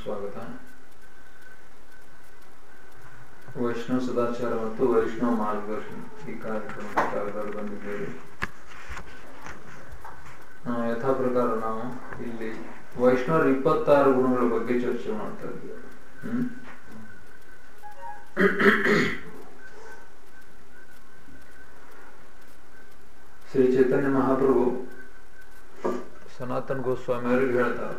ಸ್ವಾಗತ ವೈಷ್ಣವ ಸದಾಚಾರ ಮತ್ತು ವೈಷ್ಣವ ಮಾರ್ಗದರ್ಶನ ಈ ಕಾರ್ಯಕ್ರಮಕ್ಕೆ ತಾವೆಲ್ಲರೂ ಬಂದಿದ್ದೇವೆ ಆ, ಯಥಾ ಪ್ರಕಾರ ನಾವು ಇಲ್ಲಿ ವೈಷ್ಣವರ ಇಪ್ಪತ್ತಾರು ಗುಣಗಳ ಬಗ್ಗೆ ಚರ್ಚೆ ಮಾಡ್ತಾ ಇದ್ದೇವೆ ಹ್ಮ್ ಶ್ರೀ ಚೈತನ್ಯ ಮಹಾಪ್ರಭು ಸನಾತನ್ ಗೋಸ್ವಾಮಿ ಅವರಿಗೆ ಹೇಳ್ತಾರೆ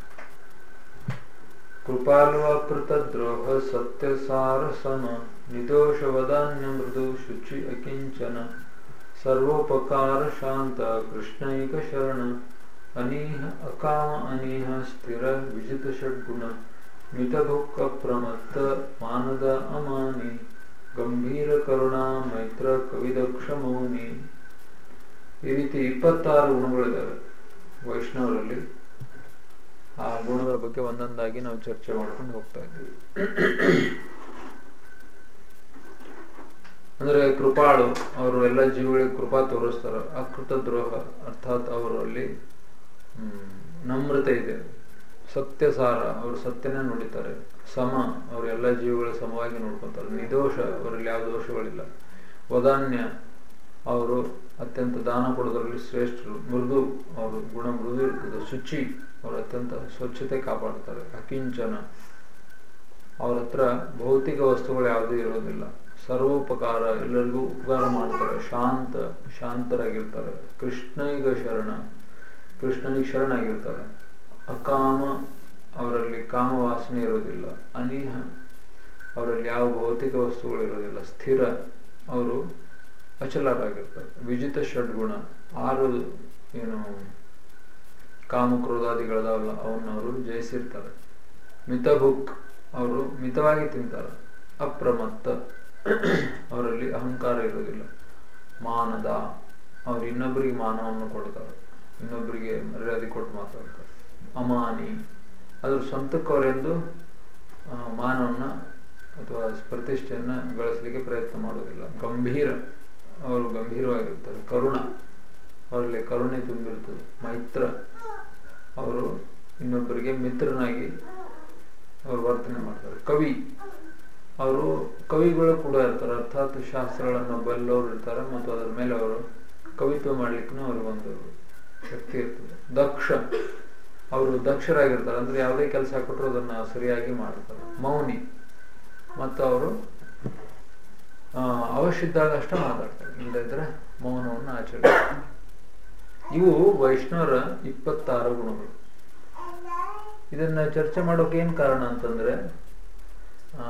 ಕೃಪಾಲ್ವಾಕೃತ ದ್ರೋಹ ಸತ್ಯ ಸಾರ ಸಮ ನಿದೋಷ ವದಾನ್ಯ ಮೃದು ಶುಚಿ ಅಕಿಂಚನ ಸರ್ವೋಪಕಾರ ಶಾಂತ ಕೃಷ್ಣೈಕ ಶರಣ ಅನೀಹ ಅಕಾಮ ಅನೀಹ ಸ್ಥಿರ ವಿಜಿತ ಷಡ್ಗುಣ ಮಿತಭುಕ್ಕ ಪ್ರಮತ್ತ ಮಾನದ ಅಮಾನಿ ಗಂಭೀರ ಕರುಣಾ ಮೈತ್ರ ಕವಿದಕ್ಷ ಮೌನಿ ಈ ರೀತಿ ಇಪ್ಪತ್ತಾರು ಗುಣಗಳಿದ್ದಾವೆ ವೈಷ್ಣವರಲ್ಲಿ ಆ ಗುಣಗಳ ಬಗ್ಗೆ ಒಂದೊಂದಾಗಿ ನಾವು ಚರ್ಚೆ ಮಾಡ್ಕೊಂಡು ಹೋಗ್ತಾ ಇದ್ದೀವಿ ಅಂದ್ರೆ ಕೃಪಾಳು ಅವರು ಎಲ್ಲ ಜೀವಗಳಿಗೆ ಕೃಪಾ ತೋರಿಸ್ತಾರ ಅಕೃತ ದ್ರೋಹ ಅರ್ಥಾತ್ ಅವರಲ್ಲಿ ಹ್ಮ್, ನಮ್ರತೆ ಇದೆ ಸತ್ಯಸಾರ ಅವರು ಸತ್ಯನೇ ನುಡಿತಾರೆ ಸಮ ಅವರು ಎಲ್ಲ ಜೀವಗಳ ಸಮವಾಗಿ ನೋಡ್ಕೊಂತಾರೆ ನಿರ್ದೋಷ ಅವರಲ್ಲಿ ಯಾವ ದೋಷಗಳಿಲ್ಲ ವದಾನ್ಯ ಅವರು ಅತ್ಯಂತ ದಾನ ಕೊಡೋದ್ರಲ್ಲಿ ಶ್ರೇಷ್ಠರು ಮೃದು ಅವರು ಗುಣ ಮೃದು ಇರ್ತದೆ ಶುಚಿ ಅವರು ಅತ್ಯಂತ ಸ್ವಚ್ಛತೆ ಕಾಪಾಡ್ತಾರೆ ಅಕಿಂಚನ ಅವ್ರ ಹತ್ರ ಭೌತಿಕ ವಸ್ತುಗಳು ಯಾವುದೂ ಇರೋದಿಲ್ಲ ಸರ್ವೋಪಕಾರ ಎಲ್ಲರಿಗೂ ಉಪಕಾರ ಮಾಡ್ತಾರೆ ಶಾಂತ ಶಾಂತರಾಗಿರ್ತಾರೆ ಕೃಷ್ಣನಿಗ ಶರಣ ಕೃಷ್ಣನಿಗೆ ಶರಣಾಗಿರ್ತಾರೆ ಅಕಾಮ ಅವರಲ್ಲಿ ಕಾಮ ವಾಸನೆ ಇರೋದಿಲ್ಲ ಅನೀಹ ಅವರಲ್ಲಿ ಯಾವ ಭೌತಿಕ ವಸ್ತುಗಳು ಇರೋದಿಲ್ಲ ಸ್ಥಿರ ಅವರು ಅಚಲರಾಗಿರ್ತಾರೆ ವಿಜಿತ ಷಡ್ಗುಣ ಆರು ಏನು ಕಾಮಕ್ರೋಧಾದಿಗಳದಾವಲ್ಲ ಅವನ್ನ ಅವರು ಜಯಿಸಿರ್ತಾರೆ ಮಿತಭುಕ್ ಅವರು ಮಿತವಾಗಿ ತಿಂತಾರೆ ಅಪ್ರಮತ್ತ ಅವರಲ್ಲಿ ಅಹಂಕಾರ ಇರೋದಿಲ್ಲ ಮಾನದ ಅವ್ರು ಇನ್ನೊಬ್ಬರಿಗೆ ಮಾನವನ್ನು ಕೊಡ್ತಾರೆ ಇನ್ನೊಬ್ಬರಿಗೆ ಮರ್ಯಾದೆ ಕೊಟ್ಟು ಮಾತಾಡ್ತಾರೆ ಅಮಾನಿ ಅದ್ರ ಸ್ವಂತಕ್ಕೆ ಅವರೆಂದು ಆ, ಮಾನವನ್ನ ಅಥವಾ ಪ್ರತಿಷ್ಠೆಯನ್ನ ಗಳಿಸಲಿಕ್ಕೆ ಪ್ರಯತ್ನ ಮಾಡೋದಿಲ್ಲ ಗಂಭೀರ ಅವರು ಗಂಭೀರವಾಗಿರ್ತಾರೆ ಕರುಣ ಅವರಲ್ಲಿ ಕರುಣೆ ತುಂಬಿರ್ತದೆ ಮೈತ್ರ ಅವರು ಇನ್ನೊಬ್ಬರಿಗೆ ಮಿತ್ರನಾಗಿ ಅವರು ವರ್ತನೆ ಮಾಡ್ತಾರೆ ಕವಿ ಅವರು ಕವಿಗಳು ಕೂಡ ಇರ್ತಾರೆ ಅರ್ಥಾತ್ ಶಾಸ್ತ್ರಗಳನ್ನು ಬಲ್ಲವರು ಇರ್ತಾರೆ ಮತ್ತು ಅದರ ಮೇಲೆ ಅವರು ಕವಿತ್ವ ಮಾಡ್ಲಿಕ್ಕೂ ಅವ್ರಿಗೊಂದು ಶಕ್ತಿ ಇರ್ತದೆ ದಕ್ಷ ಅವರು ದಕ್ಷರಾಗಿರ್ತಾರೆ ಅಂದ್ರೆ ಯಾವುದೇ ಕೆಲಸ ಕೊಟ್ಟರು ಅದನ್ನ ಸರಿಯಾಗಿ ಮಾಡ್ತಾರೆ ಮೌನಿ ಮತ್ತು ಅವರು ಆ, ಅವಶ್ಯ ಇದ್ದಾಗ ಅಷ್ಟೇ ಮಾತಾಡ್ತಾರೆ ಇಲ್ಲದಿದ್ರೆ ಮೌನವನ್ನು ಆಚರಿಸ್ತಾರೆ ಇವು ವೈಷ್ಣವರ ಇಪ್ಪತ್ತಾರು ಗುಣಗಳು ಇದನ್ನ ಚರ್ಚೆ ಮಾಡೋಕೆ ಏನ್ ಕಾರಣ ಅಂತಂದ್ರೆ ಆ,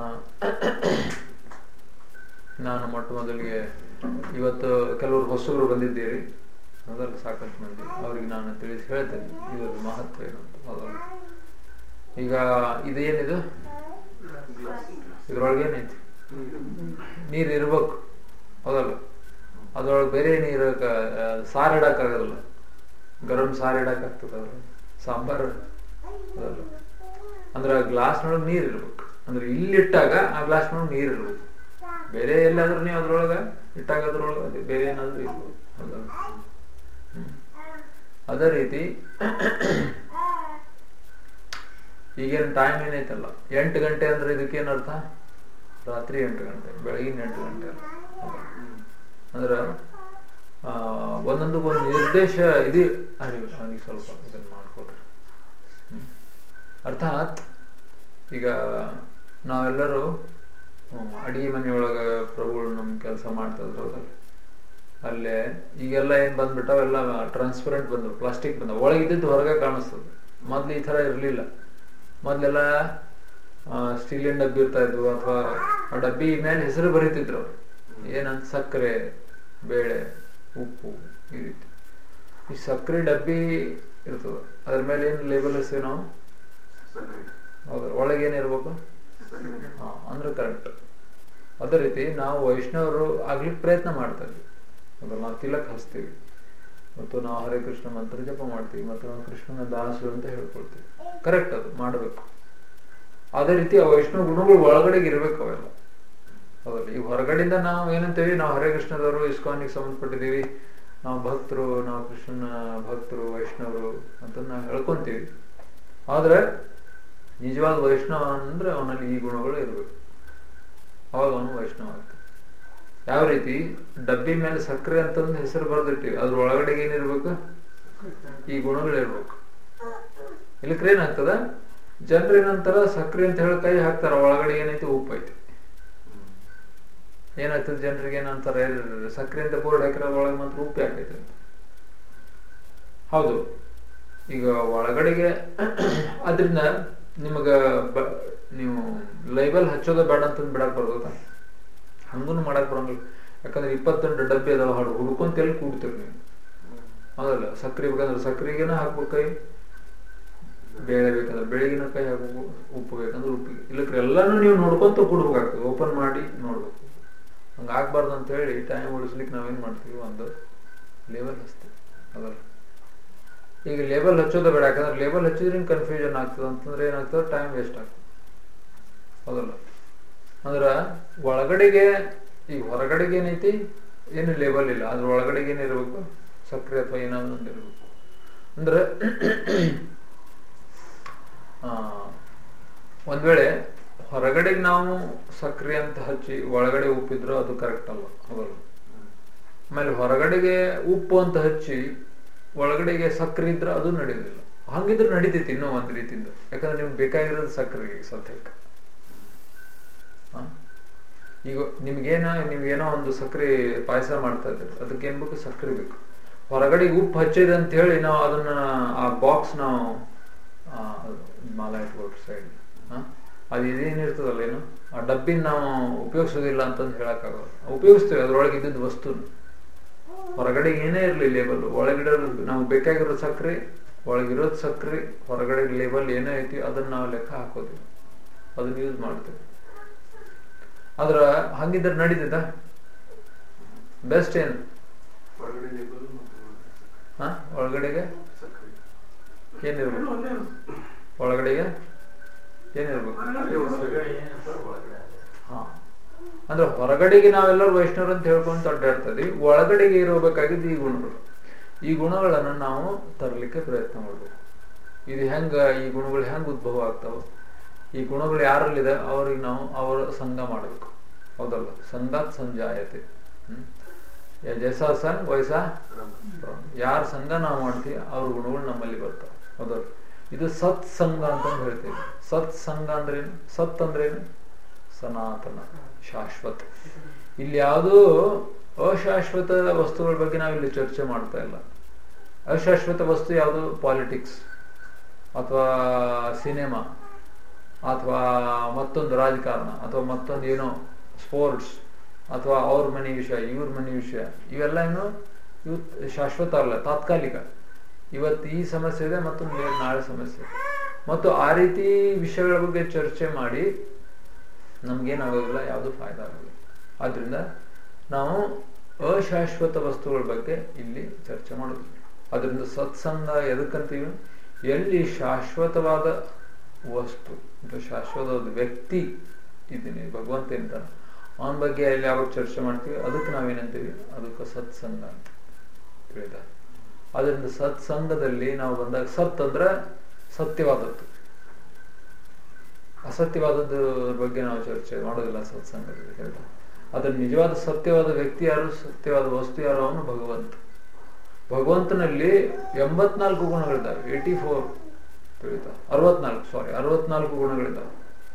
ನಾನು ಮೊಟ್ಟ ಮೊದಲಿಗೆ ಇವತ್ತು ಕೆಲವರು ಹೊಸಬರು ಬಂದಿದ್ದೀರಿ ಮೊದಲು ಸಾಕಷ್ಟು ಮಂದಿ ಅವ್ರಿಗೆ ನಾನು ತಿಳಿಸಿ ಹೇಳ್ತೇನೆ ಇದರ ಮಹತ್ವ ಏನು ಅಂತ ಹೌದಲ್ಲ ಈಗ ಇದೇನಿದು ಇದ್ರೊಳಗೆ ಏನೈತಿ ನೀರು ಇರ್ಬೇಕು ಹೌದಲ್ಲ ಅದ್ರೊಳಗೆ ಬೇರೆ ನೀರು ಸಾರು ಇಡಕ್ಕಾಗಲ್ಲ ಗರಂ ಸಾರು ಇಡಕ್ಕಾಗ್ತದಲ್ಲ ಸಾಂಬಾರು ಅದಲ್ಲ ಅಂದ್ರೆ ಆ ಗ್ಲಾಸ್ನೊಳಗೆ ನೀರು ಇರ್ಬೇಕು ಅಂದ್ರೆ ಇಲ್ಲಿಟ್ಟಾಗ ಆ ಗ್ಲಾಸ್ನೊಳಗೆ ನೀರು ಇರ್ಬೇಕು ಬೇರೆ ಎಲ್ಲಾದ್ರೂ ನೀವು ಅದ್ರೊಳಗ ಇಟ್ಟಾಗ ಅದ್ರೊಳಗೆ ಅದೇ ಬೇರೆ ಏನಾದ್ರೂ ಇರ್ಬೋದು ಹೌದಲ್ಲ ಹ್ಮ್. ಅದೇ ರೀತಿ ಈಗೇನು ಟೈಮ್ ಏನೈತಲ್ಲ ಎಂಟು ಗಂಟೆ ಅಂದ್ರೆ ಇದಕ್ಕೇನು ಅರ್ಥ ರಾತ್ರಿ ಎಂಟು ಗಂಟೆ ಬೆಳಗಿನ ಎಂಟು ಗಂಟೆ ಅಲ್ಲ ಹೌದಾ? ಅಂದ್ರೆ ಆ, ಒಂದೊಂದಕ್ಕೆ ಒಂದು ನಿರ್ದೇಶ ಇದೆ ಅರಿವು ಅವನಿಗೆ ಸ್ವಲ್ಪ ಇದನ್ನು ಮಾಡ್ಕೊಡ್ರಿ ಹ್ಮ್. ಅರ್ಥಾತ್ ಈಗ ನಾವೆಲ್ಲರೂ ಹ್ಮ್, ಅಡಿಗೆ ಮನೆಯೊಳಗ ಪ್ರಭುಗಳು ನಮ್ ಕೆಲಸ ಮಾಡ್ತಾ ಇದ್ರು ಹೌದಲ್ಲ ಅಲ್ಲೇ ಈಗೆಲ್ಲ ಏನ್ ಬಂದ್ಬಿಟ್ಟಾವೆಲ್ಲ ಟ್ರಾನ್ಸ್ಪರೆಂಟ್ ಬಂದವು ಪ್ಲಾಸ್ಟಿಕ್ ಬಂದವು ಒಳಗಿದ್ದು ಹೊರಗೆ ಕಾಣಿಸ್ತದೆ ಮೊದ್ಲು ಈ ತರ ಇರಲಿಲ್ಲ ಮೊದ್ಲೆಲ್ಲ ಸ್ಟೀಲಿನ ಡಬ್ಬಿ ಇರ್ತಾ ಇದ್ವು ಅಥವಾ ಆ ಡಬ್ಬಿ ಮೇಲೆ ಹೆಸರು ಬರೀತಿದ್ರು ಅವ್ರು. ಏನಂತ ಸಕ್ಕರೆ ಬೇಳೆ ಉಪ್ಪು ಈ ರೀತಿ ಈ ಸಕ್ಕರೆ ಡಬ್ಬಿ ಇರ್ತದೆ ಅದ್ರ ಮೇಲೆ ಏನು ಲೇಬಲ್ ಇರ್ತೀವಿ ನಾವು ಹೌದು ಒಳಗೆ ಏನಿರ್ಬೇಕು ಹಾ ಅಂದ್ರೆ ಕರೆಕ್ಟ್ ಅದೇ ರೀತಿ ನಾವು ವೈಷ್ಣವರು ಆಗ್ಲಿಕ್ಕೆ ಪ್ರಯತ್ನ ಮಾಡ್ತಾ ಇದ್ವಿ ಹೌದಲ್ಲ ನಾವು ತಿಲಕ್ ಹಚ್ತೀವಿ ಮತ್ತು ನಾವು ಹರೇ ಕೃಷ್ಣ ಮಂತ್ರ ಜಪ ಮಾಡ್ತೀವಿ ಮತ್ತು ನಾವು ಕೃಷ್ಣನ ದಾಸರು ಅಂತ ಹೇಳ್ಕೊಳ್ತೀವಿ ಕರೆಕ್ಟ್ ಅದು ಮಾಡಬೇಕು ಅದೇ ರೀತಿ ಆ ವೈಷ್ಣವ ಗುಣಗಳು ಒಳಗಡೆ ಇರ್ಬೇಕು ಅವೆಲ್ಲ ಹೌದಲ್ಲ ಈಗ ಹೊರಗಡೆಯಿಂದ ನಾವು ಏನಂತೇವಿ ನಾವು ಹರೇ ಕೃಷ್ಣದವರು ಇಸ್ಕಾನಿಗೆ ಸಂಬಂಧಪಟ್ಟಿದ್ದೀವಿ ನಾವು ಭಕ್ತರು ನಾವು ಕೃಷ್ಣನ ಭಕ್ತರು ವೈಷ್ಣವರು ಅಂತ ನಾವು ಹೇಳ್ಕೊಂತೀವಿ ಆದ್ರೆ ನಿಜವಾದ ವೈಷ್ಣವ ಅಂದ್ರೆ ಅವನಲ್ಲಿ ಈ ಗುಣಗಳು ಇರಬೇಕು ಅವಾಗ ಅವನು ವೈಷ್ಣವ ಆಗ್ತಾನೆ ಯಾವ ರೀತಿ ಡಬ್ಬಿ ಮೇಲೆ ಸಕ್ಕರೆ ಅಂತಂದು ಹೆಸರು ಬರೆದಿಟ್ಟಿವಿ ಅದ್ರ ಒಳಗಡೆಗೆ ಏನಿರ್ಬೇಕು ಈ ಗುಣಗಳಿರ್ಬೇಕು ಇಲ್ಲಕ್ರೆ ಏನಾಗ್ತದ ಜನರು ಏನಂತಾರ ಸಕ್ಕರೆ ಅಂತ ಹೇಳಿ ಕೈ ಹಾಕ್ತಾರ ಒಳಗಡೆ ಏನೈತಿ ಉಪ್ಪು ಐತಿ ಏನಾಗ್ತದೆ ಜನರಿಗೆ ಏನಂತಾರ ಸಕ್ಕರೆ ಅಂತ ಬೋರ್ಡ್ ಹಾಕಿರೋ ಒಳಗೆ ಮಾತ್ರ ಉಪ್ಪು ಯಾಕೈತೆ ಅಂತ ಹೌದು ಈಗ ಒಳಗಡೆಗೆ ಅದರಿಂದ ನಿಮಗ ಬ- ನೀವು ಲೈಬಲ್ ಹಚ್ಚೋದ ಬೇಡ ಅಂತಂದು ಬಿಡಕ್ ಬರ್ತದ ಹಂಗೂ ಮಾಡಕ್ ಬರಂಗಿಲ್ಲ ಯಾಕಂದ್ರೆ ಇಪ್ಪತ್ತೆಂಟು ಡಬ್ಬಿ ಅದಾವ ಹಾಡು ಹುಡ್ಕೊಂತ ಎಲ್ಲಿ ಕೂಡ್ತೀರಿ ನೀವು ಹೌದಲ್ಲ ಸಕ್ರೆ ಬೇಕಂದ್ರೆ ಸಕ್ರೆಗೇನ ಹಾಕ್ಬೇಕು ಕೈ ಬೇಳೆ ಬೇಕಂದ್ರೆ ಬೆಳಗಿನ ಕೈ ಹಾಕ್ಬೇಕು ಉಪ್ಪು ಬೇಕಂದ್ರೆ ಉಪ್ಪಿಗೆ ಇಲ್ಲಕ್ರೆ ಎಲ್ಲಾನು ನೀವು ನೋಡ್ಕೊಂತ ಕೂಡ್ಬೇಕಾಗ್ತದೆ ಓಪನ್ ಮಾಡಿ ನೋಡ್ಬೇಕು ಹಂಗ ಆಗ್ಬಾರ್ದು ಅಂತ ಹೇಳಿ ಟೈಮ್ ಉಳಿಸ್ಲಿಕ್ಕೆ ನಾವೇನ್ ಮಾಡ್ತೀವಿ ಒಂದು ಲೇಬಲ್ ಹಚ್ತೀವಿ ಅದಲ್ಲ ಈಗ ಲೇಬಲ್ ಹಚ್ಚೋದು ಬೇಡ ಯಾಕಂದ್ರೆ ಲೇಬಲ್ ಹಚ್ಚಿದ್ರೆ ಕನ್ಫ್ಯೂಷನ್ ಆಗ್ತದೆ ಅಂತಂದ್ರೆ ಏನಾಗ್ತದೆ ಟೈಮ್ ವೇಸ್ಟ್ ಆಗ್ತದೆ ಹೌದಲ್ಲ ಅಂದ್ರ ಒಳಗಡೆಗೆ ಈಗ ಹೊರಗಡೆಗೆ ಏನೈತಿ ಏನು ಲೇಬಲ್ ಇಲ್ಲ ಅದ್ರ ಒಳಗಡೆಗೆ ಏನಿರ್ಬೇಕು ಸಕ್ಕರೆ ಅಥವಾ ಏನಾದ್ರು ಒಂದು ಇರ್ಬೇಕು ಅಂದ್ರೆ ಆ, ಒಂದ್ ವೇಳೆ ಹೊರಗಡೆಗೆ ನಾವು ಸಕ್ಕರೆ ಅಂತ ಹಚ್ಚಿ ಒಳಗಡೆ ಉಪ್ಪಿದ್ರು ಅದು ಕರೆಕ್ಟ್ ಅಲ್ಲ ಹೌದಲ್ಲ ಆಮೇಲೆ ಹೊರಗಡೆಗೆ ಉಪ್ಪು ಅಂತ ಹಚ್ಚಿ ಒಳಗಡೆಗೆ ಸಕ್ಕರೆ ಇದ್ರೆ ಅದು ನಡೆಯೋದಿಲ್ಲ ಹಂಗಿದ್ರೆ ನಡೀತೈತಿ ಇನ್ನೂ ಒಂದ್ ರೀತಿಯಿಂದ ಯಾಕಂದ್ರೆ ನಿಮ್ಗೆ ಬೇಕಾಗಿರೋದು ಸಕ್ಕರೆ ಈಗ ಸದ್ಯಕ್ಕೆ ಆ? ಈಗ ನಿಮ್ಗೇನ ನೀವೇನೋ ಒಂದು ಸಕ್ಕರೆ ಪಾಯಸ ಮಾಡ್ತಾ ಇದ್ದೀರಿ ಅದಕ್ಕೆ ಏನ್ ಬೇಕು ಸಕ್ಕರೆ ಬೇಕು ಹೊರಗಡೆ ಉಪ್ಪು ಹಚ್ಚಿದೆ ಅಂತ ಹೇಳಿ ನಾವು ಅದನ್ನ ಆ ಬಾಕ್ಸ್ ನಾವು ಆ, ಅದು ಮಾಲ ಇಟ್ಕೊಟ್ರು ಸೈಡ್ ಅದು ಇದೇನಿರ್ತದಲ್ಲ ಏನು ಆ ಡಬ್ಬಿನ ನಾವು ಉಪಯೋಗಿಸೋದಿಲ್ಲ ಅಂತಂದು ಹೇಳಕ್ಕಾಗಲ್ಲ ಉಪಯೋಗಿಸ್ತೇವೆ ಅದ್ರೊಳಗೆ ಇದ್ದಿದ್ದು ವಸ್ತುನ ಹೊರಗಡೆ ಏನೇ ಇರಲಿ ಲೇಬಲ್ ಒಳಗಡೆ ನಮ್ಗೆ ಬೇಕಾಗಿರೋ ಸಕ್ಕರೆ ಒಳಗಿರೋದು ಸಕ್ಕರೆ ಹೊರಗಡೆ ಲೇಬಲ್ ಏನೇ ಐತಿ ಅದನ್ನ ನಾವು ಲೆಕ್ಕ ಹಾಕೋದಿಲ್ಲ ಅದನ್ನ ಯೂಸ್ ಮಾಡ್ತೇವೆ ಆದ್ರ ಹಂಗಿದ್ರೆ ನಡೀತದ ಬೆಸ್ಟ್ ಏನು ಹೊರಗಡೆ ಲೇಬಲ್ ಮತ್ತು ಹಾ ಒಳಗಡೆಗೆ ಸಕ್ಕರೆ ಏನಿರ್ಬೇಕು ಒಳಗಡೆಗೆ ಏನಿರ್ಬೇಕು ಅದೇ ಒಂದು ಹೊರಗಡೆ ಏನಂತ ಒಳಗಡೆ ಅದೇ. ಹಾ ಅಂದ್ರೆ ಹೊರಗಡೆಗೆ ನಾವೆಲ್ಲರೂ ವೈಷ್ಣವರು ಅಂತ ಹೇಳ್ಕೊಂತ ಅಡ್ಡಾಡ್ತದೆ ಒಳಗಡೆಗೆ ಇರಬೇಕಾಗಿದ್ದು ಈ ಗುಣಗಳು ಈ ಗುಣಗಳನ್ನು ನಾವು ತರಲಿಕ್ಕೆ ಪ್ರಯತ್ನ ಮಾಡ್ಬೇಕು ಇದು ಹೆಂಗ ಈ ಗುಣಗಳು ಹೆಂಗ್ ಉದ್ಭವ ಆಗ್ತಾವ ಈ ಗುಣಗಳು ಯಾರಲ್ಲಿದೆ ಅವ್ರಿಗೆ ನಾವು ಅವರ ಸಂಘ ಮಾಡಬೇಕು ಹೌದಲ್ಲ ಸಂಘಾತ್ ಸಂಜಾಯತೆ ಹ್ಮ್ ಯ- ಜೈಸಾ ಸಂಘ ವೈಸಾ ಯಾರ ಸಂಘ ನಾವು ಮಾಡ್ತೀವಿ ಅವ್ರ ಗುಣಗಳು ನಮ್ಮಲ್ಲಿ ಬರ್ತಾವೆ ಹೌದಲ್ಲ ಇದು ಸತ್ ಸಂಘ ಅಂತ ಹೇಳ್ತೀವಿ ಸತ್ ಸಂಘ ಅಂದ್ರೇನು ಸತ್ ಅಂದ್ರೇನು ಸನಾತನ ಶಾಶ್ವತ ಇಲ್ಲಿ ಯಾವುದೂ ಅಶಾಶ್ವತ ವಸ್ತುಗಳ ಬಗ್ಗೆ ನಾವಿಲ್ಲಿ ಚರ್ಚೆ ಮಾಡ್ತಾ ಇಲ್ಲ ಅಶಾಶ್ವತ ವಸ್ತು ಯಾವುದು ಪಾಲಿಟಿಕ್ಸ್ ಅಥವಾ ಸಿನಿಮಾ ಅಥವಾ ಮತ್ತೊಂದು ರಾಜಕಾರಣ ಅಥವಾ ಮತ್ತೊಂದು ಏನೋ ಸ್ಪೋರ್ಟ್ಸ್ ಅಥವಾ ಅವ್ರ ಮನೆ ವಿಷಯ ಇವ್ರ ಮನೆ ವಿಷಯ ಇವೆಲ್ಲ ಏನು ಇವು ಶಾಶ್ವತ ಅಲ್ಲ ತಾತ್ಕಾಲಿಕ ಇವತ್ತು ಈ ಸಮಸ್ಯೆ ಇದೆ ಮತ್ತು ಬೇರೆ ನಾಳೆ ಸಮಸ್ಯೆ ಇದೆ. ಮತ್ತು ಆ ರೀತಿ ವಿಷಯಗಳ ಬಗ್ಗೆ ಚರ್ಚೆ ಮಾಡಿ ನಮ್ಗೇನಾಗೋದಿಲ್ಲ ಯಾವುದು ಫಾಯ್ದ ಆಗೋದಿಲ್ಲ ಆದ್ರಿಂದ ನಾವು ಅಶಾಶ್ವತ ವಸ್ತುಗಳ ಬಗ್ಗೆ ಇಲ್ಲಿ ಚರ್ಚೆ ಮಾಡೋದು ಅದರಿಂದ ಸತ್ಸಂಗ ಎದಕ್ಕಂತೀವಿ ಎಲ್ಲಿ ಶಾಶ್ವತವಾದ ವಸ್ತು ಅಥವಾ ಶಾಶ್ವತವಾದ ವ್ಯಕ್ತಿ ಇದೀನಿ ಭಗವಂತ ಇರ್ತಾನೆ ಅವನ ಬಗ್ಗೆ ಎಲ್ಲಿ ಯಾವಾಗ ಚರ್ಚೆ ಮಾಡ್ತೀವಿ ಅದಕ್ಕೆ ನಾವೇನಂತೀವಿ ಅದಕ್ಕೆ ಸತ್ಸಂಗ ಅಂತ ತಿಳಿದ ಅದರಿಂದ ಸತ್ಸಂಗದಲ್ಲಿ ನಾವು ಬಂದಾಗ ಸತ್ ಅಂದ್ರೆ ಸತ್ಯವಾದದ್ದು ಅಸತ್ಯವಾದದ್ದು ಬಗ್ಗೆ ನಾವು ಚರ್ಚೆ ಮಾಡೋದಿಲ್ಲ ಸತ್ಸಂಗದಲ್ಲಿ ಹೇಳ್ತಾ ಅದ್ರ ನಿಜವಾದ ಸತ್ಯವಾದ ವ್ಯಕ್ತಿ ಯಾರು ಸತ್ಯವಾದ ವಸ್ತು ಯಾರು ಅವನು ಭಗವಂತ ಭಗವಂತನಲ್ಲಿ ಎಂಬತ್ನಾಲ್ಕು ಗುಣಗಳಿದ್ದಾವೆ ಏಯ್ಟಿ ಫೋರ್ ತಿಳಿತಾ ಅರವತ್ನಾಲ್ಕು ಸಾರಿ ಅರವತ್ನಾಲ್ಕು ಗುಣಗಳಿದ್ದಾವೆ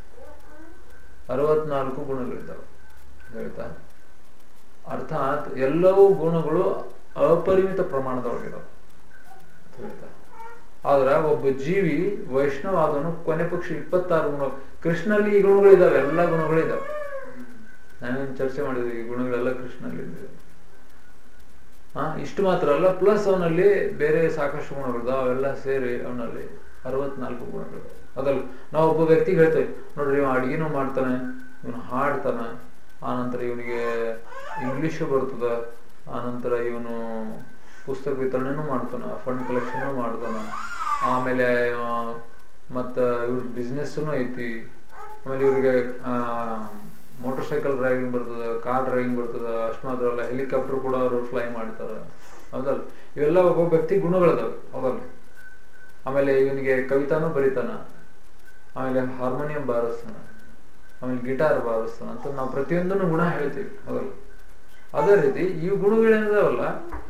ಅರವತ್ನಾಲ್ಕು ಗುಣಗಳಿದ್ದಾವೆ ಹೇಳ್ತಾ ಅರ್ಥಾತ್ ಎಲ್ಲವೂ ಗುಣಗಳು ಅಪರಿಮಿತ ಪ್ರಮಾಣದೊಳಗಿದಾವೆ ತಿಳಿತಾ ಆದ್ರೆ ಒಬ್ಬ ಜೀವಿ ವೈಷ್ಣವ ಆದವನು ಕೊನೆ ಪಕ್ಷ ಇಪ್ಪತ್ತಾರು ಗುಣ ಕೃಷ್ಣಲ್ಲಿ ಈ ಗುಣಗಳಿದಾವೆ ಎಲ್ಲ ಗುಣಗಳಿದಾವೆ ನಾವೇನು ಚರ್ಚೆ ಮಾಡಿದ್ವಿ ಈ ಗುಣಗಳೆಲ್ಲ ಕೃಷ್ಣಲ್ಲಿ ಇದ್ದಾವೆ ಹಾ ಇಷ್ಟು ಮಾತ್ರ ಅಲ್ಲ ಪ್ಲಸ್ ಅವನಲ್ಲಿ ಬೇರೆ ಸಾಕಷ್ಟು ಗುಣಗಳಿದಾವೆ ಅವೆಲ್ಲ ಸೇರಿ ಅವನಲ್ಲಿ ಅರವತ್ನಾಲ್ಕು ಗುಣಗಳು ಅದಲ್ಲ ನಾವು ಒಬ್ಬ ವ್ಯಕ್ತಿಗೆ ಹೇಳ್ತೇವೆ ನೋಡ್ರಿ ಇವ ಅಡಿಗೆನೂ ಮಾಡ್ತಾನೆ ಇವನು ಹಾಡ್ತಾನೆ ಆನಂತರ ಇವನಿಗೆ ಇಂಗ್ಲಿಷು ಬರ್ತದ ಆನಂತರ ಇವನು ಪುಸ್ತಕ ವಿತರಣೆನೂ ಮಾಡ್ತಾನ ಫಂಡ್ ಕಲೆಕ್ಷನ್ ಮಾಡ್ತಾನ ಆಮೇಲೆ ಮತ್ತ ಇವ್ರ ಬಿಸ್ನೆಸ್ನು ಐತಿ ಆಮೇಲೆ ಇವ್ರಿಗೆ ಮೋಟರ್ ಸೈಕಲ್ ಡ್ರೈವಿಂಗ್ ಬರ್ತದ ಕಾರ್ ಡ್ರೈವಿಂಗ್ ಬರ್ತದ ಅಷ್ಟು ಮಾತ್ರ ಅಲ್ಲ ಹೆಲಿಕಾಪ್ಟರ್ ಕೂಡ ಅವರು ಫ್ಲೈ ಮಾಡ್ತಾರ ಹೌದಲ್ಲ ಇವೆಲ್ಲ ಒಬ್ಬ ವ್ಯಕ್ತಿ ಗುಣಗಳದಾವೆ ಹೌದಲ್ಲ ಆಮೇಲೆ ಇವನಿಗೆ ಕವಿತಾನು ಬರೀತಾನ ಆಮೇಲೆ ಹಾರ್ಮೋನಿಯಂ ಬಾರಿಸ್ತಾನ ಆಮೇಲೆ ಗಿಟಾರ್ ಬಾರಿಸ್ತಾನ ಅಂತ ನಾವು ಪ್ರತಿಯೊಂದನ್ನು ಗುಣ ಹೇಳ್ತೀವಿ ಹೌದಲ್ಲ ಅದೇ ರೀತಿ ಈ ಗುಣಗಳೇನಿದಾವಲ್ಲ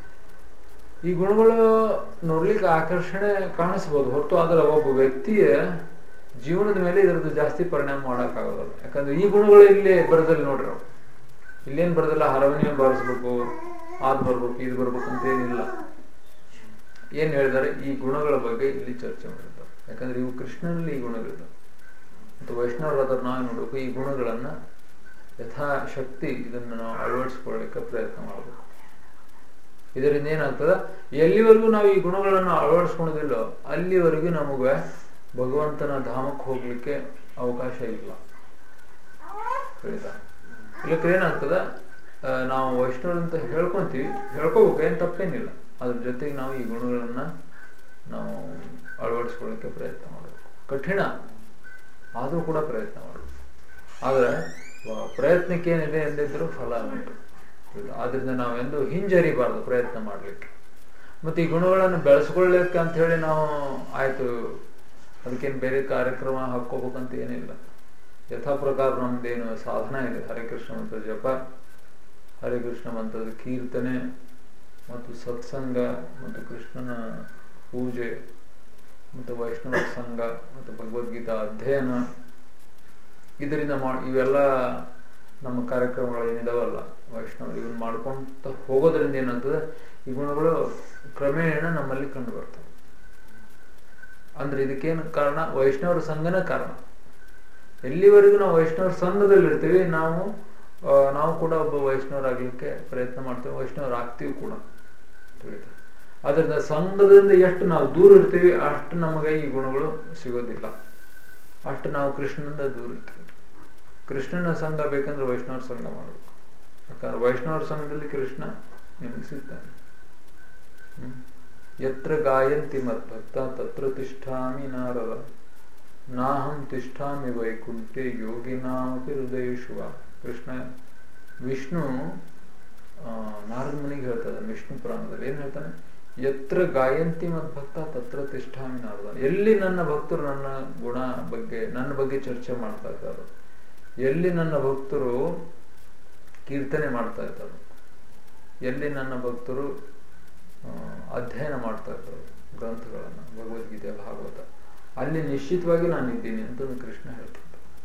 ಈ ಗುಣಗಳು ನೋಡ್ಲಿಕ್ಕೆ ಆಕರ್ಷಣೆ ಕಾಣಿಸ್ಬೋದು ಹೊರತು ಅದರ ಒಬ್ಬ ವ್ಯಕ್ತಿಯ ಜೀವನದ ಮೇಲೆ ಇದರದ್ದು ಜಾಸ್ತಿ ಪರಿಣಾಮ ಮಾಡೋಕ್ಕಾಗೋದಿಲ್ಲ ಯಾಕಂದ್ರೆ ಈ ಗುಣಗಳು ಇಲ್ಲಿ ಬರದಲ್ಲಿ ನೋಡ್ರಿ ನಾವು ಇಲ್ಲೇನು ಬರೋದಿಲ್ಲ ಹಾರ್ಮೋನಿಯಂ ಬಾರಿಸ್ಬೇಕು ಅದ್ ಬರ್ಬೇಕು ಇದು ಬರ್ಬೇಕು ಅಂತ ಏನಿಲ್ಲ ಏನ್ ಹೇಳಿದ್ದಾರೆ ಈ ಗುಣಗಳ ಬಗ್ಗೆ ಇಲ್ಲಿ ಚರ್ಚೆ ಮಾಡಿದ್ದಾರೆ ಯಾಕಂದ್ರೆ ಇವು ಕೃಷ್ಣನಲ್ಲಿ ಈ ಗುಣಗಳಿದ್ದಾವೆ ಮತ್ತು ವೈಷ್ಣವರಾದ ನಾವು ನೋಡಬೇಕು ಈ ಗುಣಗಳನ್ನ ಯಥಾಶಕ್ತಿ ಇದನ್ನು ನಾವು ಅಳವಡಿಸ್ಕೊಳ್ಳಿಕ್ಕೆ ಪ್ರಯತ್ನ ಮಾಡಬೇಕು ಇದರಿಂದ ಏನಾಗ್ತದ ಎಲ್ಲಿವರೆಗೂ ನಾವು ಈ ಗುಣಗಳನ್ನು ಅಳವಡಿಸ್ಕೊಳೋದಿಲ್ಲೋ ಅಲ್ಲಿವರೆಗೂ ನಮಗೆ ಭಗವಂತನ ಧಾಮಕ್ಕೆ ಹೋಗ್ಲಿಕ್ಕೆ ಅವಕಾಶ ಇಲ್ಲ ತಿಳಿತಾ ಇಲ್ಲಕ್ಕೆ ಏನಾಗ್ತದ ಆ, ನಾವು ವೈಷ್ಣವರು ಅಂತ ಹೇಳ್ಕೊಂತೀವಿ ಹೇಳ್ಕೋಬೇಕು ಏನ್ ತಪ್ಪೇನಿಲ್ಲ ಅದ್ರ ಜೊತೆಗೆ ನಾವು ಈ ಗುಣಗಳನ್ನ ನಾವು ಅಳವಡಿಸ್ಕೊಳ್ಳಿಕ್ಕೆ ಪ್ರಯತ್ನ ಮಾಡಬೇಕು ಕಠಿಣ ಆದರೂ ಕೂಡ ಪ್ರಯತ್ನ ಮಾಡಬೇಕು ಆದರೆ ವ- ಪ್ರಯತ್ನಕ್ಕೆ ಏನಿದೆ ಎಂದಿದ್ರು ಫಲ ಉಂಟು ಹೌದಾ? ಆದ್ರಿಂದ ನಾವೆಂದು ಹಿಂಜರಿಬಾರ್ದು ಪ್ರಯತ್ನ ಮಾಡಲಿಕ್ಕೆ ಮತ್ತೆ ಈ ಗುಣಗಳನ್ನು ಬೆಳೆಸ್ಕೊಳ್ಳಿಕ್ಕೆ ಅಂತ ಹೇಳಿ ನಾವು ಆಯ್ತು ಅದಕ್ಕೇನು ಬೇರೆ ಕಾರ್ಯಕ್ರಮ ಹಾಕೋಬೇಕಂತ ಏನಿಲ್ಲ ಯಥಾ ಪ್ರಕಾರ ನಮ್ದೇನು ಸಾಧನ ಇದೆ ಹರೇ ಕೃಷ್ಣ ಮಂತ್ರ ಜಪ ಹರೇ ಕೃಷ್ಣ ಮಂತ್ರದ ಕೀರ್ತನೆ ಮತ್ತು ಸತ್ಸಂಗ ಮತ್ತು ಕೃಷ್ಣನ ಪೂಜೆ ಮತ್ತು ವೈಷ್ಣವ ಸಂಘ ಮತ್ತು ಭಗವದ್ಗೀತಾ ಅಧ್ಯಯನ ಇದರಿಂದ ಮಾ ಇವೆಲ್ಲ ನಮ್ಮ ಕಾರ್ಯಕ್ರಮಗಳು ಏನಿದಾವಲ್ಲ ವೈಷ್ಣವ ಇವನ್ ಮಾಡ್ಕೊಂತ ಹೋಗೋದ್ರಿಂದ ಏನಾಗ್ತದೆ ಈ ಗುಣಗಳು ಕ್ರಮೇಣ ನಮ್ಮಲ್ಲಿ ಕಂಡು ಬರ್ತವೆ ಅಂದ್ರೆ ಇದಕ್ಕೇನು ಕಾರಣ ವೈಷ್ಣವರ ಸಂಘನ ಕಾರಣ ಎಲ್ಲಿವರೆಗೂ ನಾವು ವೈಷ್ಣವರ ಸಂಘದಲ್ಲಿ ಇರ್ತೀವಿ ನಾವು ಆ, ನಾವು ಕೂಡ ಒಬ್ಬ ವೈಷ್ಣವರಾಗ್ಲಿಕ್ಕೆ ಪ್ರಯತ್ನ ಮಾಡ್ತೇವೆ ವೈಷ್ಣವರಾಗ್ತೀವಿ ಕೂಡ ತಿಳಿತಾ ಅದರಿಂದ ಸಂಘದಿಂದ ಎಷ್ಟು ನಾವು ದೂರ ಇರ್ತೀವಿ ಅಷ್ಟು ನಮಗೆ ಈ ಗುಣಗಳು ಸಿಗೋದಿಲ್ಲ ಅಷ್ಟು ನಾವು ಕೃಷ್ಣನಿಂದ ದೂರ ಇರ್ತೀವಿ ಕೃಷ್ಣನ ಸಂಘ ಬೇಕಂದ್ರೆ ವೈಷ್ಣವರ ಸಂಘ ಮಾಡಬೇಕು ಯಾಕಂದ್ರೆ ವೈಷ್ಣವರ ಸಂಘದಲ್ಲಿ ಕೃಷ್ಣ ನಿಮಗೆ ಸಿಗ್ತಾನೆ ಹ್ಮ್. ಯತ್ರ ಗಾಯಂತಿ ಮದ್ಭಕ್ತ ತತ್ರ ತಿಷ್ಠಾಮಿ ನಾರದ ನಾಹಂ ತಿಷ್ಠಾಮಿ ವೈಕುಂಠೆ ಯೋಗಿನಾಮಪಿ ಹೃದಯೇಶು ವಾ. ಕೃಷ್ಣ ವಿಷ್ಣು ಆ, ನಾರದ ಮುನಿಗೆ ಹೇಳ್ತದೆ ವಿಷ್ಣು ಪುರಾಣದಲ್ಲಿ ಏನ್ ಹೇಳ್ತಾನೆ ಯತ್ರ ಗಾಯಂತಿ ಮದ್ಭಕ್ತ ತತ್ರ ತಿಷ್ಠಾಮಿ ನಾರದ ಎಲ್ಲಿ ನನ್ನ ಭಕ್ತರು ನನ್ನ ಗುಣ ಬಗ್ಗೆ ನನ್ನ ಬಗ್ಗೆ ಚರ್ಚೆ ಮಾಡ್ತಾ ಇದ್ದಾರೆ ಎಲ್ಲಿ ನನ್ನ ಭಕ್ತರು ಕೀರ್ತನೆ ಮಾಡ್ತಾ ಇದ್ದಾರೆ ಎಲ್ಲಿ ನನ್ನ ಭಕ್ತರು ಆ, ಅಧ್ಯಯನ ಮಾಡ್ತಾ ಇದ್ದಾರೆ ಗ್ರಂಥಗಳನ್ನು ಭಗವದ್ಗೀತೆ ಭಾಗವತ ಅಲ್ಲಿ ನಿಶ್ಚಿತವಾಗಿ ನಾನು ಇದ್ದೀನಿ ಅಂತ ಒಂದು ಕೃಷ್ಣ ಹೇಳ್ತಿದ್ದ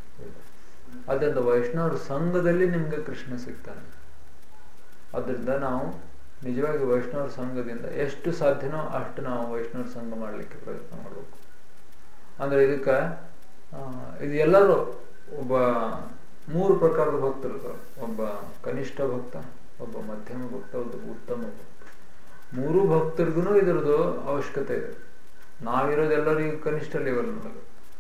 ಅದರಿಂದ ವೈಷ್ಣವರ ಸಂಘದಲ್ಲಿ ನಿಮ್ಗೆ ಕೃಷ್ಣ ಸಿಗ್ತಾನೆ ಅದರಿಂದ ನಾವು ನಿಜವಾಗಿ ವೈಷ್ಣವರ ಸಂಘದಿಂದ ಎಷ್ಟು ಸಾಧ್ಯನೋ ಅಷ್ಟು ನಾವು ವೈಷ್ಣವರ ಸಂಘ ಮಾಡಲಿಕ್ಕೆ ಪ್ರಯತ್ನ ಮಾಡಬೇಕು ಅಂದ್ರೆ ಇದಕ್ಕೆ ಆ, ಇದು ಎಲ್ಲರೂ ಒಬ್ಬ ಮೂರು ಪ್ರಕಾರದ ಭಕ್ತರು ಇರ್ತಾರೆ ಒಬ್ಬ ಕನಿಷ್ಠ ಭಕ್ತ ಒಬ್ಬ ಮಧ್ಯಮ ಭಕ್ತ ಒಬ್ಬ ಉತ್ತಮ ಭಕ್ತ ಮೂರು ಭಕ್ತರಿಗೂ ಇದರದ್ದು ಅವಶ್ಯಕತೆ ಇದೆ ನಾವಿರೋದು ಎಲ್ಲರಿಗೂ ಕನಿಷ್ಠ ಲೆವೆಲ್ ಒಳಗೆ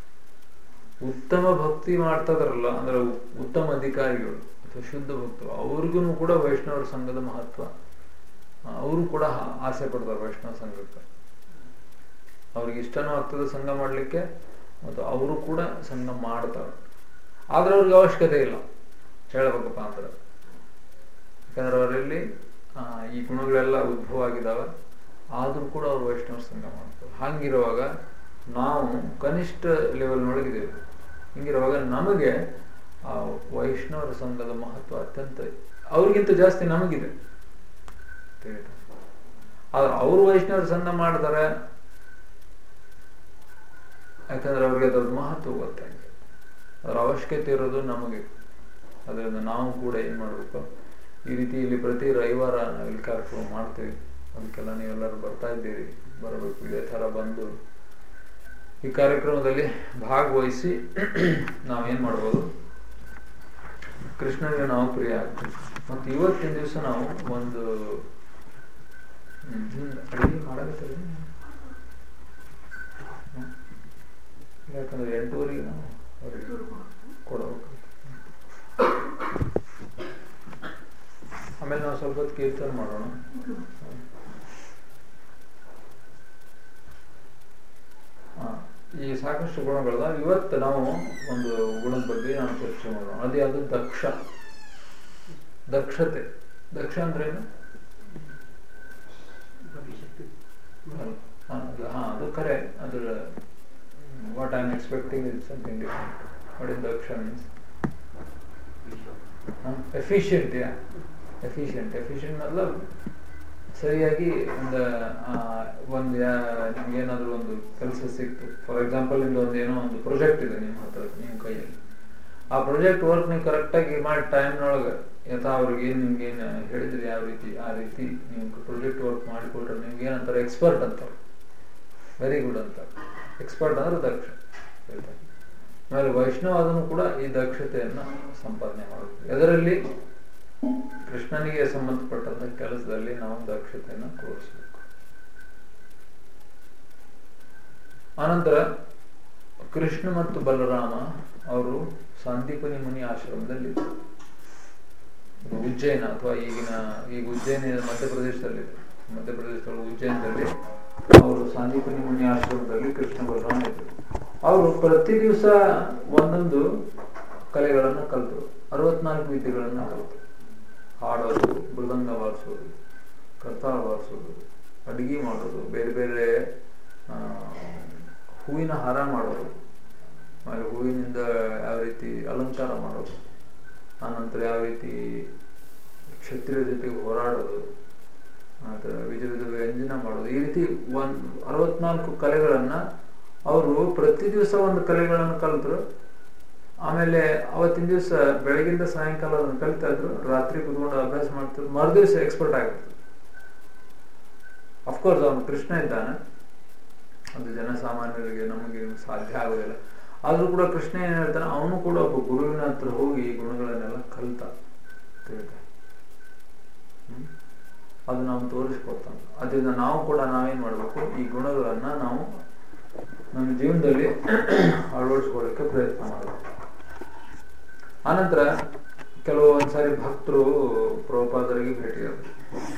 ಉತ್ತಮ ಭಕ್ತಿ ಮಾಡ್ತಾ ಇದಾರಲ್ಲ ಅಂದ್ರೆ ಉ- ಉತ್ತಮ ಅಧಿಕಾರಿಗಳು ಅಥವಾ ಶುದ್ಧ ಭಕ್ತರು ಅವ್ರಿಗೂ ಕೂಡ ವೈಷ್ಣವರ ಸಂಘದ ಮಹತ್ವ ಆ, ಅವರು ಕೂಡ ಆ- ಆಸೆ ಪಡ್ತಾರೆ ವೈಷ್ಣವ ಸಂಘಕ್ಕೆ ಅವ್ರಿಗೆ ಇಷ್ಟನೂ ಆಗ್ತದೆ ಸಂಘ ಮಾಡಲಿಕ್ಕೆ ಮತ್ತು ಅವರು ಕೂಡ ಸಂಘ ಮಾಡ್ತಾರೆ ಆದ್ರೆ ಅವ್ರಿಗೆ ಅವಶ್ಯಕತೆ ಇಲ್ಲ ಹೇಳ್ಬೇಕಪ್ಪ ಅಂದ್ರೆ ಯಾಕಂದ್ರೆ ಅವರಲ್ಲಿ ಆ, ಈ ಗುಣಗಳೆಲ್ಲ ಉದ್ಭವ ಆಗಿದಾವೆ ಆದ್ರೂ ಕೂಡ ಅವ್ರು ವೈಷ್ಣವ ಸಂಘ ಮಾಡ್ತಾರೆ ಹಂಗಿರುವಾಗ ನಾವು ಕನಿಷ್ಠ ಲೆವೆಲ್ನೊಳಗಿದ್ದೇವೆ ಹಿಂಗಿರುವಾಗ ನಮಗೆ ಆ ವೈಷ್ಣವರ ಸಂಘದ ಮಹತ್ವ ಅತ್ಯಂತ ಅವ್ರಿಗಿಂತ ಜಾಸ್ತಿ ನಮಗಿದೆ ತಿಳಿತಾ? ಆದ್ರೆ ಅವರು ವೈಷ್ಣವರ ಸಂಘ ಮಾಡ್ತಾರೆ ಯಾಕಂದ್ರೆ ಅವ್ರಿಗೆ ಅದ್ರ ಮಹತ್ವ ಗೊತ್ತಾಗಿದೆ ಅದರ ಅವಶ್ಯಕತೆ ಇರೋದು ನಮಗೆ ಅದರಿಂದ ನಾವು ಕೂಡ ಏನ್ ಮಾಡ್ಬೇಕು ಈ ರೀತಿ ಇಲ್ಲಿ ಪ್ರತಿ ರವಿವಾರ ನಾವು ಇಲ್ಲಿ ಕಾರ್ಯಕ್ರಮ ಮಾಡ್ತೀವಿ ಅದಕ್ಕೆಲ್ಲ ನೀವೆಲ್ಲರೂ ಬರ್ತಾ ಇದ್ದೀರಿ ಬರಬೇಕು ಇದೇ ಥರ ಬಂದು ಈ ಕಾರ್ಯಕ್ರಮದಲ್ಲಿ ಭಾಗವಹಿಸಿ ನಾವೇನ್ ಮಾಡ್ಬೋದು ಕೃಷ್ಣನಿಗೆ ನಾವು ಪ್ರಿಯ ಆಗ್ತೀವಿ ಮತ್ತು ಇವತ್ತಿನ ದಿವಸ ನಾವು ಒಂದು ಹ್ಮ್, ಹಿಂದ್ ಅಡಿಗೆ ಮಾಡಕತ್ತೀವಿ ಹ್ಮ್. ಯಾಕಂದ್ರೆ ಎಂಟೂವರೆಗೆ ನಾವು ಅವ್ರಿಗೆ ಕೊಡಬೇಕು ಆಮೇಲೆ ನಾವು ಸ್ವಲ್ಪ ಹೊತ್ತು ಕೀರ್ತನೆ ಮಾಡೋಣ ಹಾ, ಈ ಸಾಕಷ್ಟು ಗುಣಗಳದ ಇವತ್ತು ನಾವು ಒಂದು ಗುಣದ ಬಗ್ಗೆ ನಾವು ಚರ್ಚೆ ಮಾಡೋಣ ಅದು ಯಾವುದು ದಕ್ಷ ದಕ್ಷತೆ ದಕ್ಷ ಅಂದ್ರೆ ಏನು ಅಲ್ಲ, ಹಾ, ಅದು- ಹಾ ಅದು ಖರೆ ಅದ್ರ what I am expecting is something different what is ದಕ್ಷ ಮೀನ್ಸ್ ಎಫಿಷಿಯಂಟ್ ಯಾ ಎಫಿಷಿಯಂಟ್ ಎಫಿಷಿಯಂಟ್ ಮತ್ಲಬ್ ಸರಿಯಾಗಿ ಒಂದು ಒಂದು ನಿಮ್ಗೇನಾದ್ರೂ ಒಂದು ಕೆಲಸ ಸಿಕ್ತು ಫಾರ್ ಎಕ್ಸಾಂಪಲ್ ನಿಮ್ದು ಒಂದು ಏನೋ ಒಂದು ಪ್ರಾಜೆಕ್ಟ್ ಇದೆ ನಿಮ್ಮ ಹತ್ರ ನಿಮ್ಮ ಕೈಯಲ್ಲಿ ಆ ಪ್ರಾಜೆಕ್ಟ್ ವರ್ಕ್ ನೀವು ಕರೆಕ್ಟಾಗಿ ಮಾಡಿ ಟೈಮ್ನೊಳಗೆ ಯಥಾ ಅವ್ರಿಗೆ ಏನು ನಿಮ್ಗೆ ಏನು ಹೇಳಿದ್ರಿ ಯಾವ ರೀತಿ ಆ ರೀತಿ ನೀವು ಪ್ರಾಜೆಕ್ಟ್ ವರ್ಕ್ ಮಾಡಿಕೊಟ್ರೆ ನಿಮ್ಗೆ ಏನಂತಾರೆ ಎಕ್ಸ್ಪರ್ಟ್ ಅಂತಾರೆ ವೆರಿ ಗುಡ್ ಅಂತ ಎಕ್ಸ್ಪರ್ಟ್ ಅಂದ್ರೆ ದಕ್ಷ ಹೇಳ್ತಾರೆ ಆಮೇಲೆ ವೈಷ್ಣವಾದನು ಕೂಡ ಈ ದಕ್ಷತೆಯನ್ನ ಸಂಪಾದನೆ ಮಾಡಬೇಕು ಅದರಲ್ಲಿ ಕೃಷ್ಣನಿಗೆ ಸಂಬಂಧಪಟ್ಟಂತ ಕೆಲಸದಲ್ಲಿ ನಾವು ದಕ್ಷತೆಯನ್ನು ತೋರಿಸಬೇಕು ಆನಂತರ ಕೃಷ್ಣ ಮತ್ತು ಬಲರಾಮ ಅವರು ಸಂದೀಪನಿ ಮುನಿ ಆಶ್ರಮದಲ್ಲಿ ಉಜ್ಜೈನ ಅಥವಾ ಈಗಿನ ಈಗ ಉಜ್ಜಯಿನಿ ಮಧ್ಯಪ್ರದೇಶದಲ್ಲಿದೆ ಮಧ್ಯಪ್ರದೇಶದಲ್ಲಿ ಉಜ್ಜೈನದಲ್ಲಿ ಅವರು ಸಂದೀಪನಿ ಮುನಿ ಆಶ್ರಮದಲ್ಲಿ ಕೃಷ್ಣ ಬಲರಾಮ ಇದ್ರು ಅವರು ಪ್ರತಿ ದಿವಸ ಒಂದೊಂದು ಕಲೆಗಳನ್ನು ಕಲಿತರು ಅರವತ್ನಾಲ್ಕು ವಿದ್ಯೆಗಳನ್ನು ಕಲಿತರು ಹಾಡೋದು ಮೃದಂಗ ಬಾರಿಸೋದು ಕರ್ತಾಳ ಬಾರಿಸೋದು ಅಡಿಗೆ ಮಾಡೋದು ಬೇರೆ ಬೇರೆ ಹೂವಿನ ಹಾರ ಮಾಡೋದು ಆಮೇಲೆ ಹೂವಿನಿಂದ ಯಾವ ರೀತಿ ಅಲಂಕಾರ ಮಾಡೋದು ಆನಂತರ ಯಾವ ರೀತಿ ಕ್ಷತ್ರಿಯ ಜೊತೆಗೆ ಹೋರಾಡೋದು ಆನಂತರ ವಿಧ ವಿಧ ವ್ಯಂಜನ ಮಾಡೋದು ಈ ರೀತಿ ಒಂದು ಅರವತ್ನಾಲ್ಕು ಕಲೆಗಳನ್ನ ಅವರು ಪ್ರತಿ ದಿವಸ ಒಂದು ಕಲೆಗಳನ್ನು ಕಲಿತರು ಆಮೇಲೆ ಅವತ್ತಿನ ದಿವಸ ಬೆಳಗಿಂದ ಸಾಯಂಕಾಲ ಅದನ್ನು ಕಲಿತಾ ಇದ್ರು ರಾತ್ರಿ ಕುತ್ಕೊಂಡು ಅಭ್ಯಾಸ ಮಾಡ್ತಿದ್ರು ಮರುದಿವಸ ಎಕ್ಸ್ಪರ್ಟ್ ಆಗಿರ್ತದೆ ಅಫ್ಕೋರ್ಸ್ ಅವನು ಕೃಷ್ಣ ಇದ್ದಾನೆ ಅದು ಜನಸಾಮಾನ್ಯರಿಗೆ ನಮಗೆ ಸಾಧ್ಯ ಆಗೋದಿಲ್ಲ ಆದ್ರೂ ಕೂಡ ಕೃಷ್ಣ ಏನ್ ಹೇಳ್ತಾನೆ ಅವನು ಕೂಡ ಒಬ್ಬ ಗುರುವಿನ ಹತ್ರ ಹೋಗಿ ಈ ಗುಣಗಳನ್ನೆಲ್ಲ ಕಲಿತ ಹೇಳ್ತಾನೆ ಹ್ಮ್ ಅದು ನಾವು ತೋರಿಸ್ಕೊಡ್ತಾನೆ ಅದರಿಂದ ನಾವು ಕೂಡ ನಾವೇನ್ ಮಾಡ್ಬೇಕು ಈ ಗುಣಗಳನ್ನ ನಾವು ನಮ್ಮ ಜೀವನದಲ್ಲಿ ಅಳವಡಿಸ್ಕೊಳ್ಳಿಕ್ಕೆ ಪ್ರಯತ್ನ ಮಾಡಬೇಕು ಆನಂತರ ಕೆಲವೊಂದ್ಸಾರಿ ಭಕ್ತರು ಪ್ರಭುಪಾದರಿಗೆ ಭೇಟಿಯಾದರು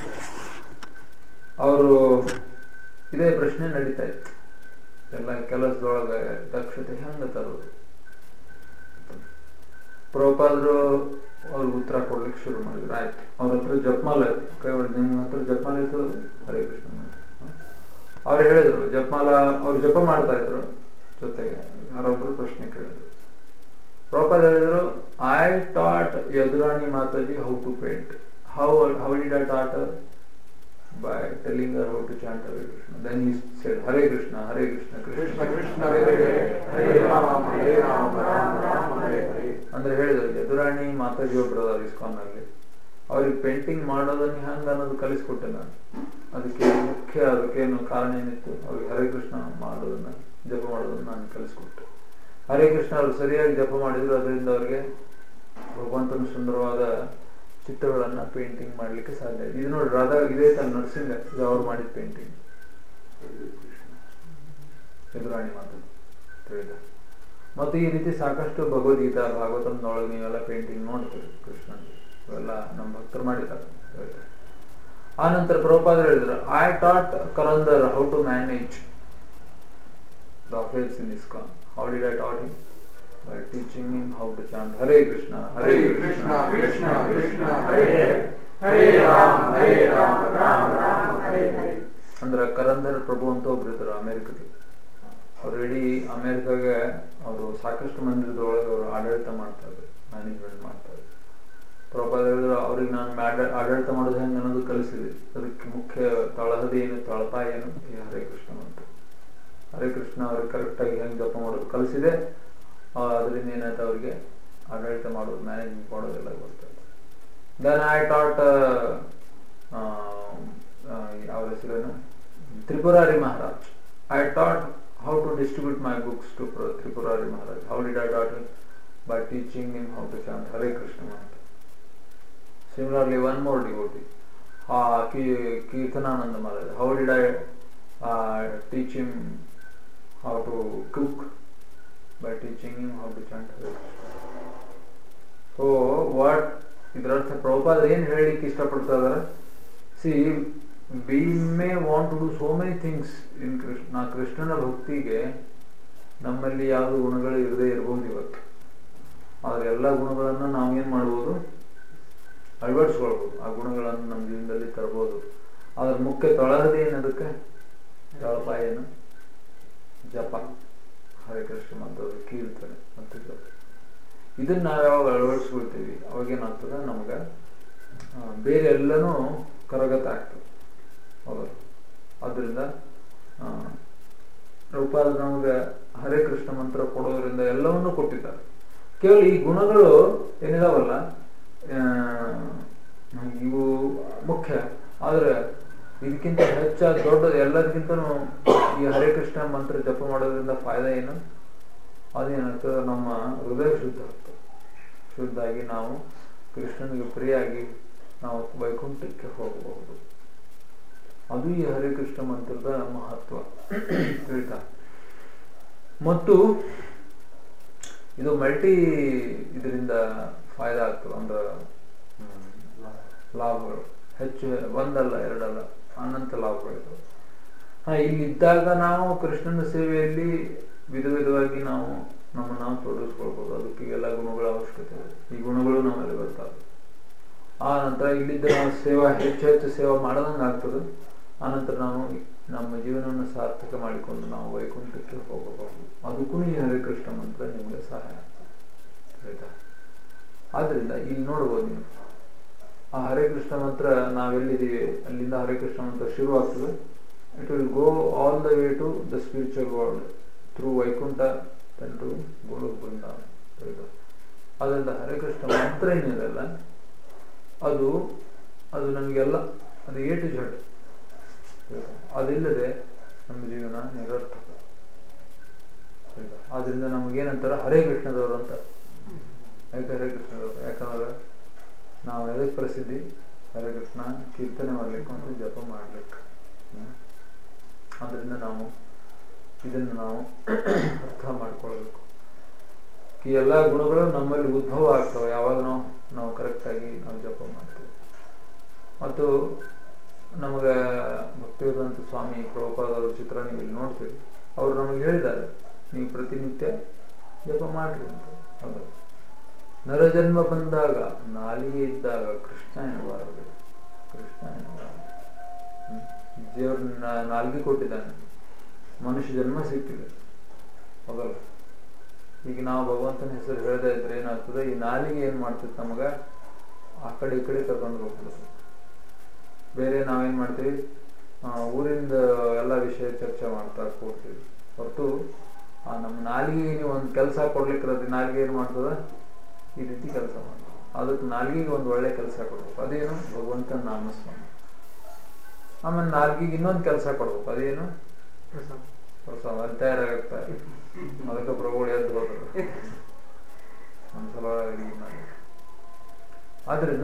ಅವರು ಇದೇ ಪ್ರಶ್ನೆ ನಡೀತಾ ಇತ್ತು ಎಲ್ಲ ಕೆಲಸದೊಳಗೆ ದಕ್ಷತೆ ಹೆಂಗ ತರೋದು ಪ್ರಭುಪಾದರು ಅವ್ರಿಗೆ ಉತ್ತರ ಕೊಡ್ಲಿಕ್ಕೆ ಶುರು ಮಾಡಿದ್ರು ಆಯ್ತು ಅವ್ರ ಹತ್ರ ಜಪಮಾಲ ಕೈ ಹೊಡೆದು ನಿಮ್ಮ ಹತ್ರ ಜಪಮಾಲ ಇರ್ತದೆ ಹರೇ ಕೃಷ್ಣ ಅವ್ರು ಹೇಳಿದ್ರು ಜಪಮಾಲ ಅವ್ರು ಜಪ ಮಾಡ್ತಾ ಇದ್ರು ಜೊತೆಗೆ ಯಾರೊಬ್ರು ಪ್ರಶ್ನೆ ಕೇಳಿದ್ರು ಪ್ರಭುಪಾದ ಹೇಳಿದ್ರು I taught Yadurani Mataji how to paint how how did I taught by telling her how to chant Hare Krishna. Then he said, Hare Krishna, Hare Krishna, Krishna Krishna Hare Hare, Hare Rama, Hare Rama, Rama Rama, Hare Hare. ಅಂದ್ರೆ ಹೇಳಿದ್ರು ಯದುರಾಣಿ ಮಾತಾಜಿ ಒಬ್ರು ಅದಾರ ISKCON ನಲ್ಲಿ ಅವ್ರಿಗೆ painting ಮಾಡೋದನ್ನ ಹೆಂಗ ಅನ್ನೋದು ಕಲಿಸ್ಕೊಟ್ಟೆ ನಾನು ಅದಕ್ಕೆ ಮುಖ್ಯ ಅದಕ್ಕೇನು ಕಾರಣ ಏನಿತ್ತು ಅವ್ರಿಗೆ ಹರೇ ಕೃಷ್ಣ ಮಾಡೋದನ್ನ ಜಪ ಮಾಡೋದನ್ನ ನಾನು ಕಲಿಸ್ಕೊಟ್ಟೆ ಹರೇ ಕೃಷ್ಣ ಅವ್ರು ಸರಿಯಾಗಿ ಜಪ ಮಾಡಿದ್ರು ಅದರಿಂದ ಅವ್ರಿಗೆ ಭಗವಂತನ ಸುಂದರವಾದ ಚಿತ್ರಗಳನ್ನ ಪೇಂಟಿಂಗ್ ಮಾಡ್ಲಿಕ್ಕೆ ಸಾಧ್ಯ ಇದೆ ಇದು ನೋಡಿ ರಾಧಾ ಇದೇ ತನ್ನ ನರ್ಸಿಂಗ್ ಇದು ಅವ್ರು ಮಾಡಿದ ಪೇಂಟಿಂಗ್ ಎದುರಾಣಿ ಮಾತು ತಿಳಿದ ಮತ್ತು ಈ ರೀತಿ ಸಾಕಷ್ಟು ಭಗವದ್ಗೀತಾ ಭಾಗವತನೊಳಗೆ ನೀವೆಲ್ಲ ಪೇಂಟಿಂಗ್ ನೋಡ್ತೀರಿ ಕೃಷ್ಣನ್ ಇವೆಲ್ಲ ನಮ್ಮ ಭಕ್ತರು ಮಾಡಿದ್ದಾರೆ ಹೇಳ್ತಾರೆ ಆ ನಂತರ ಪ್ರಭುಪಾದರು ಹೇಳಿದ್ರು I taught Karandhar how to manage the affairs in ISKCON how did I taught him by teaching him how to chant Hare Krishna, Hare Hare Krishna, Krishna, Krishna Krishna, Hare Hare, Hare Rama, Hare Rama, Rama Rama, Hare Hare. ಅಂದ್ರೆ ಕರಂದರ್ ಪ್ರಭು ಅಂತ ಒಬ್ರು ಇದ್ರು ಅಮೆರಿಕದಲ್ಲಿ ಅವ್ರು ಇಡೀ ಅಮೆರಿಕಾಗೆ ಅವರು ಸಾಕಷ್ಟು ಮಂದಿರದೊಳಗೆ ಅವರು ಆಡಳಿತ ಮಾಡ್ತಾ ಇದ್ರು ಮ್ಯಾನೇಜ್ಮೆಂಟ್ ಮಾಡ್ತಾ ಇದ್ರು ಪ್ರಭಾದ ಹೇಳಿದ್ರು ಅವ್ರಿಗೆ ನಾನು ಮ್ಯಾಡ- ಆಡಳಿತ ಮಾಡೋದು ಹೆಂಗೆ ಅನ್ನೋದು ಕಲಿಸಿದೆ ಅದಕ್ಕೆ ಮುಖ್ಯ ತಳಹದಿ ಏನು ತಳಪಾಯ ಏನು ಈ ಹರೇ ಕೃಷ್ಣ ಅಂತ ಹರೇ ಕೃಷ್ಣ ಅವ್ರಿಗೆ ಕರೆಕ್ಟಾಗಿ ಹೆಂಗೆ ಜಪ ಮಾಡೋದು ಕಲಿಸಿದೆ ಅದರಿಂದ ಏನಾಯ್ತು ಅವ್ರಿಗೆ ಆಡಳಿತ ಮಾಡೋದು ಮ್ಯಾನೇಜ್ಮೆಂಟ್ ಮಾಡೋದೆಲ್ಲ ಗೊತ್ತಾಯ್ತು ದೆನ್ ಐ ಟಾಟ್ ಅವ್ರ ಹೆಸರೇನು Tripurari Maharaj I taught how to distribute my books to Tripurari Maharaj how did I taught by teaching him how to chant Hare Krishna ಅಂತ similarly one more devotee Kirtanananda Maharaj how did I teach him how to cook by teaching him how to chant Hare Krishna. So what ಇದರರ್ಥ ಪ್ರಭುಪಾದ ಏನ್ ಹೇಳಲಿಕ್ಕೆ ಇಷ್ಟಪಡ್ತಾ ಇದಾರೆ see we may want to do so many things in Krishna ಕೃಷ್ಣನ ಭಕ್ತಿಗೆ ನಮ್ಮಲ್ಲಿ ಯಾವುದು ಗುಣಗಳು ಇರದೇ ಇರಬಹುದು ಇವತ್ತು ಆದ್ರೆ ಎಲ್ಲ ಗುಣಗಳನ್ನ ನಾವೇನ್ ಮಾಡ್ಬೋದು ಅಳವಡಿಸ್ಕೊಳ್ಬೋದು ಆ ಗುಣಗಳನ್ನು ನಮ್ಮ ಜೀವನದಲ್ಲಿ ತರಬಹುದು ಅದ್ರ ಮುಖ್ಯ ತೊಳಹದಿ ಏನದಕ್ಕೆ ತಳಪಾಯ ಏನು ಜಪ ಹರೇ ಕೃಷ್ಣ ಮಂತ್ರದ ಕೀರ್ತನೆ ಮತ್ತು ಜಪ ಇದನ್ನ ನಾವು ಯಾವಾಗ ಅಳವಡಿಸ್ಕೊಳ್ತೀವಿ ಅವಾಗ ಏನಾಗ್ತದೆ ನಮ್ಗೆ ಆ, ಬೇರೆ ಎಲ್ಲನೂ ಕರಗತ ಆಗ್ತದೆ ಹೌದಲ್ಲ ಅದರಿಂದ ರೂಪಾದ ನಮಗೆ ಹರೇ ಕೃಷ್ಣ ಮಂತ್ರ ಕೊಡೋದ್ರಿಂದ ಎಲ್ಲವನ್ನೂ ಕೊಟ್ಟಿದ್ದಾರೆ ಕೇವಲ ಈ ಗುಣಗಳು ಏನಿದಾವಲ್ಲ ಆ, ಇವು ಮುಖ್ಯ ಆದ್ರೆ ಇದಕ್ಕಿಂತ ಹೆಚ್ಚ ದೊಡ್ಡ ಎಲ್ಲದಕ್ಕಿಂತನೂ ಈ ಹರೇ ಕೃಷ್ಣ ಮಂತ್ರ ಜಪ ಮಾಡೋದ್ರಿಂದ ಫಾಯ್ದಾ ಏನು ಅದೇನಾಗ್ತದೆ ನಮ್ಮ ಹೃದಯ ಶುದ್ಧ ಆಗ್ತದೆ ಶುದ್ಧ ಆಗಿ ನಾವು ಕೃಷ್ಣನಿಗೆ ಪ್ರಿಯಾಗಿ ನಾವು ವೈಕುಂಠಕ್ಕೆ ಹೋಗಬಹುದು ಅದು ಈ ಹರೇ ಕೃಷ್ಣ ಮಂತ್ರದ ಮಹತ್ವ ತಿಳಿತಾ ಮತ್ತು ಇದು ಮಲ್ಟಿ ಇದರಿಂದ ಫಾಯ್ದಾ ಆಗ್ತದೆ ಅಂದ್ರೆ ಹ್ಮ್, ಲಾಭಗಳು ಹೆಚ್ಚು ಒಂದಲ್ಲ ಎರಡಲ್ಲ ಅನಂತ ಲಾಭಗಳಿದಾವೆ ಹಾ ಇಲ್ಲಿದ್ದಾಗ ನಾವು ಕೃಷ್ಣನ ಸೇವೆಯಲ್ಲಿ ವಿಧ ವಿಧವಾಗಿ ನಾವು ನಮ್ಮ ನಾವು ತೊಡಗಿಸ್ಕೊಳ್ಬೋದು ಅದಕ್ಕೆ ಎಲ್ಲ ಗುಣಗಳ ಅವಶ್ಯಕತೆ ಇದೆ ಈ ಗುಣಗಳು ನಮ್ಮಲ್ಲಿ ಬರ್ತಾವೆ ಆ ನಂತರ ಇಲ್ಲಿದ್ದ ನಾವು ಸೇವಾ ಹೆಚ್ಚು ಹೆಚ್ಚು ಸೇವಾ ಮಾಡದಂಗೆ ಆಗ್ತದೆ ಆನಂತರ ನಾವು ನಮ್ಮ ಜೀವನವನ್ನು ಸಾರ್ಥಕ ಮಾಡಿಕೊಂಡು ನಾವು ವೈಕುಂಠಕ್ಕೆ ಹೋಗಬಹುದು ಅದಕ್ಕೂ ಈ ಹರೇ ಕೃಷ್ಣ ಮಂತ್ರ ನಿಮಗೆ ಸಹಾಯ ಆಗ್ತದೆ ಆಯ್ತಾ ಆದ್ರಿಂದ ಇಲ್ಲಿ ನೋಡ್ಬೋದು ನೀವು ಆ ಹರೇ ಕೃಷ್ಣ ಮಂತ್ರ ನಾವೆಲ್ಲಿದ್ದೀವಿ ಅಲ್ಲಿಂದ ಹರೇ ಕೃಷ್ಣ ಮಂತ್ರ ಶುರು ಆಗ್ತದೆ it will go all the way to the spiritual world through Vaikuntha then to Golok Vrindavan ಆಯ್ತಾ? ಅದರಿಂದ ಹರೇ ಕೃಷ್ಣ ಮಂತ್ರ ಏನಿದೆಲ್ಲ ಅದು ಅದು ನಮಗೆಲ್ಲ ಅದು ಎ ಟು ಜಡ್ ಅದಿಲ್ಲದೆ ನಮ್ಮ ಜೀವನ ನಿರರ್ಥಕ ಆಯ್ತಾ? ಆದ್ರಿಂದ ನಮಗೇನಂತಾರ ಹರೇ ಕೃಷ್ಣದವರು ಅಂತ ಯಾಕೆ ಹರೇ ಕೃಷ್ಣದವರು ಯಾಕಂದ್ರೆ ನಾವು ಎದಕ್ಕೆ ಪ್ರಸಿದ್ಧಿ ಹರೇ ಕೃಷ್ಣ ಕೀರ್ತನೆ ಮಾಡ್ಲಿಕ್ಕೆ ಮತ್ತು ಜಪ ಮಾಡ್ಲಿಕ್ಕೆ ಹ್ಮ್. ಆದ್ರಿಂದ ನಾವು ಇದನ್ನು ನಾವು ಅರ್ಥ ಮಾಡ್ಕೊಳ್ಬೇಕು ಈ ಎಲ್ಲ ಗುಣಗಳು ನಮ್ಮಲ್ಲಿ ಉದ್ಭವ ಆಗ್ತವೆ ಯಾವಾಗ ನಾವು ನಾವು ಕರೆಕ್ಟಾಗಿ ನಾವು ಜಪ ಮಾಡ್ತೀವಿ ಮತ್ತು ನಮಗೆ ಭಕ್ತಿವೇದಾಂತ ಸ್ವಾಮಿ ಪ್ರಭುಪಾದವ್ರ ಚಿತ್ರ ನೀವು ಇಲ್ಲಿ ನೋಡ್ತೀವಿ ಅವರು ನಮಗೆ ಹೇಳಿದ್ದಾರೆ ನೀವು ಪ್ರತಿನಿತ್ಯ ಜಪ ಮಾಡ್ರಿ ಅಂತ ಹೌದು ನರಜನ್ಮ ಬಂದಾಗ ನಾಲಿಗೆ ಇದ್ದಾಗ ಕೃಷ್ಣ ಎನ್ನಬಾರದು ಕೃಷ್ಣ ಎನ್ನಬಾರದು ಹ್ಮ್. ದೇವ್ರ ನಾ- ನಾಲ್ಗೆ ಕೊಟ್ಟಿದ್ದಾನೆ ಮನುಷ್ಯ ಜನ್ಮ ಸಿಕ್ಕಿದೆ ಹೌದಲ್ಲ ಈಗ ನಾವು ಭಗವಂತನ ಹೆಸರು ಹೇಳ್ತಾ ಇದ್ರೆ ಏನಾಗ್ತದೆ ಈ ನಾಲಿಗೆ ಏನ್ ಮಾಡ್ತದೆ ನಮಗ ಆ ಕಡೆ ಈ ಕಡೆ ಕರ್ಕೊಂಡು ಹೋಗ್ಬಿಡುತ್ತೆ ಬೇರೆ ನಾವೇನ್ ಮಾಡ್ತೀವಿ ಆ, ಊರಿಂದ ಎಲ್ಲ ವಿಷಯ ಚರ್ಚೆ ಮಾಡ್ತಾ ಕೂಡ್ತೀವಿ ಹೊರತು ಆ ನಮ್ಮ ನಾಲಿಗೆ ನೀವು ಒಂದು ಕೆಲಸ ಕೊಡ್ಲಿಕ್ಕೆ ನಾಲಿಗೆ ಏನ್ ಮಾಡ್ತದ ಈ ರೀತಿ ಕೆಲಸ ಮಾಡ್ತದೆ ಅದಕ್ಕೆ ನಾಲ್ಗಿಗೆ ಒಂದು ಒಳ್ಳೆ ಕೆಲಸ ಕೊಡ್ಬೇಕು ಅದೇನು ಭಗವಂತನ ನಾಮಸ್ಮರಣೆ ಆಮೇಲೆ ನಾಲ್ಗಿಗೆ ಇನ್ನೊಂದು ಕೆಲಸ ಕೊಡ್ಬೇಕು ಅದೇನು ಪ್ರಸಾದ ಅಲ್ಲಿ ತಯಾರಾಗ್ತಾರೆ ಅದಕ್ಕೆ ಪ್ರಭುಗಳು ಎದ್ದು ಹೋದ್ರು ಒಂದ್ಸಲ ಅಡಿಗೆ ಮಾಡಿ ಆದ್ರಿಂದ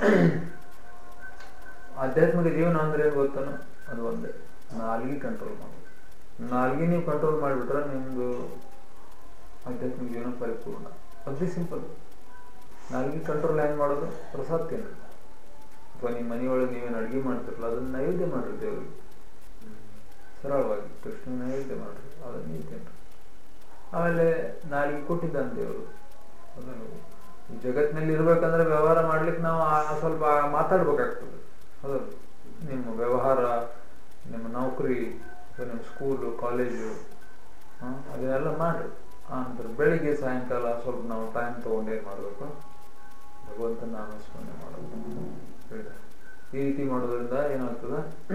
ಆಧ್ಯಾತ್ಮಿಕ ಜೀವನ ಅಂದ್ರೆ ಏನ್ ಗೊತ್ತಾನು ಅದು ಒಂದೇ ನಾಲ್ಗಿ ಕಂಟ್ರೋಲ್ ಮಾಡೋದು ನಾಲ್ಗಿ ನೀವು ಕಂಟ್ರೋಲ್ ಮಾಡಿಬಿಟ್ರೆ ನಿಮ್ದು ಆಧ್ಯಾತ್ಮಿಕ ಜೀವನ ಪರಿಪೂರ್ಣ ಅತಿ ಸಿಂಪಲ್ ನಾಲ್ಗಿ ಕಂಟ್ರೋಲ್ ಹೆಂಗ್ ಮಾಡೋದು ಪ್ರಸಾದ ತಿನ್ರಿ ಅಥವಾ ನಿಮ್ಮ ಮನೆಯೊಳಗೆ ನೀವೇನು ಅಡುಗೆ ಮಾಡ್ತಿರಲ್ಲ ಅದನ್ನ ನೈವೇದ್ಯ ಮಾಡ್ರಿ ದೇವ್ರಿಗೆ ಸರಳವಾಗಿ ಕೃಷ್ಣ ನೈವೇದ್ಯ ಮಾಡ್ರಿ ಅದನ್ನ ನೀವು ತಿನ್ರಿ ಆಮೇಲೆ ನಾಲ್ಗೆ ಕೊಟ್ಟಿದ್ದಾನೆ ದೇವರು ಅದನ್ನು ಈ ಜಗತ್ತಿನಲ್ಲಿ ಇರ್ಬೇಕಂದ್ರೆ ವ್ಯವಹಾರ ಮಾಡ್ಲಿಕ್ಕೆ ನಾವು ಆ- ಸ್ವಲ್ಪ ಮಾತಾಡ್ಬೇಕಾಗ್ತದೆ ಹೌದಲ್ಲ ನಿಮ್ಮ ವ್ಯವಹಾರ ನಿಮ್ಮ ನೌಕರಿ ಅಥವಾ ನಿಮ್ಮ ಸ್ಕೂಲು ಕಾಲೇಜು ಅದನ್ನೆಲ್ಲ ಮಾಡ್ರಿ ಆ ನಂತರ ಬೆಳಿಗ್ಗೆ ಸಾಯಂಕಾಲ ಸ್ವಲ್ಪ ನಾವು ಟೈಮ್ ತಗೊಂಡು ಏನ್ ಮಾಡ್ಬೇಕು ಭಗವಂತನ ನಾಮಸ್ಮರಣೆ ಮಾಡೋದು ಹೇಳಿದ ಈ ರೀತಿ ಮಾಡೋದ್ರಿಂದ ಏನಾಗ್ತದ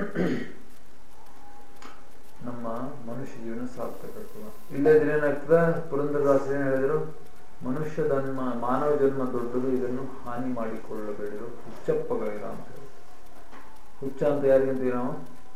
ನಮ್ಮ ಮನುಷ್ಯ ಜೀವನ ಸಾರ್ಥಕ ಆಗ್ತದ ಇಲ್ಲದ್ರೆ ಏನಾಗ್ತದ ಪುರಂದರದಾಸರು ಏನ್ ಹೇಳಿದ್ರು ಮನುಷ್ಯ ಜನ್ಮ ಮಾನವ ಜನ್ಮ ದೊಡ್ಡದು ಇದನ್ನು ಹಾನಿ ಮಾಡಿಕೊಳ್ಳಬೇಡಿರು ಹುಚ್ಚಪ್ಪಗಳಿರ ಅಂತ ಹೇಳಿ. ಹುಚ್ಚ ಅಂತ ಯಾರಿಗಂತೀವಿ ನಾವು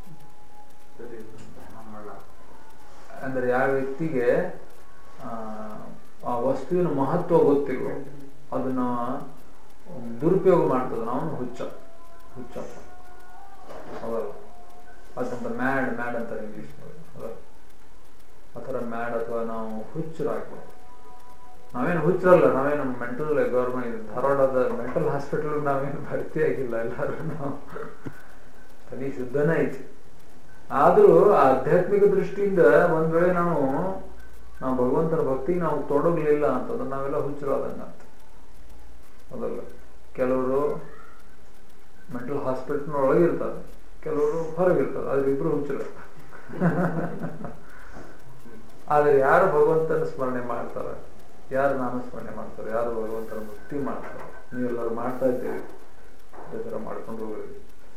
ಅಂದ್ರೆ ಯಾವ ವ್ಯಕ್ತಿಗೆ ಆ, ಆ ವಸ್ತುವಿನ ಮಹತ್ವ ಗೊತ್ತಿರುವ ಅದನ್ನ ದುರುಪಯೋಗ ಮಾಡ್ತದ ನಾವು ಹುಚ್ಚ ಹುಚ್ಚಪ್ಪ ಹೌದಲ್ಲ ಅದಂತ ಮ್ಯಾಡ್ ಮ್ಯಾಡ್ ಅಂತಾರೆ ಇಂಗ್ಲಿಷ್ ಹೌದಲ್ಲ ಆ ಥರ ಮ್ಯಾಡ್ ಅಥವಾ ನಾವು ಹುಚ್ಚರಾಗ್ಬೋದು ನಾವೇನು ಹುಚ್ಚರಲ್ಲ ನಾವೇನು ಮೆಂಟಲ್ ಗೌರ್ಮೆಂಟ್ ಧಾರವಾಡದ ಮೆಂಟಲ್ ಹಾಸ್ಪಿಟಲ್ ನಾವೇನು ಭರ್ತಿ ಆಗಿಲ್ಲ ಎಲ್ಲರೂ ನಾವು ತನಿ ಶುದ್ಧನೇ ಐತಿ ಆದ್ರೂ ಆಧ್ಯಾತ್ಮಿಕ ದೃಷ್ಟಿಯಿಂದ ಒಂದ್ ವೇಳೆ ನಾವು ನಾವು ಭಗವಂತನ ಭಕ್ತಿಗೆ ನಾವು ತೊಡಗ್ಲಿಲ್ಲ ಅಂತಂದ್ರೆ ನಾವೆಲ್ಲ ಹುಚ್ಚರಾದಂಗ ಅಂತ ಹೌದಲ್ಲ ಕೆಲವರು ಮೆಂಟಲ್ ಹಾಸ್ಪಿಟಲ್ ಒಳಗೆ ಇರ್ತಾರೆ ಕೆಲವರು ಹೊರಗೆ ಇರ್ತಾರೆ ಆದ್ರೆ ಇಬ್ರು ಹುಚ್ಚರು ಆದ್ರೆ ಯಾರು ಭಗವಂತನ ಸ್ಮರಣೆ ಮಾಡ್ತಾರೆ ಯಾರು ನಾಮಸ್ಮರಣೆ ಮಾಡ್ತಾರೆ ಯಾರು ಭಗವಂತನ ಭಕ್ತಿ ಮಾಡ್ತಾರೆ ನೀವೆಲ್ಲರೂ ಮಾಡ್ತಾ ಇದ್ದೀರಿ ಅದೇ ಥರ ಮಾಡ್ಕೊಂಡು ಹೋಗ್ರಿ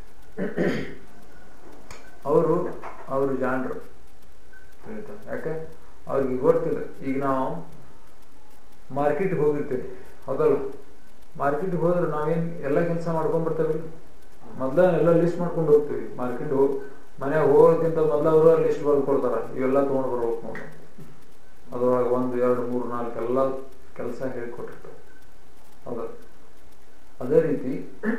ಅವರು ಅವರು ಜಾಣರು ತಿಳಿತಾ ಯಾಕೆ ಅವ್ರಿಗೆ ಗೊತ್ತಿಲ್ಲ ಈಗ ನಾವು ಮಾರ್ಕೆಟ್ಗೆ ಹೋಗಿರ್ತೀವಿ ಹೌದಲ್ಲ ಮಾರ್ಕೆಟ್ಗೆ ಹೋದ್ರೆ ನಾವೇನ್ ಎಲ್ಲ ಕೆಲಸ ಮಾಡ್ಕೊಂಡ್ ಬರ್ತೇವೆ ಮೊದ್ಲ ಎಲ್ಲ ಲಿಸ್ಟ್ ಮಾಡ್ಕೊಂಡು ಹೋಗ್ತೀವಿ ಮಾರ್ಕೆಟ್ ಹೋಗಿ ಮನ್ಯಾಗ ಹೋಗೋಕ್ಕಿಂತ ಮೊದ್ಲ ಅವರು ಲಿಸ್ಟ್ ಬರ್ದು ಕೊಡ್ತಾರ ಇವೆಲ್ಲ ತೊಗೊಂಡು ಬರ್ಬೇಕು ನೋಡಿ ಅದ್ರೊಳಗೆ ಒಂದು ಎರಡು ಮೂರು ನಾಲ್ಕು ಎಲ್ಲ ಕೆಲಸ ಹೇಳಿಕೊಟ್ಟಿರ್ತಾರೆ ಹೌದಾ ಅದೇ ರೀತಿ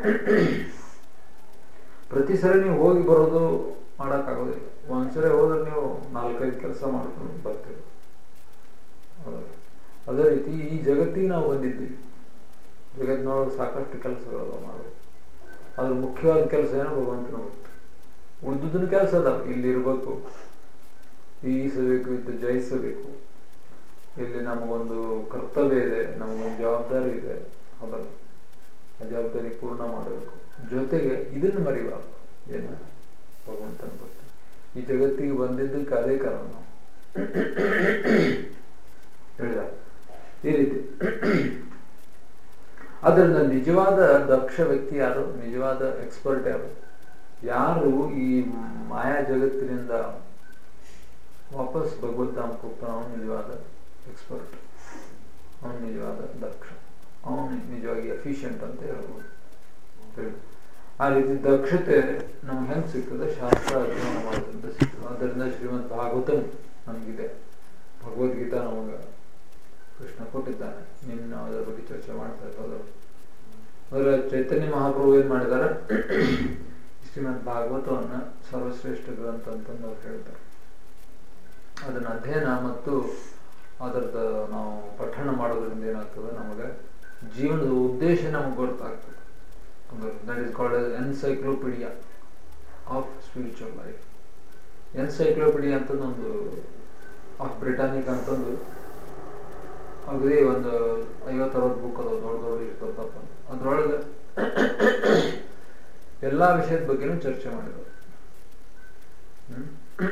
ಪ್ರತಿ ಸರಿ ನೀವು ಹೋಗಿ ಬರೋದು ಮಾಡೋಕ್ಕಾಗೋದಿಲ್ಲ ಒಂದ್ಸರಿ ಹೋದ್ರೆ ನೀವು ನಾಲ್ಕೈದು ಕೆಲಸ ಮಾಡ್ಕೊಂಡು ಬರ್ತೀರಿ ಹೌದಾ? ಅದೇ ರೀತಿ ಈ ಜಗತ್ತಿಗೆ ನಾವು ಬಂದಿದ್ದೀವಿ ಜಗತ್ತಿನೊಳಗೆ ಸಾಕಷ್ಟು ಕೆಲಸಗಳು ಮಾಡಬೇಕು ಅದ್ರ ಮುಖ್ಯವಾದ ಕೆಲಸ ಏನೋ ಭಗವಂತನ ಗೊತ್ತು ಉಳಿದುದನ್ನು ಕೆಲಸ ಅದ ಇಲ್ಲಿ ಇರ್ಬೇಕು ಈಸಬೇಕು ಇದ್ದು ಜಯಿಸಬೇಕು ಇಲ್ಲಿ ನಮಗೊಂದು ಕರ್ತವ್ಯ ಇದೆ ನಮಗೊಂದು ಜವಾಬ್ದಾರಿ ಇದೆ ಹೌದಲ್ಲ ಆ ಜವಾಬ್ದಾರಿ ಪೂರ್ಣ ಮಾಡಬೇಕು ಜೊತೆಗೆ ಇದನ್ನು ಮರಿಬಾರ್ದು ಏನು ಭಗವಂತನ ಗೊತ್ತು ಈ ಜಗತ್ತಿಗೆ ಬಂದಿದ್ದಕ್ಕೆ ಅದೇ ಕಾರಣ ನಾವು ಹೇಳಿದ ಈ ರೀತಿ ಅದರಿಂದ ನಿಜವಾದ ದಕ್ಷ ವ್ಯಕ್ತಿ ಯಾರು ನಿಜವಾದ ಎಕ್ಸ್ಪರ್ಟ್ ಯಾರು ಯಾರು ಈ ಮಾಯಾ ಜಗತ್ತಿನಿಂದ ವಾಪಸ್ ಭಗವದ್ಧಾಮಕ್ಕೆ ಹೋಗ್ತಾನೆ ಅವನು ನಿಜವಾದ ಎಕ್ಸ್ಪರ್ಟ್ ಅವನು ನಿಜವಾದ ದಕ್ಷ ಅವನು ನಿಜವಾಗಿ ಎಫಿಷಿಯಂಟ್ ಅಂತ ಹೇಳ್ಬೋದು ಹೇಳಿ. ಆ ರೀತಿ ದಕ್ಷತೆ ನಮ್ಗೆ ಹೆಂಗ್ ಸಿಗ್ತದೆ ಶಾಸ್ತ್ರ ಅಧ್ಯಯನ ಮಾಡೋದ್ರಿಂದ ಸಿಗ್ತದೆ ಅದರಿಂದ ಶ್ರೀಮಂತ ಭಾಗವತನ್ ನಮಗಿದೆ ಭಗವದ್ಗೀತಾ ನಮಗೆ ಕೃಷ್ಣ ಕೊಟ್ಟಿದ್ದಾನೆ ನಿನ್ನ ನಾವು ಅದರ ಬಗ್ಗೆ ಚರ್ಚೆ ಮಾಡ್ತಾ ಇರೋದು ಅದರ ಚೈತನ್ಯ ಮಹಾಪ್ರಭು ಏನ್ ಮಾಡಿದ್ದಾರೆ ಶ್ರೀಮದ್ ಭಾಗವತವನ್ನ ಸರ್ವಶ್ರೇಷ್ಠ ಗ್ರಂಥ ಅಂತಂದು ಅವ್ರು ಹೇಳ್ತಾರೆ ಅದನ್ನ ಅಧ್ಯಯನ ಮತ್ತು ಅದರದ ನಾವು ಪಠಣ ಮಾಡೋದ್ರಿಂದ ಏನಾಗ್ತದೆ ನಮಗೆ ಜೀವನದ ಉದ್ದೇಶ ನಮಗೆ ಗೊತ್ತಾಗ್ತದೆ that is called encyclopaedia of spiritual life encyclopaedia ಅಂತಂದೊಂದು ಆಫ್ ಬ್ರಿಟಾನಿಕ್ ಅಂತಂದು ಅಗದಿ ಒಂದು ಐವತ್ತರವತ್ತು ಬುಕ್ ಅದಾವ ದೊಡ್ಡ ದೊಡ್ಡ ಇರ್ತದಪ್ಪ ಅದ್ರೊಳಗೆ ಎಲ್ಲಾ ವಿಷಯದ ಬಗ್ಗೆನೂ ಚರ್ಚೆ ಮಾಡಿದ್ರು ಹ್ಮ್?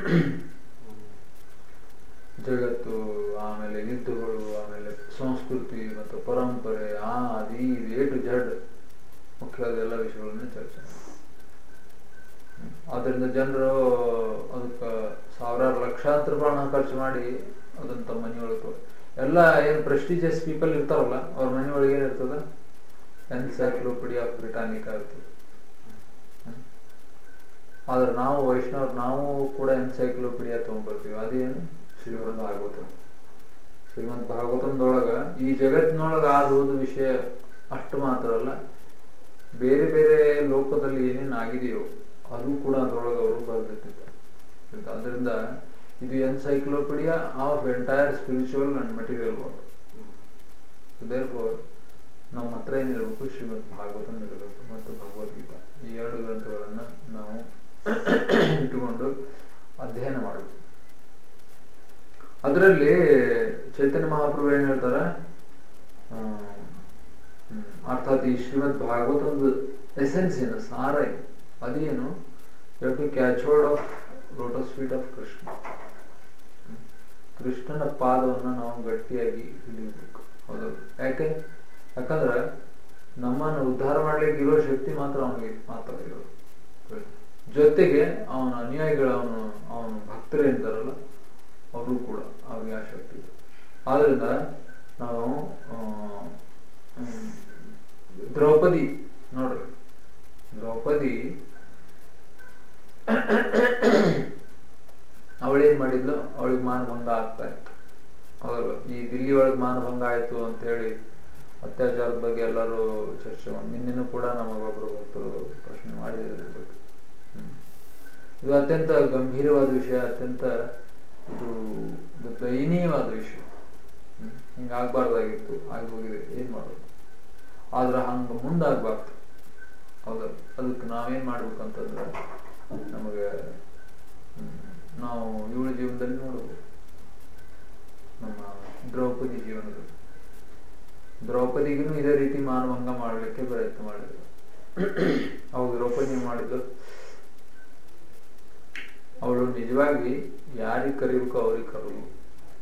ಜಗತ್ತು ಆಮೇಲೆ ಯುದ್ಧಗಳು ಆಮೇಲೆ ಸಂಸ್ಕೃತಿ ಮತ್ತು ಪರಂಪರೆ ಆ ಅದು ಈ ಎ ಟು ಜಡ್ ಮುಖ್ಯವಾದ ಎಲ್ಲ ವಿಷಯಗಳನ್ನ ಚರ್ಚೆ ಮಾಡಿದ್ರು. ಹ್ಮ್. ಆದ್ದರಿಂದ ಜನರು ಅದಕ್ಕೆ ಸಾವಿರಾರು ಲಕ್ಷಾಂತರ ರೂಪಾಯಿ ಹಣ ಖರ್ಚು ಮಾಡಿ ಅದನ್ನ ತಮ್ಮ ಮನೆಯೊಳಗೆ ಎಲ್ಲ ಏನು ಪ್ರೆಸ್ಟೀಜಿಯಸ್ ಪೀಪಲ್ ಇರ್ತಾರಲ್ಲ ಅವ್ರ ಮನೆಯೊಳಗೆ ಏನಿರ್ತದ ಎನ್ಸೈಕ್ಲೋಪಿಡಿಯಾ ಆಫ್ ಬ್ರಿಟಾನಿಕಾ ಇರ್ತದೆ ಹ್ಮ್. ಆದ್ರೆ ನಾವು ವೈಷ್ಣವ್ರು ನಾವು ಕೂಡ ಎನ್ಸೈಕ್ಲೋಪಿಡಿಯಾ ತಗೊಂಡ್ಬರ್ತೀವಿ ಅದೇನು ಶ್ರೀಮದ್ ಭಾಗವತ ಶ್ರೀಮದ್ ಭಾಗವತದೊಳಗ ಈ ಜಗತ್ತಿನೊಳಗ ಆದ ಹೋದ ವಿಷಯ ಅಷ್ಟು ಮಾತ್ರ ಅಲ್ಲ ಬೇರೆ ಬೇರೆ ಲೋಕದಲ್ಲಿ ಏನೇನು ಆಗಿದೆಯೋ ಅದು ಕೂಡ ಅದರೊಳಗೆ ಅವರು ಬರೆದಿಟ್ಟಿದ್ದಾರೆ ಅದರಿಂದ ಇದು encyclopaedia of entire spiritual and material world therefore ನಮ್ಮ ಹತ್ರ ಏನಿರಬೇಕು ಶ್ರೀಮದ್ ಭಾಗವತನ ಇರಬೇಕು ಮತ್ತು ಭಗವದ್ಗೀತಾ ಈ ಎರಡು ಗ್ರಂಥಗಳನ್ನ ನಾವು ಇಟ್ಟುಕೊಂಡು ಅಧ್ಯಯನ ಮಾಡಬೇಕು ಅದರಲ್ಲಿ ಚೈತನ್ಯ ಮಹಾಪ್ರಭು ಏನ್ ಹೇಳ್ತಾರ ಆ, ಹ್ಮ್, ಅರ್ಥಾತ್ ಈ ಶ್ರೀಮದ್ ಭಾಗವತದ ಎಸೆನ್ಸ್ ಏನು ಸಾರ ಏನು ಅದೇನು to catch hold of lotus feet of Krishna hmm. ಕೃಷ್ಣನ ಪಾದವನ್ನ ನಾವು ಗಟ್ಟಿಯಾಗಿ ಹಿಡಿಯಬೇಕು ಹೌದು ಯಾಕೆ ಯಾಕಂದ್ರೆ ನಮ್ಮನ್ನು ಉದ್ಧಾರ ಮಾಡ್ಲಿಕ್ಕೆ ಇರೋ ಶಕ್ತಿ ಮಾತ್ರ ಅವನಿಗೆ ಮಾತ್ರ ಇರೋದು ಜೊತೆಗೆ ಅವನ ಅನುಯಾಯಿಗಳು ಅವನು ಅವನ ಭಕ್ತರು ಇರ್ತಾರಲ್ಲ ಅವರು ಕೂಡ ಅವ್ರಿಗೆ ಆ ಶಕ್ತಿ ಇದೆ ಆದ್ರಿಂದ ನಾವು ಆ, ಹ್ಮ್, ದ್ರೌಪದಿ ನೋಡ್ರಿ ದ್ರೌಪದಿ ಅವಳೇನ್ ಮಾಡಿದ್ಲು ಅವಳಿಗೆ ಮಾನಭಂಗ ಆಗ್ತಾ ಇತ್ತು ಹೌದಲ್ಲ ಈ ದಿಲ್ಲಿ ಒಳಗೆ ಮಾನಭಂಗ ಆಯ್ತು ಅಂತ ಹೇಳಿ ಅತ್ಯಾಚಾರದ ಬಗ್ಗೆ ಎಲ್ಲರೂ ಚರ್ಚೆ ಮಾಡಿ ನಿನ್ನೆನೂ ಕೂಡ ನಮಗೊಬ್ರು ಭಕ್ತರು ಪ್ರಶ್ನೆ ಮಾಡಿದ್ರು ಇದ್ರ ಬಗ್ಗೆ ಹ್ಮ್. ಇದು ಅತ್ಯಂತ ಗಂಭೀರವಾದ ವಿಷಯ ಅತ್ಯಂತ ಇದು ಇದು ದಯನೀಯವಾದ ವಿಷಯ ಹ್ಮ್. ಹಿಂಗಾಗ್ಬಾರ್ದಾಗಿತ್ತು ಆಗಿ ಹೋಗಿದೆ ಏನ್ ಮಾಡೋದು ಆದ್ರೆ ಹಂಗ ಮುಂದಾಗ್ಬಾರ್ದು ಹೌದಲ್ಲ ಅದಕ್ಕೆ ನಾವೇನ್ ಮಾಡ್ಬೇಕಂತಂದ್ರೆ ನಮಗೆ ಹ್ಮ್, ನಾವು ಇವಳ ಜೀವನದಲ್ಲಿ ನೋಡ್ಬೋದು ನಮ್ಮ ದ್ರೌಪದಿ ಜೀವನದಲ್ಲಿ ದ್ರೌಪದಿಗೂ ಇದೇ ರೀತಿ ಮಾನಭಂಗ ಮಾಡಲಿಕ್ಕೆ ಪ್ರಯತ್ನ ಮಾಡಿದ್ರು ಹೌದು ದ್ರೌಪದಿ ಏನ್ ಮಾಡಿದ್ರು ಅವಳು ನಿಜವಾಗಿ ಯಾರಿಗೆ ಕರೀಬೇಕು ಅವ್ರಿಗೆ ಕರೆದು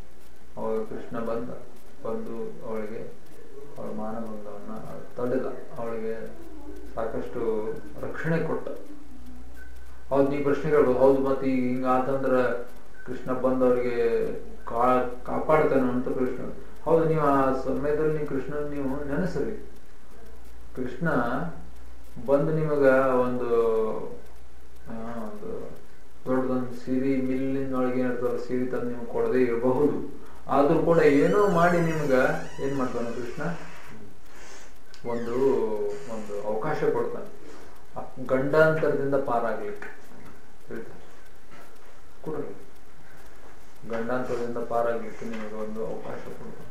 ಅವಾಗ ಕೃಷ್ಣ ಬಂದ ಬಂದು ಅವಳಿಗೆ ಅವಳ ಮಾನಭಂಗವನ್ನು ತಡೆದ ಅವಳಿಗೆ ಸಾಕಷ್ಟು ರಕ್ಷಣೆ ಕೊಟ್ಟ ಹೌದು ನೀ ಪ್ರಶ್ನೆ ಕೇಳ್ಬೋದು ಹೌದು ಮತ್ತೆ ಈಗ ಹಿಂಗ ಆತಂದ್ರ ಕೃಷ್ಣ ಬಂದು ಅವ್ರಿಗೆ ಕಾ ಕಾಪಾಡ್ತಾನೆ ಅಂತ ಕೃಷ್ಣ ಹೌದು ನೀವು ಆ ಸಮಯದಲ್ಲಿ ನೀವು ಕೃಷ್ಣನ್ ನೀವು ನೆನೆಸ್ರಿ ಕೃಷ್ಣ ಬಂದು ನಿಮಗ ಒಂದು ಆ, ಒಂದು ದೊಡ್ಡದೊಂದು ಸಿರಿ ಮಿಲ್ಲಿನೊಳಗೆ ಏನಿರ್ತಲ್ಲ ಸಿರಿ ತಂದು ನಿಮ್ಗೆ ಕೊಡದೇ ಇರಬಹುದು ಆದ್ರೂ ಕೂಡ ಏನೋ ಮಾಡಿ ನಿಮ್ಗ ಏನ್ ಮಾಡ್ತಾನೆ ಕೃಷ್ಣ ಒಂದು ಒಂದು ಅವಕಾಶ ಕೊಡ್ತಾನೆ ಆ ಗಂಡಾಂತರದಿಂದ ಪಾರಾಗ್ಲಿಕ್ಕೆ ಹೇಳ್ತಾನೆ ಕೊಡ್ರಿ ಗಂಡಾಂತರದಿಂದ ಪಾರಾಗ್ಲಿಕ್ಕೆ ನಿಮಗೆ ಒಂದು ಅವಕಾಶ ಕೊಡ್ತಾನೆ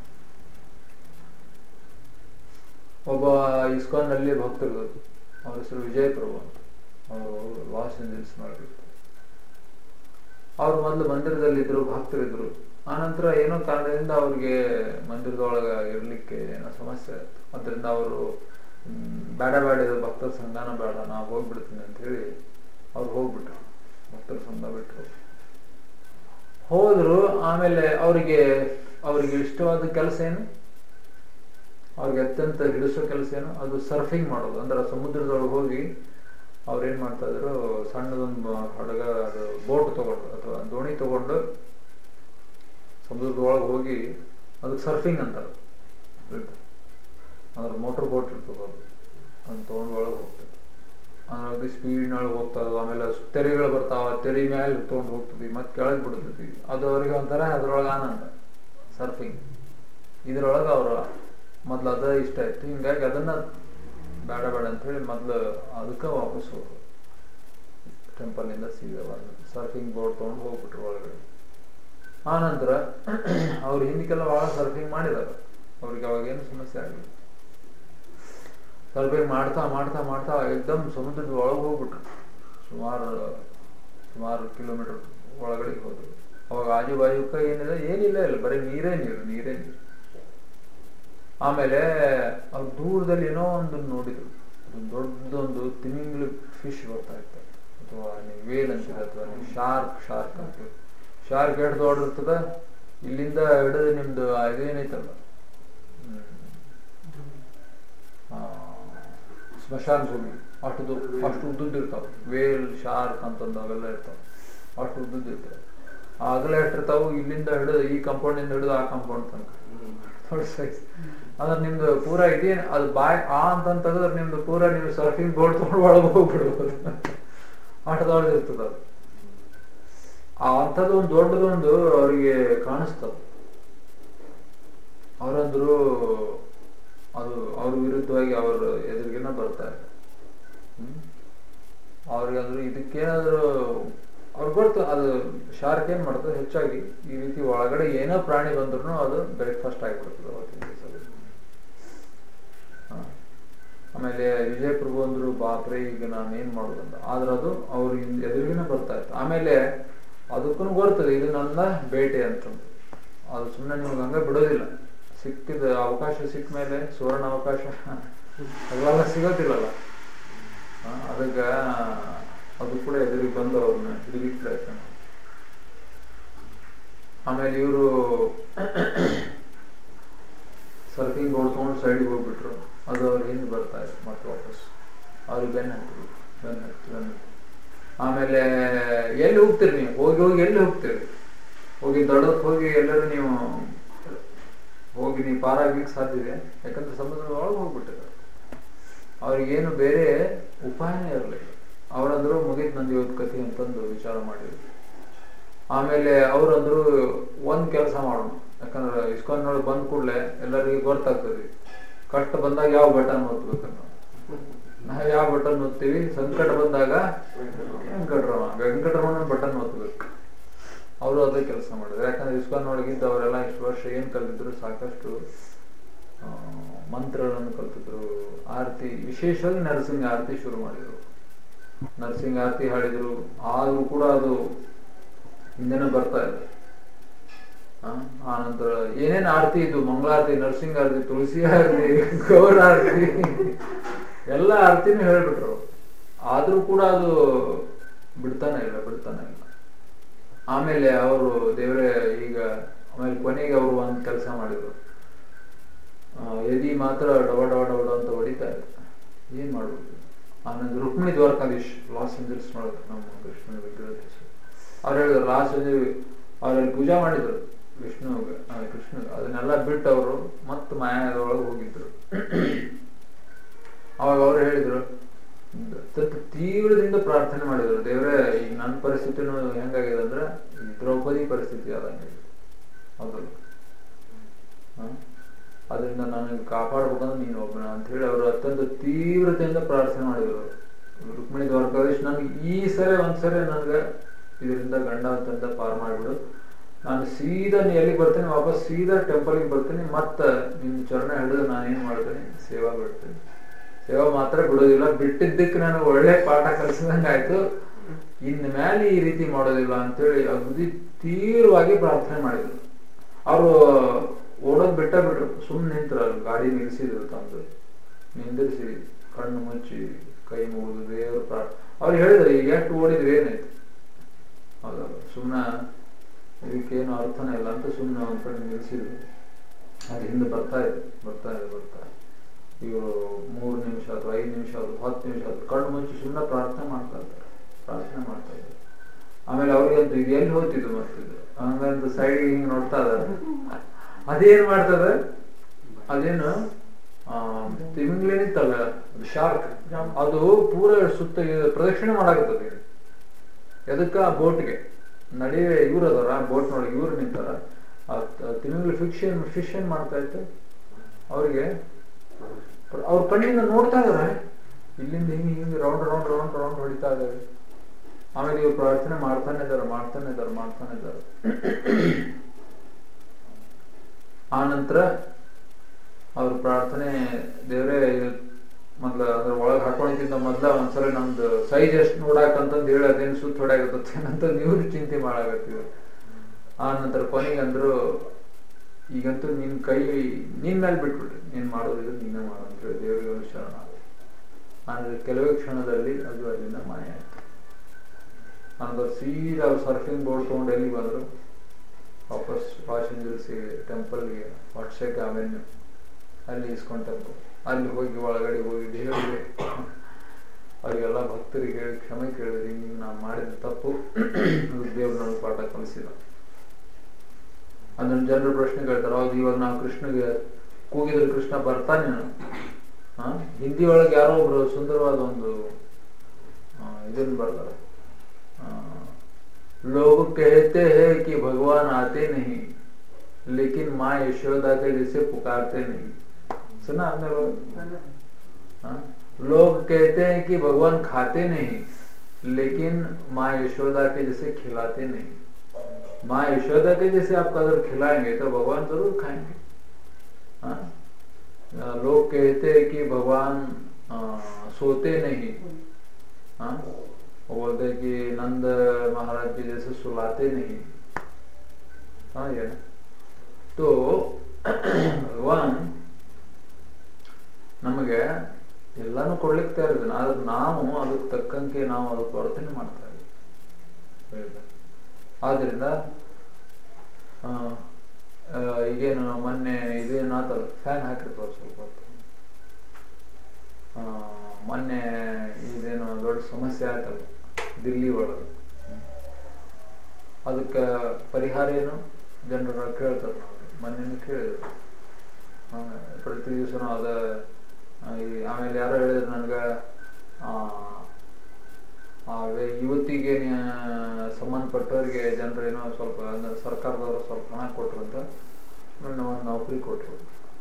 ಒಬ್ಬ ಇಸ್ಕಾನ್ ನಲ್ಲಿ ಭಕ್ತರು ಅವ್ರ ಹೆಸರು ವಿಜಯ ಪ್ರಭು ಅಂತ ಅವರು ಲಾಸ್ ಏಂಜಲ್ಸ್ ಮಾಡಿರ್ತಾರೆ ಅವ್ರು ಮೊದಲು ಮಂದಿರದಲ್ಲಿದ್ರು ಭಕ್ತರಿದ್ರು ಆನಂತರ ಏನೋ ಕಾರಣದಿಂದ ಅವ್ರಿಗೆ ಮಂದಿರದೊಳಗ ಇರ್ಲಿಕ್ಕೆ ಏನೋ ಸಮಸ್ಯೆ ಆಯ್ತು ಅದರಿಂದ ಅವರು ಬೇಡ ಬೇಡ ಇದು ಭಕ್ತರ ಸಂಘನ ಬೇಡ ನಾ ಹೋಗ್ಬಿಡ್ತೀನಿ ಅಂತ ಹೇಳಿ ಅವ್ರು ಹೋಗ್ಬಿಟ್ರು ಭಕ್ತರ ಸಂಘ ಬಿಟ್ರು ಹೋದ್ರು ಆಮೇಲೆ ಅವರಿಗೆ ಅವರಿಗೆ ಇಷ್ಟವಾದ ಕೆಲಸ ಏನು ಅವ್ರಿಗೆ ಅತ್ಯಂತ ಹಿಡಿಸೋ ಕೆಲಸ ಏನು ಅದು ಸರ್ಫಿಂಗ್ ಮಾಡೋದು ಅಂದ್ರೆ ಸಮುದ್ರದೊಳಗೆ ಹೋಗಿ ಅವ್ರು ಏನ್ ಮಾಡ್ತಾ ಇದ್ರು ಸಣ್ಣದೊಂದು ಹಡಗ ಅದು ಬೋಟ್ ತಗೊಂಡು ಅಥವಾ ದೋಣಿ ತಗೊಂಡು ಸಮುದ್ರದೊಳಗೆ ಹೋಗಿ ಅದಕ್ಕೆ ಸರ್ಫಿಂಗ್ ಅಂತಾರೆ ಅಂದ್ರೆ ಮೋಟರ್ ಬೋಟ್ ಇರ್ತದೆ ಅದು ಅದನ್ನ ತೊಗೊಂಡು ಒಳಗೆ ಹೋಗ್ತದೆ ಅದ್ರಾಗ ಸ್ಪೀಡ್ನೊಳಗೆ ಹೋಗ್ತದೆ ಆಮೇಲೆ ತೆರೆಗಳು ಬರ್ತಾವ ತೆರೆ ಮ್ಯಾಲೆ ತೊಗೊಂಡು ಹೋಗ್ತದೆ ಮತ್ತೆ ಕೆಳಗೆ ಬಿಡ್ತೈತಿ ಅದು ಅವ್ರಿಗೆ ಒಂಥರ ಅದ್ರೊಳಗೆ ಆನಂದ ಸರ್ಫಿಂಗ್ ಇದ್ರೊಳಗೆ ಅವ್ರ ಮೊದ್ಲು ಅದ ಇಷ್ಟ ಆಯ್ತು ಹಿಂಗಾಗಿ ಅದನ್ನ ಬೇಡ ಬೇಡ ಅಂತ ಹೇಳಿ ಮೊದ್ಲು ಅದಕ್ಕೆ ವಾಪಸ್ ಹೋದ್ರು ಟೆಂಪಲ್ ಇಂದ ಸೀದಾ ಬಂದು ಸರ್ಫಿಂಗ್ ಬೋರ್ಡ್ ತೊಗೊಂಡು ಹೋಗ್ಬಿಟ್ರು ಒಳಗಡೆ ಆನಂತರ ಅವ್ರು ಹಿಂದಕ್ಕೆಲ್ಲ ಬಹಳ ಸರ್ಫಿಂಗ್ ಮಾಡಿದಾರೆ ಅವ್ರಿಗೆ ಅವಾಗ ಏನು ಸಮಸ್ಯೆ ಆಗಿಲ್ಲ ಸರ್ಫಿಂಗ್ ಮಾಡ್ತಾ ಮಾಡ್ತಾ ಮಾಡ್ತಾ ಏಕ್ದಮ್ ಸಮುದ್ರದ ಒಳಗೆ ಹೋಗ್ಬಿಟ್ರು ಸುಮಾರು ಸುಮಾರು ಕಿಲೋಮೀಟರ್ ಒಳಗಡೆ ಹೋದ್ರು ಅವಾಗ ಆಜು ಬಾಜುಕ ಏನಿದೆ ಏನಿಲ್ಲ ಇಲ್ಲ ಬರೀ ನೀರೇ ನೀರು ನೀರೇ ನೀರು ಆಮೇಲೆ ಅವ್ರು ದೂರದಲ್ಲಿ ಏನೋ ಒಂದು ನೋಡಿದ್ರು ಒಂದು ದೊಡ್ಡದೊಂದು ತಿಮಿಂಗ್ಲ ಫಿಶ್ ಬರ್ತಾ ಇತ್ತು ಅಥವಾ ನೀವು ವೇಲ್ ಅಂತೀರ ಅಥವಾ ನೀವು ಶಾರ್ಕ್ ಶಾರ್ಕ್ ಅಂತೀರಿ ಶಾರ್ಕ್ ಎಷ್ಟು ದೊಡ್ಡದಿರ್ತದ ಇಲ್ಲಿಂದ ಹಿಡಿದು ನಿಮ್ದು ಇದೇನೈತಲ್ಲ ಹ್ಮ್. ಆ, ಸ್ಮಶಾನ ಭೂಮಿ ಅಷ್ಟು ಅಷ್ಟು ಉದ್ದದ್ದು ಇರ್ತಾವ ವೇಲ್ ಶಾರ್ಕ್ ಅಂತಂದು ಅವೆಲ್ಲ ಇರ್ತಾವ ಅಷ್ಟು ಉದ್ದದ್ದು ಇರ್ತಾವ ಆ ಅಗಲ ಎಷ್ಟಿರ್ತಾವು ಇಲ್ಲಿಂದ ಹಿಡಿದು ಈ ಕಾಂಪೌಂಡ್ ಇಂದ ಹಿಡಿದು ಆ ಕಾಂಪೌಂಡ್ ತನಕ ದೊಡ್ಡ ಸೈಜ್ ಅದ್ರ ನಿಮ್ದು ಪೂರಾ ಇದೇ ಅದು ಬಾಯ್ ಆ ಅಂತ ತೆಗೆದ್ರೆ ನಿಮ್ದು ಪೂರಾ ನೀವು ಸರ್ಫಿಂಗ್ ಬೋರ್ಡ್ ತಗೊಂಡು ಒಳಗೆ ಹೋಗ್ಬಿಡ್ಬೋದು ಆಟದೊಳಗೆ ಇರ್ತದ ಅದು ಆ ಅಂಥದ್ದು ಒಂದು ದೊಡ್ಡದೊಂದು ಅವರಿಗೆ ಕಾಣಿಸ್ತದ ಅವರಂದ್ರು ಅದು ಅವ್ರ ವಿರುದ್ಧವಾಗಿ ಅವ್ರ ಎದುರಿಗೆನ ಬರ್ತಾರೆ ಹ್ಮ್ ಅವ್ರಿಗೆ ಅಂದ್ರು ಇದಕ್ಕೇನಾದ್ರು ಅವ್ರಿಗೆ ಗೊತ್ತು ಅದು ಶಾರ್ಕ್ ಏನ್ ಮಾಡ್ತದೆ ಹೆಚ್ಚಾಗಿ ಈ ರೀತಿ ಒಳಗಡೆ ಏನೋ ಪ್ರಾಣಿ ಬಂದ್ರು ಅದು ಬ್ರೇಕ್ಫಾಸ್ಟ್ ಆಗಿಬಿಡ್ತದೆ ಅವತ್ತಿನ ದಿವಸದಲ್ಲಿ ಆಮೇಲೆ ವಿಜಯ ಪ್ರಭು ಅಂದ್ರು ಬಾಪ್ರೆ ಈಗ ನಾನು ಏನ್ ಮಾಡೋದಂತ ಆದ್ರೆ ಅದು ಅವ್ರ ಎದುರಿಗಿನ ಬರ್ತಾ ಇತ್ತು ಆಮೇಲೆ ಅದಕ್ಕೂ ಗೊರ್ತದೆ ಇದು ನನ್ನ ಬೇಟೆ ಅಂತಂದು ಅದು ಸುಮ್ಮನೆ ನಿಮ್ಗೆ ಹಂಗ ಬಿಡೋದಿಲ್ಲ ಸಿಕ್ಕಿದ ಅವಕಾಶ ಸಿಕ್ಕ ಮೇಲೆ ಸುವರ್ಣ ಅವಕಾಶ ಅವೆಲ್ಲ ಸಿಗೋದಿಲ್ಲಲ್ಲ ಆ, ಅದಕ್ಕ ಅದು ಕೂಡ ಎದುರಿಗೆ ಬಂದು ಅವ್ರನ್ನ ಹಿಡಿಲಿಕ್ಕೆ ಪ್ರಯತ್ನ ಮಾಡ್ತಾರೆ. ಆಮೇಲೆ ಇವರು ಸರ್ಫಿಂಗ್ ಬೋರ್ಡ್ ತೊಗೊಂಡು ಸೈಡ್ಗೆ ಹೋಗ್ಬಿಟ್ರು ಅದು ಅವ್ರ ಹಿಂದೆ ಬರ್ತಾ ಇತ್ತು ಮತ್ತೆ ವಾಪಸ್ ಅವ್ರಿಗೆ ಬೆನ್ನ ಹತ್ತಿದ್ರು ಬೆನ್ನ ಹತ್ತಿ ಬೆನ್ನ ಹತ್ತಿ ಆಮೇಲೆ ಎಲ್ಲಿ ಹೋಗ್ತೀರಿ ನೀವು ಹೋಗಿ ಹೋಗಿ ಎಲ್ಲಿ ಹೋಗ್ತೀರಿ ಹೋಗಿ ದೊಡ್ಡಕ್ಕೆ ಹೋಗಿ ಎಲ್ಲರೂ ನೀವು ಹೋಗಿ ನೀವು ಪಾರಾಗ್ಲಿಕ್ಕೆ ಸಾಧ್ಯ ಇದೆ ಯಾಕಂದ್ರೆ ಸಮುದ್ರದ ಒಳಗೆ ಹೋಗ್ಬಿಟ್ಟಿದ್ದಾರೆ ಅವ್ರಿಗೇನು ಬೇರೆ ಉಪಾಯನೇ ಇರಲಿಲ್ಲ ಅವರಂದ್ರು ಮುಗಿತ್ ನಂದು ಇವತ್ತು ಕಥೆ ಅಂತಂದು ವಿಚಾರ ಮಾಡಿದ್ರು ಆಮೇಲೆ ಅವರಂದ್ರು ಒಂದ್ ಕೆಲಸ ಮಾಡೋಣ ಯಾಕಂದ್ರೆ ಇಸ್ಕಾನ್ನೊಳಗೆ ಬಂದ ಕೂಡಲೇ ಎಲ್ಲರಿಗೂ ಗೊತ್ತಾಗ್ತದೆ ಕಷ್ಟ ಬಂದಾಗ ಯಾವ ಬಟನ್ ಒತ್ತಬೇಕನ್ನ ನಾವು ಯಾವ ಬಟನ್ ಒತ್ತೀವಿ ಸಂಕಟ ಬಂದಾಗ ವೆಂಕಟರಮ ವೆಂಕಟರಮಣ ಬಟನ್ ಒತ್ತಬೇಕು ಅವರು ಅದೇ ಕೆಲಸ ಮಾಡಿದ್ರು ಯಾಕಂದ್ರೆ ಇಸ್ಕಾನ್ ಒಳಗಿದ್ದ ಅವರೆಲ್ಲ ಇಷ್ಟು ವರ್ಷ ಏನ್ ಕಲ್ತಿದ್ರು ಸಾಕಷ್ಟು ಆ, ಮಂತ್ರಗಳನ್ನು ಕಲ್ತಿದ್ರು ಆರತಿ ವಿಶೇಷವಾಗಿ ನರಸಿಂಹ ಆರತಿ ಶುರು ಮಾಡಿದ್ರು ನರಸಿಂಹ ಆರತಿ ಹಾಡಿದ್ರು ಆದ್ರೂ ಕೂಡ ಅದು ಹಿಂದೆನೆ ಬರ್ತಾ ಇದೆ ಆ, ಆ ನಂತರ ಏನೇನ್ ಆರತಿ ಇದ್ದು ಮಂಗಳಾರತಿ ನರಸಿಂಹ ಆರತಿ ತುಳಸಿ ಆರತಿ ಗೌರ ಆರತಿ ಎಲ್ಲ ಆರತಿನೂ ಹೇಳ್ಬಿಟ್ರು ಆದ್ರೂ ಕೂಡ ಅದು ಬಿಡ್ತಾನೆ ಇಲ್ಲ ಬಿಡ್ತಾನೆ ಇಲ್ಲ ಆಮೇಲೆ ಅವರು ದೇವರೇ ಈಗ ಆಮೇಲೆ ಕೊನೆಗೆ ಅವರು ಒಂದು ಕೆಲಸ ಮಾಡಿದ್ರು ಆ, ಎದಿ ಮಾತ್ರ ಡವ ಡವ ಡವ ಡವ ಅಂತ ಹೊಡಿತಾ ಇದೆ ಏನ್ ಮಾಡುದು ಆನಂದ್ ರುಕ್ಮಿಣಿ ದ್ವಾರಕಾಧೀಶ್ ಲಾಸ್ ಏಂಜಲ್ಸ್ ನೋಡಿದ್ರು ನಮ್ಮ ಕೃಷ್ಣನ ವಿಗ್ರಹ ಅವ್ರು ಹೇಳಿದ್ರು ಲಾಸ್ ಏಂಜಲ್ ಅವರಲ್ಲಿ ಪೂಜಾ ಮಾಡಿದ್ರು ವಿಷ್ಣುಗೆ ಆ, ಕೃಷ್ಣಗೆ ಅದನ್ನೆಲ್ಲ ಬಿಟ್ಟು ಅವರು ಮತ್ತೆ ಮಾಯಾದೊಳಗೆ ಹೋಗಿದ್ರು ಅವಾಗ ಅವ್ರು ಹೇಳಿದ್ರು ಅತ್ಯಂತ ತೀವ್ರದಿಂದ ಪ್ರಾರ್ಥನೆ ಮಾಡಿದ್ರು ದೇವ್ರೆ ಈಗ ನನ್ನ ಪರಿಸ್ಥಿತಿನೂ ಹೆಂಗಾಗಿದೆ ಅಂದ್ರೆ ಈ ದ್ರೌಪದಿ ಪರಿಸ್ಥಿತಿ ಆದಂಗೆ ಹೌದಲ್ಲ ಹ? ಅದರಿಂದ ನನಗೆ ಕಾಪಾಡ್ಬೇಕಂದ್ರೆ ನೀನು ಒಬ್ಬನ ಅಂತ ಹೇಳಿ ಅವರು ಅತ್ಯಂತ ತೀವ್ರತೆಯಿಂದ ಪ್ರಾರ್ಥನೆ ಮಾಡಿದ್ರು ರುಕ್ಮಿಣಿ ದ್ವಾರಕಾಧೀಶ್ ನನಗೆ ಈ ಸರಿ ಒಂದ್ಸರಿ ನನಗೆ ಇದರಿಂದ ಗಂಡ ಅಂತಂದ ಪಾರ್ ಮಾಡಿಬಿಡು ನಾನು ಸೀದಾ ನೀ ಎಲ್ಲಿಗೆ ಬರ್ತೇನೆ ವಾಪಸ್ ಸೀದಾ ಟೆಂಪಲ್ಗೆ ಬರ್ತೀನಿ ಮತ್ತೆ ನಿನ್ನ ಚರಣ ಹಿಡಿದು ನಾನು ಏನ್ ಮಾಡ್ತೇನೆ ಸೇವಾ ಬಿಡ್ತೇನೆ ಸೇವಾ ಮಾತ್ರ ಬಿಡೋದಿಲ್ಲ ಬಿಟ್ಟಿದ್ದಕ್ಕೆ ನನಗೆ ಒಳ್ಳೆ ಪಾಠ ಕಲಿಸಿದಂಗೆ ಆಯ್ತು ಇನ್ ಮೇಲೆ ಈ ರೀತಿ ಮಾಡೋದಿಲ್ಲ ಅಂತೇಳಿ ಅಗದಿ ತೀವ್ರವಾಗಿ ಪ್ರಾರ್ಥನೆ ಮಾಡಿದ್ರು ಅವರು ಓಡೋದ್ ಬಿಟ್ಟ ಬಿಟ್ರು ಸುಮ್ಮನೆ ನಿಂತರು ಅಲ್ಲಿ ಗಾಡಿ ನಿಲ್ಲಿಸಿದ್ರು ತಂದು ನಿಂದಿರಿಸಿ ಕಣ್ಣು ಮುಚ್ಚಿ ಕೈ ಮುಗಿದು ದೇವ್ರ ಪ್ರಾರ್ ಅವ್ರು ಹೇಳಿದ್ರು ಈಗ ಎಷ್ಟು ಓಡಿದ್ರೆ ಏನಾಯ್ತು ಹೌದಲ್ಲ ಸುಮ್ಮನೆ ಇದಕ್ಕೇನು ಅರ್ಥನೇ ಇಲ್ಲ ಅಂತ ಸುಮ್ಮನೆ ಒಂದ್ ಕಡೆ ನಿಲ್ಲಿಸಿದ್ರು ಅದು ಹಿಂದೆ ಬರ್ತಾ ಇದೆ ಬರ್ತಾ ಇದೆ ಬರ್ತಾ ಇದೆ ಇವರು ಮೂರು ನಿಮಿಷ ಅಥವಾ ಐದು ನಿಮಿಷ ಆದ್ರು ಹತ್ತು ನಿಮಿಷ ಆದ್ರು ಕಣ್ಣು ಮುಚ್ಚಿ ಸುಮ್ಮನೆ ಪ್ರಾರ್ಥನೆ ಮಾಡ್ತಾ ಇದ್ದಾರೆ ಪ್ರಾರ್ಥನೆ ಮಾಡ್ತಾ ಇದ್ದಾರೆ ಆಮೇಲೆ ಅವ್ರಿಗಂತೂ ಇದು ಎಲ್ಲಿ ಹೋಗ್ತಿದ್ದು ಮತ್ತಿದ್ದು ಹಂಗಂತ ಸೈಡ್ ಹಿಂಗ್ ನೋಡ್ತಾ ಇದಾರೆ ಅದೇನ್ ಮಾಡ್ತದೆ ಅದೇನು ತಿಮಿಂಗ್ಲೇನಿತ್ತಲ್ಲ ಶಾರ್ಕ್ ಅದು ಪೂರ ಸುತ್ತ ಇದು ಪ್ರದಕ್ಷಿಣೆ ಮಾಡಾಕತ್ತದ ಎದಕ್ಕ ಆ ಬೋಟ್ಗೆ ನಡುವೆ ಇವ್ರು ಅದಾರ ಬೋಟ್ ನೊಳಗೆ ಇವ್ರು ನಿಂತಾರ ತಿಮಿಂಗ್ಲಿ ಫಿಕ್ಷನ್ ಫಿಶ್ ಏನ್ ಮಾಡ್ತಾ ಇತ್ತು ಅವ್ರಿಗೆ ಅವ್ರ ಕಣ್ಣಿಂದ ನೋಡ್ತಾ ಇದಾರೆ ಇಲ್ಲಿಂದ ಹಿಂಗ್ ಹಿಂಗ್ ರೌಂಡ್ ರೌಂಡ್ ರೌಂಡ್ ರೌಂಡ್ ಹೊಡಿತಾ ಇದಾರೆ ಆಮೇಲೆ ಇವ್ರು ಪ್ರಾರ್ಥನೆ ಮಾಡ್ತಾನೆ ಇದಾರೆ ಮಾಡ್ತಾನೆ ಇದಾರೆ ಮಾಡ್ತಾನೆ ಇದಾರೆ ಆ ನಂತರ ಅವ್ರ ಪ್ರಾರ್ಥನೆ ದೇವ್ರೆ ಮೊದ್ಲ ಅದ್ರ ಒಳಗೆ ಹಾಕೊಂಡಿದ್ದ ಮೊದ್ಲ ಒಂದ್ಸಲ ನಮ್ದು ಸೈಜ್ ಎಷ್ಟು ನೋಡಾಕಂತಂದ್ ಹೇಳಿ ಅದೇನು ಸುತ್ತ ಹೊಡ್ಯಾಕತ್ತೆ ಅಂತ ನೀವು ಚಿಂತೆ ಮಾಡಾಕತ್ತೀವಿ ಆ ನಂತರ ಕೊನೆಗೆ ಅಂದ್ರು ಈಗಂತೂ ನಿನ್ ಕೈ ನಿನ್ ಮೇಲೆ ಬಿಟ್ಬಿಟ್ರಿ ನೀನ್ ಮಾಡೋದಿದ್ರೆ ನೀನೇ ಮಾಡು ಅಂತ ಹೇಳಿ ದೇವರಿಗೆ ಒಂದು ಶರಣ ಆದ್ರೆ ಕೆಲವೇ ಕ್ಷಣದಲ್ಲಿ ಅದು ಅಲ್ಲಿಂದ ಮಾಯ ಆಯ್ತು ಅಂದ್ರೆ ಸೀದಾ ಅವ್ರು ಸರ್ಫಿಂಗ್ ಬೋರ್ಡ್ ತಗೊಂಡು ಎಲ್ಲಿ ಬಂದ್ರು ವಾಪಸ್ ಲಾಸ್ ಏಂಜಲ್ಸ್ ಟೆಂಪಲ್ಗೆ ವಾಟ್ಸೆಕ್ ಅವೆನ್ಯೂ ಅಲ್ಲಿ ಇಸ್ಕೊಂಡ್ ಟೆಂಪಲ್ ಅಲ್ಲಿ ಹೋಗಿ ಒಳಗಡೆ ಹೋಗಿ ದೇವರಿಗೆ ಅವರಿಗೆಲ್ಲ ಭಕ್ತರಿಗೆ ಹೇಳಿ ಕ್ಷಮೆ ಕೇಳಿದ್ರಿ ಹಿಂಗೆ ನಾವು ಮಾಡಿದ ತಪ್ಪು ದೇವ್ರು ನನಗೆ ಪಾಠ ಕಲಿಸಿಲ್ಲ ಅದನ್ನ ಜನರು ಪ್ರಶ್ನೆ ಕೇಳ್ತಾರೆ ಹೌದು ಇವಾಗ ನಾವು ಕೃಷ್ಣಗೆ ಕೂಗಿದ್ರೆ ಕೃಷ್ಣ ಬರ್ತಾನೆ ಹಾ ಹಿಂದಿ ಒಳಗೆ ಯಾರೋ ಒಬ್ರು ಸುಂದರವಾದ ಒಂದು ಇದನ್ನ ಬರ್ತಾರೆ लोग कहते हैं कि भगवान आते नहीं लेकिन माँ यशोदा के जैसे पुकारते नहीं सुना आपने लोग हाँ? लोग कहते हैं कि भगवान खाते नहीं लेकिन माँ यशोदा के जैसे खिलाते नहीं माँ यशोदा के जैसे आप अगर खिलाएंगे तो भगवान जरूर खाएंगे हाँ? लोग कहते हैं कि भगवान आ, सोते नहीं हाँ? वो बोलते हैं कि नंद महाराज जी जैसे सुलाते नहीं हाँ ये तो ಭಗವಾನ್ ನಮಗೆ ಎಲ್ಲಾನು ಕೊಡ್ಲಿಕ್ಕೆ ತಯಾರಿದ್ದಾನೆ ಆದ್ರೆ ನಾವು ಅದಕ್ಕೆ ತಕ್ಕಂಗೆ ನಾವು ಅದಕ್ಕೆ ವರ್ತನೆ ಮಾಡ್ತಾ ಇದ್ದೀವಿ ಆದ್ರಿಂದ ಈಗೇನು ಮೊನ್ನೆ ಇದೇನಾತಲ್ಲ ಫ್ಯಾನ್ ಹಾಕಿರ್ತಾರೆ ಸ್ವಲ್ಪ ಹೊತ್ತು ಮೊನ್ನೆ ಇದೇನು ದೊಡ್ಡ ಸಮಸ್ಯೆ ಆಯ್ತಲ್ಲ ದಿಲ್ಲಿ ಒಳಗೆ ಅದಕ್ಕೆ ಪರಿಹಾರ ಏನು ಜನರು ಕೇಳ್ತಾರೆ ನಾವು ಮೊನ್ನೆ ಕೇಳಿದ್ರು ಪ್ರತಿ ದಿವಸನೂ ಅದ ಆಮೇಲೆ ಯಾರೋ ಹೇಳಿದ್ರು ನನಗೆ ಯುವತಿಗೆ ಸಂಬಂಧಪಟ್ಟವರಿಗೆ ಜನರು ಏನೋ ಸ್ವಲ್ಪ ಅಂದ್ರೆ ಸರ್ಕಾರದವರು ಸ್ವಲ್ಪ ಹಣ ಕೊಟ್ರು ಅಂತ ಒಂದು ನೌಕರಿ ಕೊಟ್ರು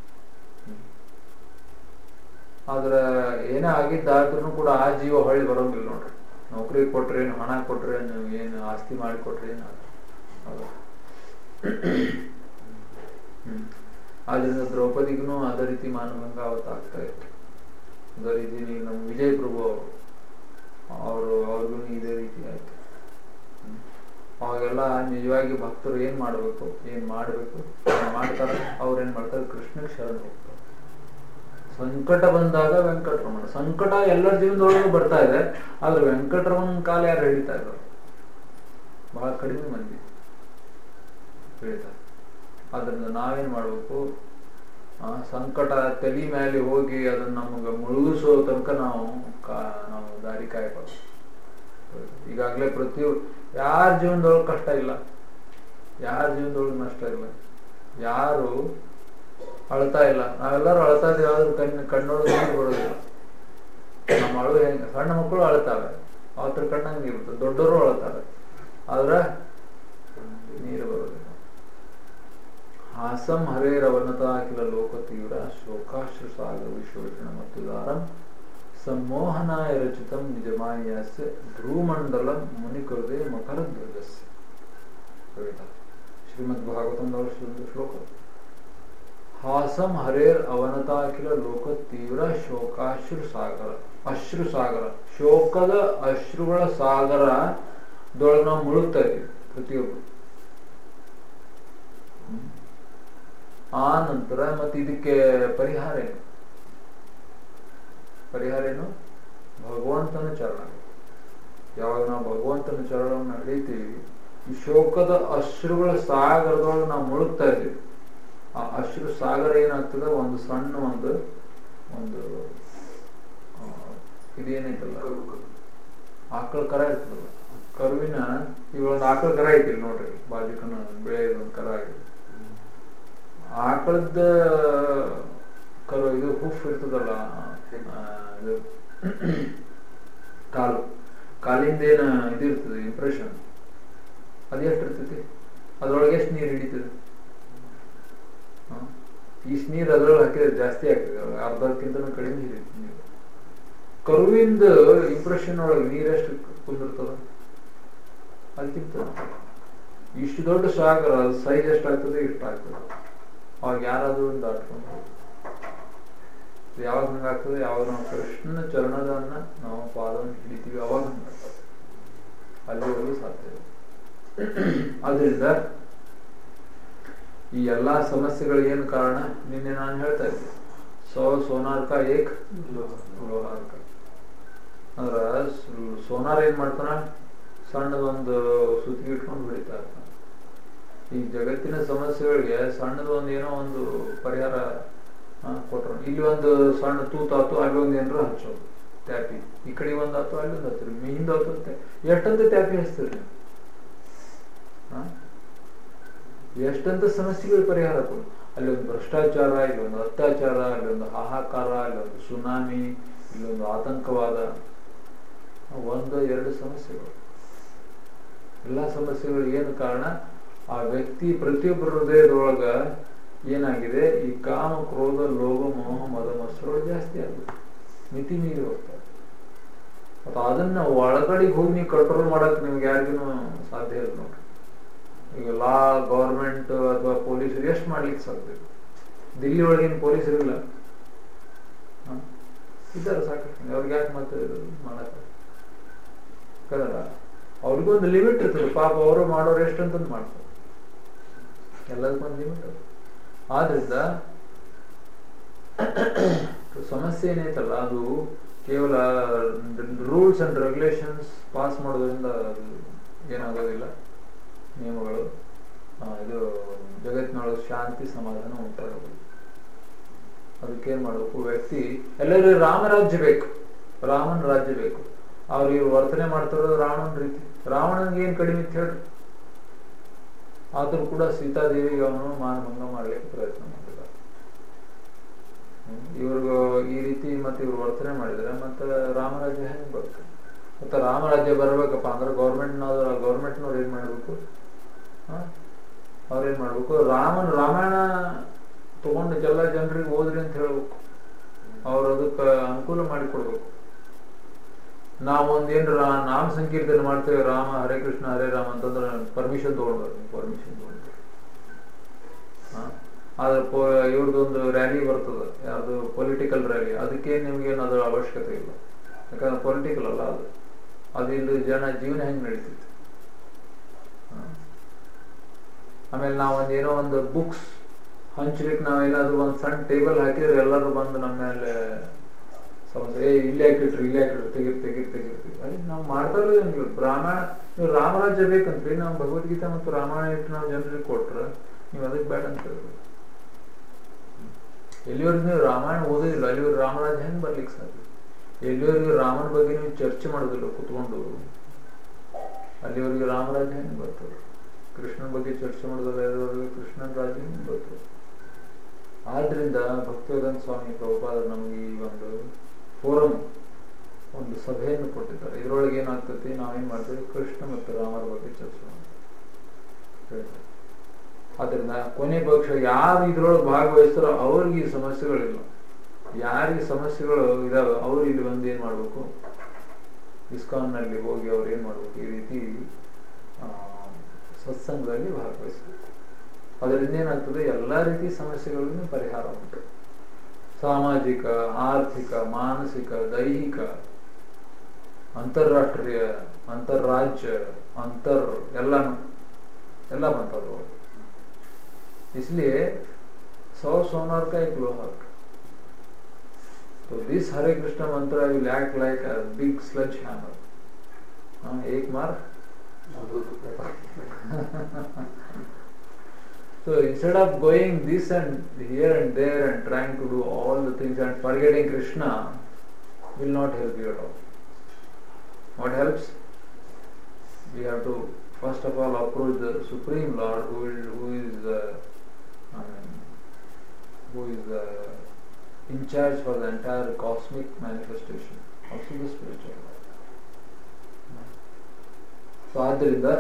ಆದ್ರೆ ಏನೇ ಆಗಿದ್ದಾದ್ರೂ ಕೂಡ ಆ ಜೀವ ಹೊಳ್ಳಿ ಬರೋಂಗಿಲ್ಲ ನೋಡ್ರಿ ನೌಕರಿ ಕೊಟ್ರೆ ಏನು ಹಣ ಕೊಟ್ರೆ ಏನು ಆಸ್ತಿ ಮಾಡಿ ಕೊಟ್ರೆ ಏನು ಹ್ಮ್ ಆದ್ರಿಂದ ದ್ರೌಪದಿಗೂ ಅದೇ ರೀತಿ ಮಾನಭಂಗ ಅವತ್ತು ಆಗ್ತಾ ಇತ್ತು ಅದೇ ರೀತಿ ನೀವು ನಮ್ಮ ವಿಜಯ್ ಪ್ರಭು ಅವರು ಅವ್ರಿಗೂ ಇದೇ ರೀತಿ ಆಯ್ತು ಅವಾಗೆಲ್ಲ ನಿಜವಾಗಿ ಭಕ್ತರು ಏನ್ ಮಾಡ್ಬೇಕು ಏನ್ ಮಾಡ್ಬೇಕು ಮಾಡ್ತಾರ ಅವ್ರು ಏನ್ ಮಾಡ್ತಾರೆ ಕೃಷ್ಣಗೆ ಶರಣ ಹೋಗ್ತಾರೆ ಸಂಕಟ ಬಂದಾಗ ವೆಂಕಟರಮಣ ಸಂಕಟ ಎಲ್ಲರ ಜೀವನದೊಳಗೂ ಬರ್ತಾ ಇದೆ ಆದ್ರೆ ವೆಂಕಟರಮಣ ಕಾಲ ಯಾರು ಹಿಡಿತಾ ಇದ್ದಾರೆ ಬಹಳ ಕಡಿಮೆ ಮಂದಿ ಹಿಡಿತಾರೆ ಅದರಿಂದ ನಾವೇನ್ ಮಾಡ್ಬೇಕು ಆ ಸಂಕಟ ತಲೆ ಮೇಲೆ ಹೋಗಿ ಅದನ್ನ ನಮಗೆ ಮುಳುಗಿಸೋ ತನಕ ನಾವು ಕಾ ನಾವು ದಾರಿ ಕಾಯ್ಬಾರ್ದು ಈಗಾಗಲೇ ಪ್ರತಿಯೊಬ್ಬ ಯಾರ ಜೀವನದೊಳಗೆ ಕಷ್ಟ ಇಲ್ಲ ಯಾರ ಜೀವನದೊಳಗೆ ನಷ್ಟ ಇಲ್ಲ ಯಾರು ಅಳ್ತಾ ಇಲ್ಲ ನಾವೆಲ್ಲರೂ ಅಳ್ತಾ ಇದೀವಿ ಆದ್ರೂ ಕಣ್ಣು ಕಣ್ಣೊಳಗೆ ನೀರು ಬರೋದಿಲ್ಲ ನಮ್ಮ ಅಳು ಹೆಂಗ ಸಣ್ಣ ಮಕ್ಕಳು ಅಳ್ತಾವೆ ಅವತ್ರ ಕಣ್ಣಂಗೆ ಇರುತ್ತೆ ದೊಡ್ಡವರು ಅಳ್ತಾರೆ ಆದ್ರೆ ನೀರು ಬರೋದಿಲ್ಲ ಹಾಸಂ ಹರೇರವನತಾ ಅಖಿಲ ಲೋಕ ತೀವ್ರ ಶೋಕಾಶ್ರು ಸಾಗರ ವಿಶೋಷಣ ಮತ್ತು ದಾರಂ ಸಂಮೋಹನಾಯ ರಚಿತಂ ನಿಜಮಾಯಸ್ಯ ಧ್ರುವಮಂಡಲಂ ಮುನಿಕೃದೆ ಮಕರಧ್ವಜಸ್ಯ ಕವಿತಾ ಶ್ರೀಮದ್ ಭಾಗವತಂದವರ ಒಂದು ಶ್ಲೋಕ ಹಾಸಂ ಹರೇರ್ ಅವನತಾಖಿಲ ಲೋಕ ತೀವ್ರ ಶೋಕಾಶ್ರು ಸಾಗರ ಅಶ್ರು ಸಾಗರ ಶೋಕದ ಅಶ್ರುಗಳ ಸಾಗರ ದೊಳಗೆ ನಾವು ಮುಳುಗ್ತಾ ಇದ್ದೀವಿ ಪ್ರತಿಯೊಬ್ಬರು ಹ್ಮ್. ಆ ನಂತರ ಮತ್ತೆ ಇದಕ್ಕೆ ಪರಿಹಾರ ಏನು ಪರಿಹಾರ ಏನು ಭಗವಂತನ ಚರಣ ಯಾವಾಗ ನಾವು ಭಗವಂತನ ಚರಣವನ್ನು ಹಿಡಿತೀವಿ ಈ ಶೋಕದ ಅಶ್ರುಗಳ ಸಾಗರದೊಳಗೆ ನಾವು ಮುಳುಗ್ತಾ ಇದ್ದೀವಿ ಆ ಅಶ್ರು ಸಾಗರ ಏನಾಗ್ತದೆ ಒಂದು ಸಣ್ಣ ಒಂದು ಒಂದು ಆ, ಇದೇನೈತಲ್ಲ ಆಕಳ ಕರ ಇರ್ತದಲ್ಲ ಕರುವಿನ ಈಗ ಒಂದು ಆಕಳ ಕರ ಐತಿಲ್ಲ ನೋಡ್ರಿ ಬಾಜುಕನ ಬೆಳೆ ಒಂದು ಕರ ಆಗಿದೆ ಆಕಳದ ಕರು ಇದು ಹುಫ್ ಇರ್ತದಲ್ಲ ಆ, ಇದು ಕಾಲು ಕಾಲಿಂದ ಏನ ಇದು ಇರ್ತದೆ ಇಂಪ್ರೆಷನ್ ಅದು ಎಷ್ಟು ಇರ್ತೈತಿ ಅದ್ರೊಳಗೆ ಎಷ್ಟು ನೀರು ಹಿಡಿತದೆ ಹ? ಇಷ್ಟು ನೀರು ಅದ್ರೊಳಗೆ ಹಾಕಿದ್ರೆ ಜಾಸ್ತಿ ಆಗ್ತದೆ ಅರ್ಧಕ್ಕಿಂತ ಕಡಿಮೆ ಹಿಡಿಯುತ್ತೆ ನೀರು ಕರುವಿಂದ ಇಂಪ್ರೆಷನ್ ಒಳಗೆ ನೀರೆಷ್ಟು ಕುಂದಿರ್ತದ ಅದಕ್ಕಿಂತ ಇಷ್ಟು ದೊಡ್ಡ ಸಾಗರ ಸೈಜ್ ಎಷ್ಟಾಗ್ತದೆ ಇಷ್ಟ ಆಗ್ತದೆ ಅವಾಗ ಯಾರಾದ್ರೂ ಒಂದು ದಾಟ್ಕೊಂಡು ಯಾವಾಗ ಹಂಗಾಗ್ತದೆ ಯಾವಾಗ ನಾವು ಕೃಷ್ಣನ ಚರಣದನ್ನ ನಾವು ಪಾದವನ್ನು ಹಿಡಿತೀವಿ ಅವಾಗ ಹಂಗಾಗ್ತದೆ ಅಲ್ಲಿವರೆಗೂ ಸಾಧ್ಯ ಇದೆ ಆದ್ರಿಂದ ಈ ಎಲ್ಲಾ ಸಮಸ್ಯೆಗಳಿಗೆ ಏನು ಕಾರಣ ನಿನ್ನೆ ನಾನು ಹೇಳ್ತಾ ಇದ್ದೆ ಸೋ ಸೋನಾರ್ಕ ಏಕ್ ಲೋಹಾರ್ಕ ಅಂದ್ರ ಸ್- ಸೋನಾರ್ ಏನ್ ಮಾಡ್ತಾನ ಸಣ್ಣದೊಂದು ಸುತ್ತಿಗೆ ಇಟ್ಕೊಂಡು ಹೊಡಿತಾ ಇರ್ತಾನ ಈ ಜಗತ್ತಿನ ಸಮಸ್ಯೆಗಳಿಗೆ ಸಣ್ಣದೊಂದು ಏನೋ ಒಂದು ಪರಿಹಾರ ಆ, ಕೊಟ್ರು ಇಲ್ಲಿ ಒಂದು ಸಣ್ಣ ತೂತಾತು ಅಲ್ಲಿ ಒಂದು ಏನಾರು ಹಚ್ಚೋದು ಟ್ಯಾಪಿ ಈ ಕಡೆ ಒಂದ್ ಆತು ಅಲ್ಲಿ ಒಂದು ಹಚ್ಚಿರಿ ಹಿಂದ ಆತು ಎಷ್ಟಂತ ಟ್ಯಾಪಿ ಹಚ್ತೀರಿ ನೀವು ಆ? ಎಷ್ಟಂತ ಸಮಸ್ಯೆಗಳು ಪರಿಹಾರ ಕೊಡು ಅಲ್ಲಿ ಒಂದು ಭ್ರಷ್ಟಾಚಾರ ಇಲ್ಲಿ ಒಂದು ಅತ್ಯಾಚಾರ ಅಲ್ಲಿ ಒಂದು ಹಾಹಾಕಾರ ಇಲ್ಲಿ ಒಂದು ಸುನಾಮಿ ಇಲ್ಲೊಂದು ಆತಂಕವಾದ ಒಂದು ಎರಡು ಸಮಸ್ಯೆಗಳು ಎಲ್ಲ ಸಮಸ್ಯೆಗಳು ಏನು ಕಾರಣ ಆ ವ್ಯಕ್ತಿ ಪ್ರತಿಯೊಬ್ಬರ ಹೃದಯದೊಳಗ ಏನಾಗಿದೆ ಈ ಕಾಮ ಕ್ರೋಧ ಲೋಭ ಮೋಹ ಮದ ಮತ್ಸರಗಳು ಜಾಸ್ತಿ ಆಗುತ್ತೆ ಮಿತಿ ಮೀರಿ ಹೋಗ್ತಾರೆ ಮತ್ತು ಅದನ್ನ ಒಳಗಡೆಗೆ ಹೋಗಿ ನೀವು ಕಂಟ್ರೋಲ್ ಮಾಡಕ್ ನಿಮ್ಗೆ ಯಾರಿಗೂ ಸಾಧ್ಯ ಇಲ್ಲ ನೋಡ್ರಿ ಈಗ ಲಾ ಗೌರ್ಮೆಂಟ್ ಅಥವಾ ಪೊಲೀಸರು ಎಷ್ಟು ಮಾಡ್ಲಿಕ್ಕೆ ಸಾಧ್ಯ ಇದೆ? ದಿಲ್ಲಿ ಒಳಗಿನ ಪೊಲೀಸರು ಇಲ್ಲ ಹ? ಇದ್ದಾರೆ ಸಾಕಷ್ಟು ಅವ್ರಿಗೆ ಯಾಕೆ ಮತ್ತೆ ಮಾಡಕ್ಕ ಕದಲ್ಲ ಅವ್ರಿಗೊಂದು ಲಿಮಿಟ್ ಇರ್ತದೆ ಪಾಪ ಅವರು ಮಾಡೋರು ಎಷ್ಟು ಅಂತಂದು ಮಾಡ್ತಾರೆ ಎಲ್ಲದಕ್ಕೊಂದು ಲಿಮಿಟ್ ಅದು ಆದ್ರಿಂದ ಸಮಸ್ಯೆ ಏನೈತಲ್ಲ ಅದು ಕೇವಲ ರೂಲ್ಸ್ ಅಂಡ್ ರೆಗ್ಯುಲೇಷನ್ಸ್ ಪಾಸ್ ಮಾಡೋದ್ರಿಂದ ಅದು ಏನಾಗೋದಿಲ್ಲ ನಿಯಮಗಳು ಆ, ಇದು ಜಗತ್ತಿನೊಳಗೆ ಶಾಂತಿ ಸಮಾಧಾನ ಉಂಟಾಗಬಹುದು ಅದಕ್ಕೇನ್ ಮಾಡಬೇಕು ವ್ಯಕ್ತಿ ಎಲ್ಲರಿಗೂ ರಾಮರಾಜ್ಯ ಬೇಕು ರಾಮನ ರಾಜ್ಯ ಬೇಕು ಅವ್ರು ಇವ್ರು ವರ್ತನೆ ಮಾಡ್ತಿರೋದು ರಾವಣನ ರೀತಿ ರಾವಣನ್ಗೆ ಏನ್ ಕಡಿಮೆ ಇತ್ತು ಹೇಳ್ರಿ ಆದ್ರೂ ಕೂಡ ಸೀತಾದೇವಿಗೆ ಅವನು ಮಾನಭಂಗ ಮಾಡ್ಲಿಕ್ಕೆ ಪ್ರಯತ್ನ ಮಾಡಿದ ಇವ್ರಿಗೂ ಈ ರೀತಿ ಮತ್ತೆ ಇವ್ರು ವರ್ತನೆ ಮಾಡಿದ್ರೆ ಮತ್ತೆ ರಾಮರಾಜ್ಯ ಹೆಂಗ್ ಬರುತ್ತೆ ಮತ್ತೆ ರಾಮರಾಜ್ಯ ಬರ್ಬೇಕಪ್ಪ ಅಂದ್ರೆ ಗೌರ್ಮೆಂಟ್ನವ್ರು ಗೌರ್ಮೆಂಟ್ನವ್ರು ಏನ್ ಮಾಡ್ಬೇಕು ಹ? ಅವ್ರೇನ್ ಮಾಡ್ಬೇಕು ರಾಮನ್ ರಾಮಾಯಣ ತಗೊಂಡು ಎಲ್ಲ ಜನರಿಗೆ ಓದ್ರಿ ಅಂತ ಹೇಳ್ಬೇಕು ಅವ್ರು ಅದಕ್ಕೆ ಅನುಕೂಲ ಮಾಡಿಕೊಡ್ಬೇಕು ನಾವೊಂದ್ ಏನ್ ರಾ- ನಾಮ ಸಂಕೀರ್ತನೆ ಮಾಡ್ತೇವೆ ರಾಮ ಹರೇ ಕೃಷ್ಣ ಹರೇ ರಾಮ ಅಂತಂದ್ರೆ ಪರ್ಮಿಷನ್ ತಗೊಳ್ಬಾರ್ದು ಪರ್ಮಿಷನ್ ತಗೊಳ್ಬೇಕು ಹ? ಆದ್ರೆ ಪೊ ಇವ್ರದ್ದೊಂದು ರ್ಯಾಲಿ ಬರ್ತದೆ ಯಾವುದು ಪೊಲಿಟಿಕಲ್ ರ್ಯಾಲಿ ಅದಕ್ಕೆ ನಿಮ್ಗೆ ಅದ್ರ ಅವಶ್ಯಕತೆ ಇಲ್ಲ ಯಾಕಂದ್ರೆ ಪೊಲಿಟಿಕಲ್ ಅಲ್ಲ ಅದು ಅದು ಇಲ್ಲಿ ಜನ ಜೀವನ ಹೆಂಗ್ ನಡೀತಿತ್ತು ಹ? ಆಮೇಲೆ ನಾವು ಒಂದ್ ಏನೋ ಒಂದು ಬುಕ್ಸ್ ಹಂಚ್ಲಿಕ್ಕೆ ನಾವೇನಾದ್ರೂ ಒಂದ್ ಸಣ್ಣ ಟೇಬಲ್ ಹಾಕಿದ್ರೆ ಎಲ್ಲರೂ ಬಂದು ನಮ್ಮ ಮೇಲೆ ಸಮಸ್ಯೆ ಏ ಇಲ್ಲಿ ಹಾಕಿಟ್ರಿ ಇಲ್ಲಿ ಹಾಕಿಟ್ರಿ ತೆಗಿರ್ ತೆಗಿರ್ ತೆಗಿರ್ತೀವಿ ಅಲ್ಲಿ ನಾವು ಮಾಡ್ತಾ ಇರೋದು ಬ್ರಾಹ್ಮಣ ನೀವು ರಾಮರಾಜ್ಯ ಬೇಕಂತ್ರಿ ನಾವು ಭಗವದ್ಗೀತೆ ಮತ್ತು ರಾಮಾಯಣ ಇಟ್ಟು ನಾವು ಜನರಿಗೆ ಕೊಟ್ರೆ ನೀವು ಅದಕ್ಕೆ ಬೇಡ ಅಂತ ಹೇಳಿದ್ರು ಎಲ್ಲಿವರೆಗೂ ನೀವು ರಾಮಾಯಣ ಓದೋದಿಲ್ಲ ಅಲ್ಲಿವರೆಗೂ ರಾಮರಾಜ ಹೆಂಗ್ ಬರ್ಲಿಕ್ಕೆ ಸಾಧ್ಯ ಎಲ್ಲಿವರೆಗೂ ರಾಮನ ಬಗ್ಗೆ ನೀವು ಚರ್ಚೆ ಮಾಡೋದಿಲ್ಲ ಕುತ್ಕೊಂಡು ಅಲ್ಲಿವರೆಗೂ ರಾಮರಾಜ ಹೆಂಗ್ ಬರ್ತದೆ ಕೃಷ್ಣನ ಬಗ್ಗೆ ಚರ್ಚೆ ಮಾಡೋದಿಲ್ಲ ಎಲ್ಲಿವರೆಗೂ ಕೃಷ್ಣನ ರಾಜ ಹೆಂಗ್ ಬರ್ತದೆ ಆದ್ರಿಂದ ಭಕ್ತಿವೇದಾಂತ ಸ್ವಾಮಿ ಪ್ರಭುಪಾದ ನಮಗೆ ಈ ಒಂದು ಫೋರಂ ಒಂದು ಸಭೆಯನ್ನು ಕೊಟ್ಟಿದ್ದಾರೆ ಇದರೊಳಗೆ ಏನಾಗ್ತೈತಿ ನಾವೇನ್ ಮಾಡ್ತೀವಿ ಕೃಷ್ಣ ಮತ್ತು ರಾಮರ ಬಗ್ಗೆ ಚರ್ಚೆ ಮಾಡ್ತೀವಿ ಆದ್ರಿಂದ ಕೊನೆ ಪಕ್ಷ ಯಾರು ಇದ್ರೊಳಗೆ ಭಾಗವಹಿಸ್ತಾರೋ ಅವ್ರಿಗೆ ಈ ಸಮಸ್ಯೆಗಳಿಲ್ಲ ಯಾರಿಗೆ ಸಮಸ್ಯೆಗಳು ಇದಾವೆ ಅವ್ರು ಇಲ್ಲಿ ಬಂದು ಏನ್ ಮಾಡ್ಬೇಕು ಇಸ್ಕಾನ್ ನಲ್ಲಿ ಹೋಗಿ ಅವ್ರು ಏನ್ ಮಾಡ್ಬೇಕು ಈ ರೀತಿ ಆ, ಸತ್ಸಂಗದಲ್ಲಿ ಭಾಗವಹಿಸ್ಬೇಕು ಅದರಿಂದ ಏನಾಗ್ತದೆ ಎಲ್ಲಾ ರೀತಿ ಸಮಸ್ಯೆಗಳಿಗೂ ಪರಿಹಾರ ಉಂಟು ಸಾಮಾಜಿಕ ಆರ್ಥಿಕ ಮಾನಸಿಕ ದೈಹಿಕ ಅಂತಾರಾಷ್ಟ್ರೀಯ ಅಂತಾರಾಜ್ಯ ಅಂತರ್ ಎಲ್ಲಾನು ಎಲ್ಲ ಬಂತದ್ದು इसलिए सौ सोनार का एक लोहार तो दिस हरे कृष्ण मंत्र will act like a big sledgehammer हाँ, एक मार so instead of going this and here and there and trying to do all the things and forgetting Krishna will not help you at all. What helps? We have to first of all approach the Supreme Lord who, will, who is uh, I mean, who is uh, in charge for the entire cosmic manifestation, also the spiritual life. So ಆದ್ದರಿಂದ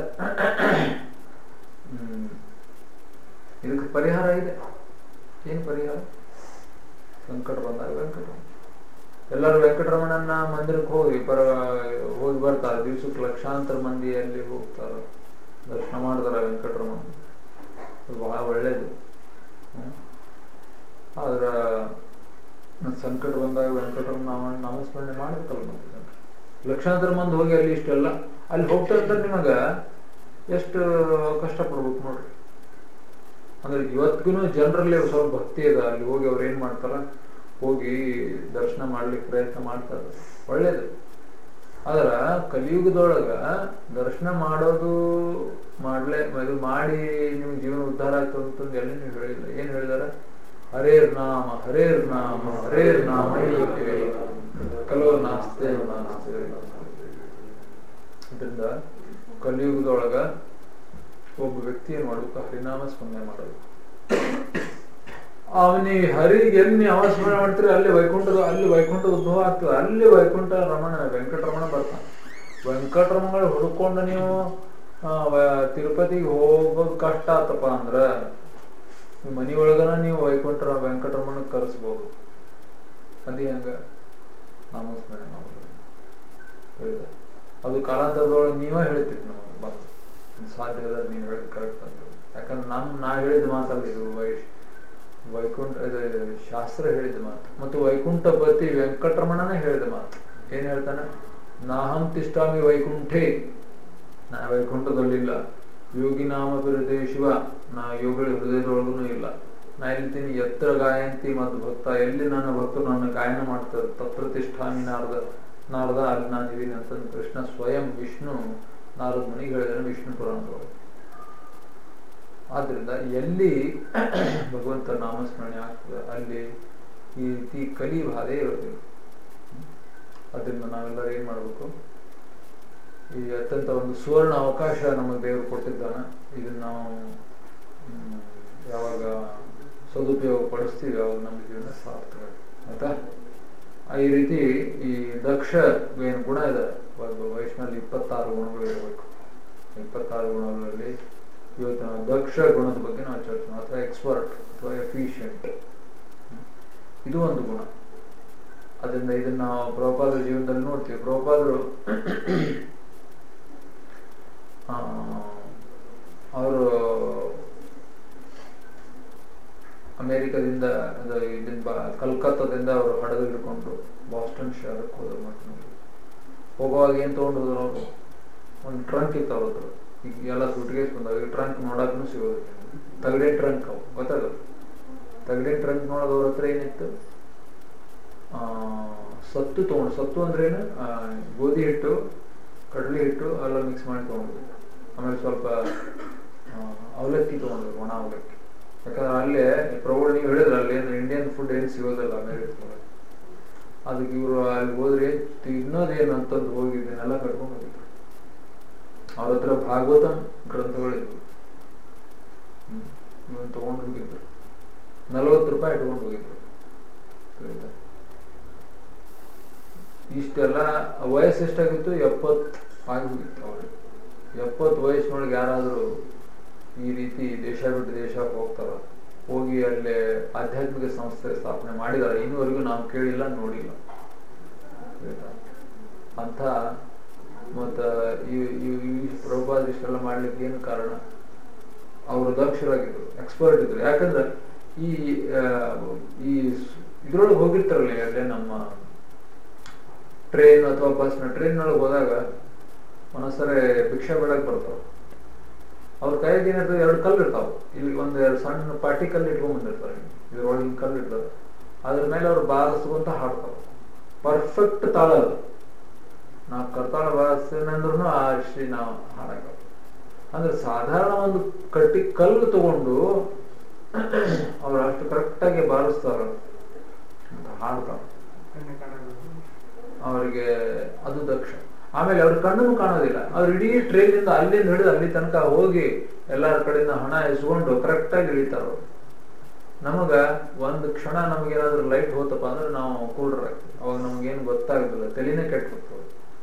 ಹ್ಮ್, ಇದಕ್ಕೆ ಪರಿಹಾರ ಇದೆ ಏನು ಪರಿಹಾರ ಸಂಕಟ ಬಂದಾಗ ವೆಂಕಟರಮಣ ಎಲ್ಲರೂ ವೆಂಕಟರಮಣನ ಮಂದಿರಕ್ಕೆ ಹೋಗಿ ಪರ ಹೋಗಿ ಬರ್ತಾರೆ ದಿವ್ಸಕ್ಕೆ ಲಕ್ಷಾಂತರ ಮಂದಿ ಅಲ್ಲಿ ಹೋಗ್ತಾರೆ ದರ್ಶನ ಮಾಡ್ತಾರೆ ವೆಂಕಟರಮಣ ಅದು ಬಹಳ ಒಳ್ಳೇದು ಹ್ಮ್. ಆದ್ರ ಸಂಕಟ ಬಂದಾಗ ವೆಂಕಟರಮಣ ನಾಮ ನಾಮಸ್ಮರಣೆ ಮಾಡ್ಬೇಕಲ್ಲ ಮತ್ತೆ ಜನ. ಲಕ್ಷಾಂತರ ಮಂದಿ ಹೋಗಿ ಅಲ್ಲಿ ಇಷ್ಟೆಲ್ಲ ಅಲ್ಲಿ ಹೋಗ್ತಾ ಇದ್ದಾಗ ನಿಮಗ ಎಷ್ಟು ಕಷ್ಟಪಡ್ಬೇಕು ನೋಡ್ರಿ ಅಂದ್ರೆ ಇವತ್ತಿಗೂ ಜನರಲ್ಲಿ ಸ್ವಲ್ಪ ಭಕ್ತಿ ಇದೆ ಅಲ್ಲಿ ಹೋಗಿ ಅವ್ರು ಏನ್ ಮಾಡ್ತಾರ ಹೋಗಿ ದರ್ಶನ ಮಾಡ್ಲಿಕ್ಕೆ ಪ್ರಯತ್ನ ಮಾಡ್ತಾರೆ ಒಳ್ಳೇದು ಆದ್ರ ಕಲಿಯುಗದೊಳಗ ದರ್ಶನ ಮಾಡೋದು ಮಾಡ್ಲೆ ಇದು ಮಾಡಿ ನಿಮ್ಗೆ ಜೀವನ ಉದ್ಧಾರ ಆಗ್ತದೆ ಅಂತಂದು ಎಲ್ಲಿ ನೀವು ಹೇಳಿಲ್ಲ ಏನ್ ಹೇಳಿದಾರ ಹರೇರ್ ನಾಮ ಹರೇರ್ ನಾಮ ಹರೇರ್ ನಾಮ ಕಲೋ ನಾಸ್ತೆ ನಾಸ್ತೆ ಅದರಿಂದ ಕಲಿಯುಗದೊಳಗ ಒಬ್ಬ ವ್ಯಕ್ತಿ ಏನ್ ಮಾಡ್ಬೇಕು ಹರಿನಾಮ ಸ್ಮರಣೆ ಮಾಡೋದು ಅವನಿಗೆ ಹರಿಗೆ ಎಲ್ಲಿ ನೀವು ಸ್ಮರಣೆ ಮಾಡ್ತೀರಿ ಅಲ್ಲಿ ವೈಕುಂಠದ ಅಲ್ಲಿ ವೈಕುಂಠ ಉದ್ಭವ ಆಗ್ತದೆ ಅಲ್ಲಿ ವೈಕುಂಠ ರಮಣ ವೆಂಕಟರಮಣ ಬರ್ತಾನೆ ವೆಂಕಟರಮಣ ಹುಡ್ಕೊಂಡು ನೀವು ಆ, ವ- ತಿರುಪತಿಗೆ ಹೋಗೋದು ಕಷ್ಟ ಆತಪ್ಪ ಅಂದ್ರ ನಿಮ್ಮ ಮನಿ ಒಳಗನ ನೀವು ವೈಕುಂಠ ವೆಂಕಟರಮಣ ಕರೆಸ್ಬೋದು ಅದೇ ಹಂಗ ನಾಮಸ್ಮರಣೆ ಮಾಡೋದು ಹೇಳಿದ ಅದು ಕಾಲಾಂತರದೊಳಗೆ ನೀವೇ ಹೇಳ್ತೀರಿ ನಮಗೆ ಬಂದು ಇದು ಸಾಧ್ಯ ಇಲ್ಲ ನೀವು ಹೇಳಿದ್ ಕರೆಕ್ಟ್ ಅಂತ ಯಾಕಂದ್ರೆ ನಮ್ ನಾ ಹೇಳಿದ ಮಾತಲ್ಲ ಇದು ವೈಶ್ ವೈಕುಂಠ ಇದು ಇದು ಶಾಸ್ತ್ರ ಹೇಳಿದ ಮಾತು ಮತ್ತು ವೈಕುಂಠಪತಿ ವೆಂಕಟರಮಣನೇ ಹೇಳಿದ ಮಾತು ಏನ್ ಹೇಳ್ತಾನೆ ನಾಹಂ ತಿಷ್ಟಾಮಿ ವೈಕುಂಠೆ ನಾ ವೈಕುಂಠದಲ್ಲಿಲ್ಲ ಯೋಗಿ ನಾಮ ಬಿರದೆ ಶಿವ ನಾ ಯೋಗಿಗಳ ಹೃದಯದೊಳಗೂ ಇಲ್ಲ ನಾ ಹೇಳ್ತೀನಿ ಎತ್ತರ ಗಾಯಂತಿ ಮತ್ತು ಭಕ್ತ ಎಲ್ಲಿ ನನ್ನ ಭಕ್ತರು ನನ್ನ ಗಾಯನ ಮಾಡ್ತಾರೆ ತತ್ರ ತಿಷ್ಠಾಮಿ ನಾರದ ನಾರದ ಅಲ್ಲಿ ನಾನು ಇದೀನಿ ಅಂತ ಕೃಷ್ಣ ಸ್ವಯಂ ವಿಷ್ಣು ನಾರದ ಮನೆಗೆ ಹೇಳಿದಾನೆ ವಿಷ್ಣು ಪುರಾಣದೊಳಗೆ ಆದ್ರಿಂದ ಎಲ್ಲಿ ಭಗವಂತ ನಾಮಸ್ಮರಣೆ ಆಗ್ತದೆ ಅಲ್ಲಿ ಈ ರೀತಿ ಕಲಿ ಬಾಧೆ ಇರೋದಿಲ್ಲ ಅದರಿಂದ ನಾವೆಲ್ಲರೂ ಏನ್ ಮಾಡ್ಬೇಕು ಈ ಅತ್ಯಂತ ಒಂದು ಸುವರ್ಣ ಅವಕಾಶ ನಮಗೆ ದೇವರು ಕೊಟ್ಟಿದ್ದಾನೆ ಇದನ್ನ ನಾವು ಹ್ಮ್, ಯಾವಾಗ ಸದುಪಯೋಗ ಪಡಿಸ್ತೀವಿ ಅವಾಗ ನಮ್ಮ ಜೀವನ ಸಾರ್ಥಕ ಆಯ್ತಾ ಆ, ಈ ರೀತಿ ಈ ದಕ್ಷ ಏನು ಗುಣ ಇದೆ ಒಂದು ವಯಸ್ಸಿನಲ್ಲಿ ಇಪ್ಪತ್ತಾರು ಗುಣಗಳು ಇರಬೇಕು ಇಪ್ಪತ್ತಾರು ಗುಣಗಳಲ್ಲಿ ಇವತ್ತು ನಾವು ದಕ್ಷ ಗುಣದ ಬಗ್ಗೆ ನಾವು ಚರ್ಚೆ ಮಾಡೋಣ. ಅಥವಾ ಎಕ್ಸ್ಪರ್ಟ್ ಅಥವಾ ಎಫಿಷಿಯಂಟ್ ಇದು ಒಂದು ಗುಣ ಅದರಿಂದ ಇದನ್ನ ನಾವು ಪ್ರಭುಪಾದರ ಜೀವನದಲ್ಲಿ ನೋಡ್ತೀವಿ ಪ್ರಭುಪಾದರು ಅವರು ಅಮೇರಿಕದಿಂದ ಅದು ಇದನ್ನ ಬ- ಕಲ್ಕತ್ತಾದಿಂದ ಅವರು ಹಡಗು ಹಿಡ್ಕೊಂಡು ಬಾಸ್ಟನ್ ಶಹರಕ್ಕೆ ಹೋದ್ರು ಮತ್ತೆ ಹೋಗುವಾಗ ಏನ್ ತಗೊಂಡು ಹೋದ್ರು ಅವರು ಒಂದು ಟ್ರಂಕ್ ಇತ್ತು ಅವ್ರ ಹತ್ರ ಈಗ ಎಲ್ಲ ಸುಟ್ಕೇಸ್ ಬಂದಾಗ ಟ್ರಂಕ್ ನೋಡಕ್ಕೂ ಸಿಗೋದು ತಗಡೆ ಟ್ರಂಕ್ ಅವು ಗೊತ್ತಾಗಲ್ಲ ತಗಡೆ ಟ್ರಂಕ್ ನೋಡೋದು ಅವ್ರ ಹತ್ರ ಏನಿತ್ತು ಆ, ಸತ್ತು ತಗೊಂಡು ಸತ್ತು ಅಂದ್ರೆ ಏನು ಆ, ಗೋಧಿ ಹಿಟ್ಟು ಕಡಲೆ ಹಿಟ್ಟು ಎಲ್ಲ ಮಿಕ್ಸ್ ಮಾಡಿ ತಗೊಂಡು ಆಮೇಲೆ ಸ್ವಲ್ಪ ಆ, ಅವಲಕ್ಕಿ ತಗೊಂಡ್ರು ಒಣ ಅವಲಕ್ಕಿ ಯಾಕಂದ್ರೆ ಅಲ್ಲೇ ಪ್ರೌಢ ನೀವು ಹೇಳಿದ್ರೆ ಅಲ್ಲಿ ಏನು ಇಂಡಿಯನ್ ಫುಡ್ ಏನು ಸಿಗೋದಿಲ್ಲ ಅಮೇರಿಕದಲ್ಲಿ ಅದಕ್ಕೆ ಇವರು ಅಲ್ಲಿ ಹೋದ್ರೆ ತಿನ್ನೋದೇನು ಅಂತಂದು ಹೋಗಿದ್ದನ್ನೆಲ್ಲ ಕಟ್ಕೊಂಡು ಹೋಗಿದ್ರು ಅವ್ರ ಹತ್ರ ಭಾಗವತಂ ಗ್ರಂಥಗಳಿದ್ವು ಹ್ಮ್. ಇವನ್ ತಗೊಂಡು ಹೋಗಿದ್ರು ನಲವತ್ತು ರೂಪಾಯಿ ಇಟ್ಕೊಂಡು ಹೋಗಿದ್ರು ಆಯ್ತಾ? ಇಷ್ಟೆಲ್ಲ ವಯಸ್ಸು ಎಷ್ಟಾಗಿತ್ತು ಎಪ್ಪತ್ತು ಆಗಿಬಿಟ್ಟಿತ್ತು ಅವ್ರಿಗೆ ಎಪ್ಪತ್ತು ವಯಸ್ಸಿನೊಳಗೆ ಯಾರಾದರೂ ಈ ರೀತಿ ದೇಶ ಬಿಟ್ಟು ದೇಶ ಹೋಗ್ತಾರ ಹೋಗಿ ಅಲ್ಲಿ ಆಧ್ಯಾತ್ಮಿಕ ಸಂಸ್ಥೆ ಸ್ಥಾಪನೆ ಮಾಡಿದಾರೆ ಇನ್ನುವರೆಗೂ ನಾವು ಕೇಳಿಲ್ಲ ನೋಡಿಲ್ಲ ಆಯ್ತಾ? ಅಂತ ಮತ್ತ ಈ ಈ- ಈ ಪ್ರಭಾದ ಇಷ್ಟೆಲ್ಲ ಮಾಡ್ಲಿಕ್ಕೆ ಏನು ಕಾರಣ ಅವರು ದಕ್ಷರಾಗಿದ್ರು ಎಕ್ಸ್ಪರ್ಟ್ ಇದ್ರು ಯಾಕಂದ್ರೆ ಈ ಆ, ಈ ಇದ್ರೊಳಗೆ ಹೋಗಿರ್ತಾರಲ್ಲ ಅಲ್ಲೇ ನಮ್ಮ ಟ್ರೈನ್ ಅಥವಾ ಬಸ್ನ ಟ್ರೈನ್ ಒಳಗೆ ಹೋದಾಗ ಒಂದೊಂದ್ಸರಿ ಭಿಕ್ಷೆ ಬೇಡಕ್ ಬರ್ತಾವ ಅವ್ರ ಕೈಯಾಗ ಏನಿರ್ತದೆ ಎರಡು ಕಲ್ಲು ಇರ್ತಾವ ಇಲ್ಲಿ ಒಂದು ಎರಡು ಸಣ್ಣ ಪಾಟಿ ಕಲ್ಲು ಇಟ್ಕೊಂಡ್ ಬಂದಿರ್ತಾರೆ ಇದ್ರೊಳಗೆ ಹಿಂಗ್ ಕಲ್ಲು ಇರ್ತದೆ ಅದ್ರ ಮೇಲೆ ಅವ್ರು ಬಾರಿಸ್ಕೊಂತ ಹಾಡ್ತಾವ ಪರ್ಫೆಕ್ಟ್ ತಾಳ ಅದು ನಾವು ಕರ್ತಾಳ ಬಾರಿಸ್ತೇನಂದ್ರೂ ಆ ಶ್ರೀ ನಾವು ಹಾಡಕ ಅಂದ್ರೆ ಸಾಧಾರಣ ಒಂದು ಕಟ್ಟಿ ಕಲ್ಲು ತಗೊಂಡು ಅವ್ರು ಅಷ್ಟು ಕರೆಕ್ಟಾಗಿ ಬಾರಿಸ್ತಾರ ಅಂತ ಹಾಡ್ತಾರ ಅವರಿಗೆ ಅದು ದಕ್ಷ ಆಮೇಲೆ ಅವ್ರ ಕಣ್ಣನ್ನು ಕಾಣೋದಿಲ್ಲ ಅವ್ರು ಇಡೀ ಟ್ರೈನ್ ಇಂದ ಅಲ್ಲಿಂದ ಹಿಡಿದು ಅಲ್ಲಿ ತನಕ ಹೋಗಿ ಎಲ್ಲರ ಕಡೆಯಿಂದ ಹಣ ಇಸ್ಕೊಂಡು ಕರೆಕ್ಟ್ ಆಗಿ ಇಳಿತಾರ ಅವ್ರು. ನಮಗ ಒಂದ್ ಕ್ಷಣ ನಮಗೇನಾದ್ರೂ ಲೈಟ್ ಹೋತಪ್ಪ ಅಂದ್ರೆ ನಾವು ಕೂಡ್ರಾಗ್ತೀವಿ ಅವಾಗ ನಮ್ಗೇನು ಗೊತ್ತಾಗುದಿಲ್ಲ ತಲೆನೇ ಕೆಟ್ಟ ಹೋಗ್ತದೆ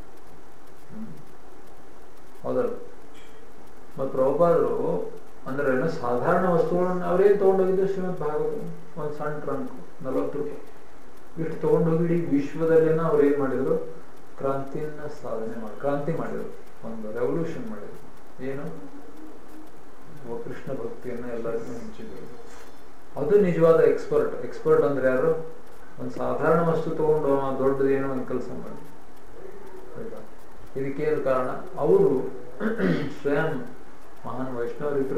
ಹೌದಲ್ಲ ಮತ್ತು ಪ್ರಭುಪಾದರು ಅಂದ್ರೆ ಏನೋ ಸಾಧಾರಣ ವಸ್ತುಗಳನ್ನ ಅವ್ರೇನ್ ತಗೊಂಡೋಗಿದ್ದು ಶ್ರೀಮದ್ ಭಾಗವತ ಒಂದ್ ಸಣ್ಣ ಟ್ರಂಕ್ ನಲವತ್ತು ರೂಪಾಯಿ ಇಷ್ಟು ತಗೊಂಡೋಗಿ ಇಡೀ ವಿಶ್ವದಲ್ಲೇನ ಅವ್ರು ಏನ್ ಮಾಡಿದ್ರು ಕ್ರಾಂತಿಯನ್ನ ಸಾಧನೆ ಮಾಡಿ ಕ್ರಾಂತಿ ಮಾಡಿದ್ರು ಒಂದು ರೆವಲ್ಯೂಷನ್ ಮಾಡಿದ್ರು ಏನು ಒಬ್ಬ ಕೃಷ್ಣ ಭಕ್ತಿಯನ್ನ ಎಲ್ಲರಿಗೂ ಹಂಚಿದ್ರು ಅದು ನಿಜವಾದ ಎಕ್ಸ್ಪರ್ಟ್ ಎಕ್ಸ್ಪರ್ಟ್ ಅಂದ್ರೆ ಯಾರು ಒಂದು ಸಾಧಾರಣ ವಸ್ತು ತಗೊಂಡು ಅವ ದೊಡ್ಡದೇನೋ ಒಂದು ಕೆಲಸ ಮಾಡಿ ಆಯ್ತಾ? ಇದಕ್ಕೇನು ಕಾರಣ ಅವರು ಸ್ವಯಂ ಮಹಾನ್ ವೈಷ್ಣವರಿದ್ರು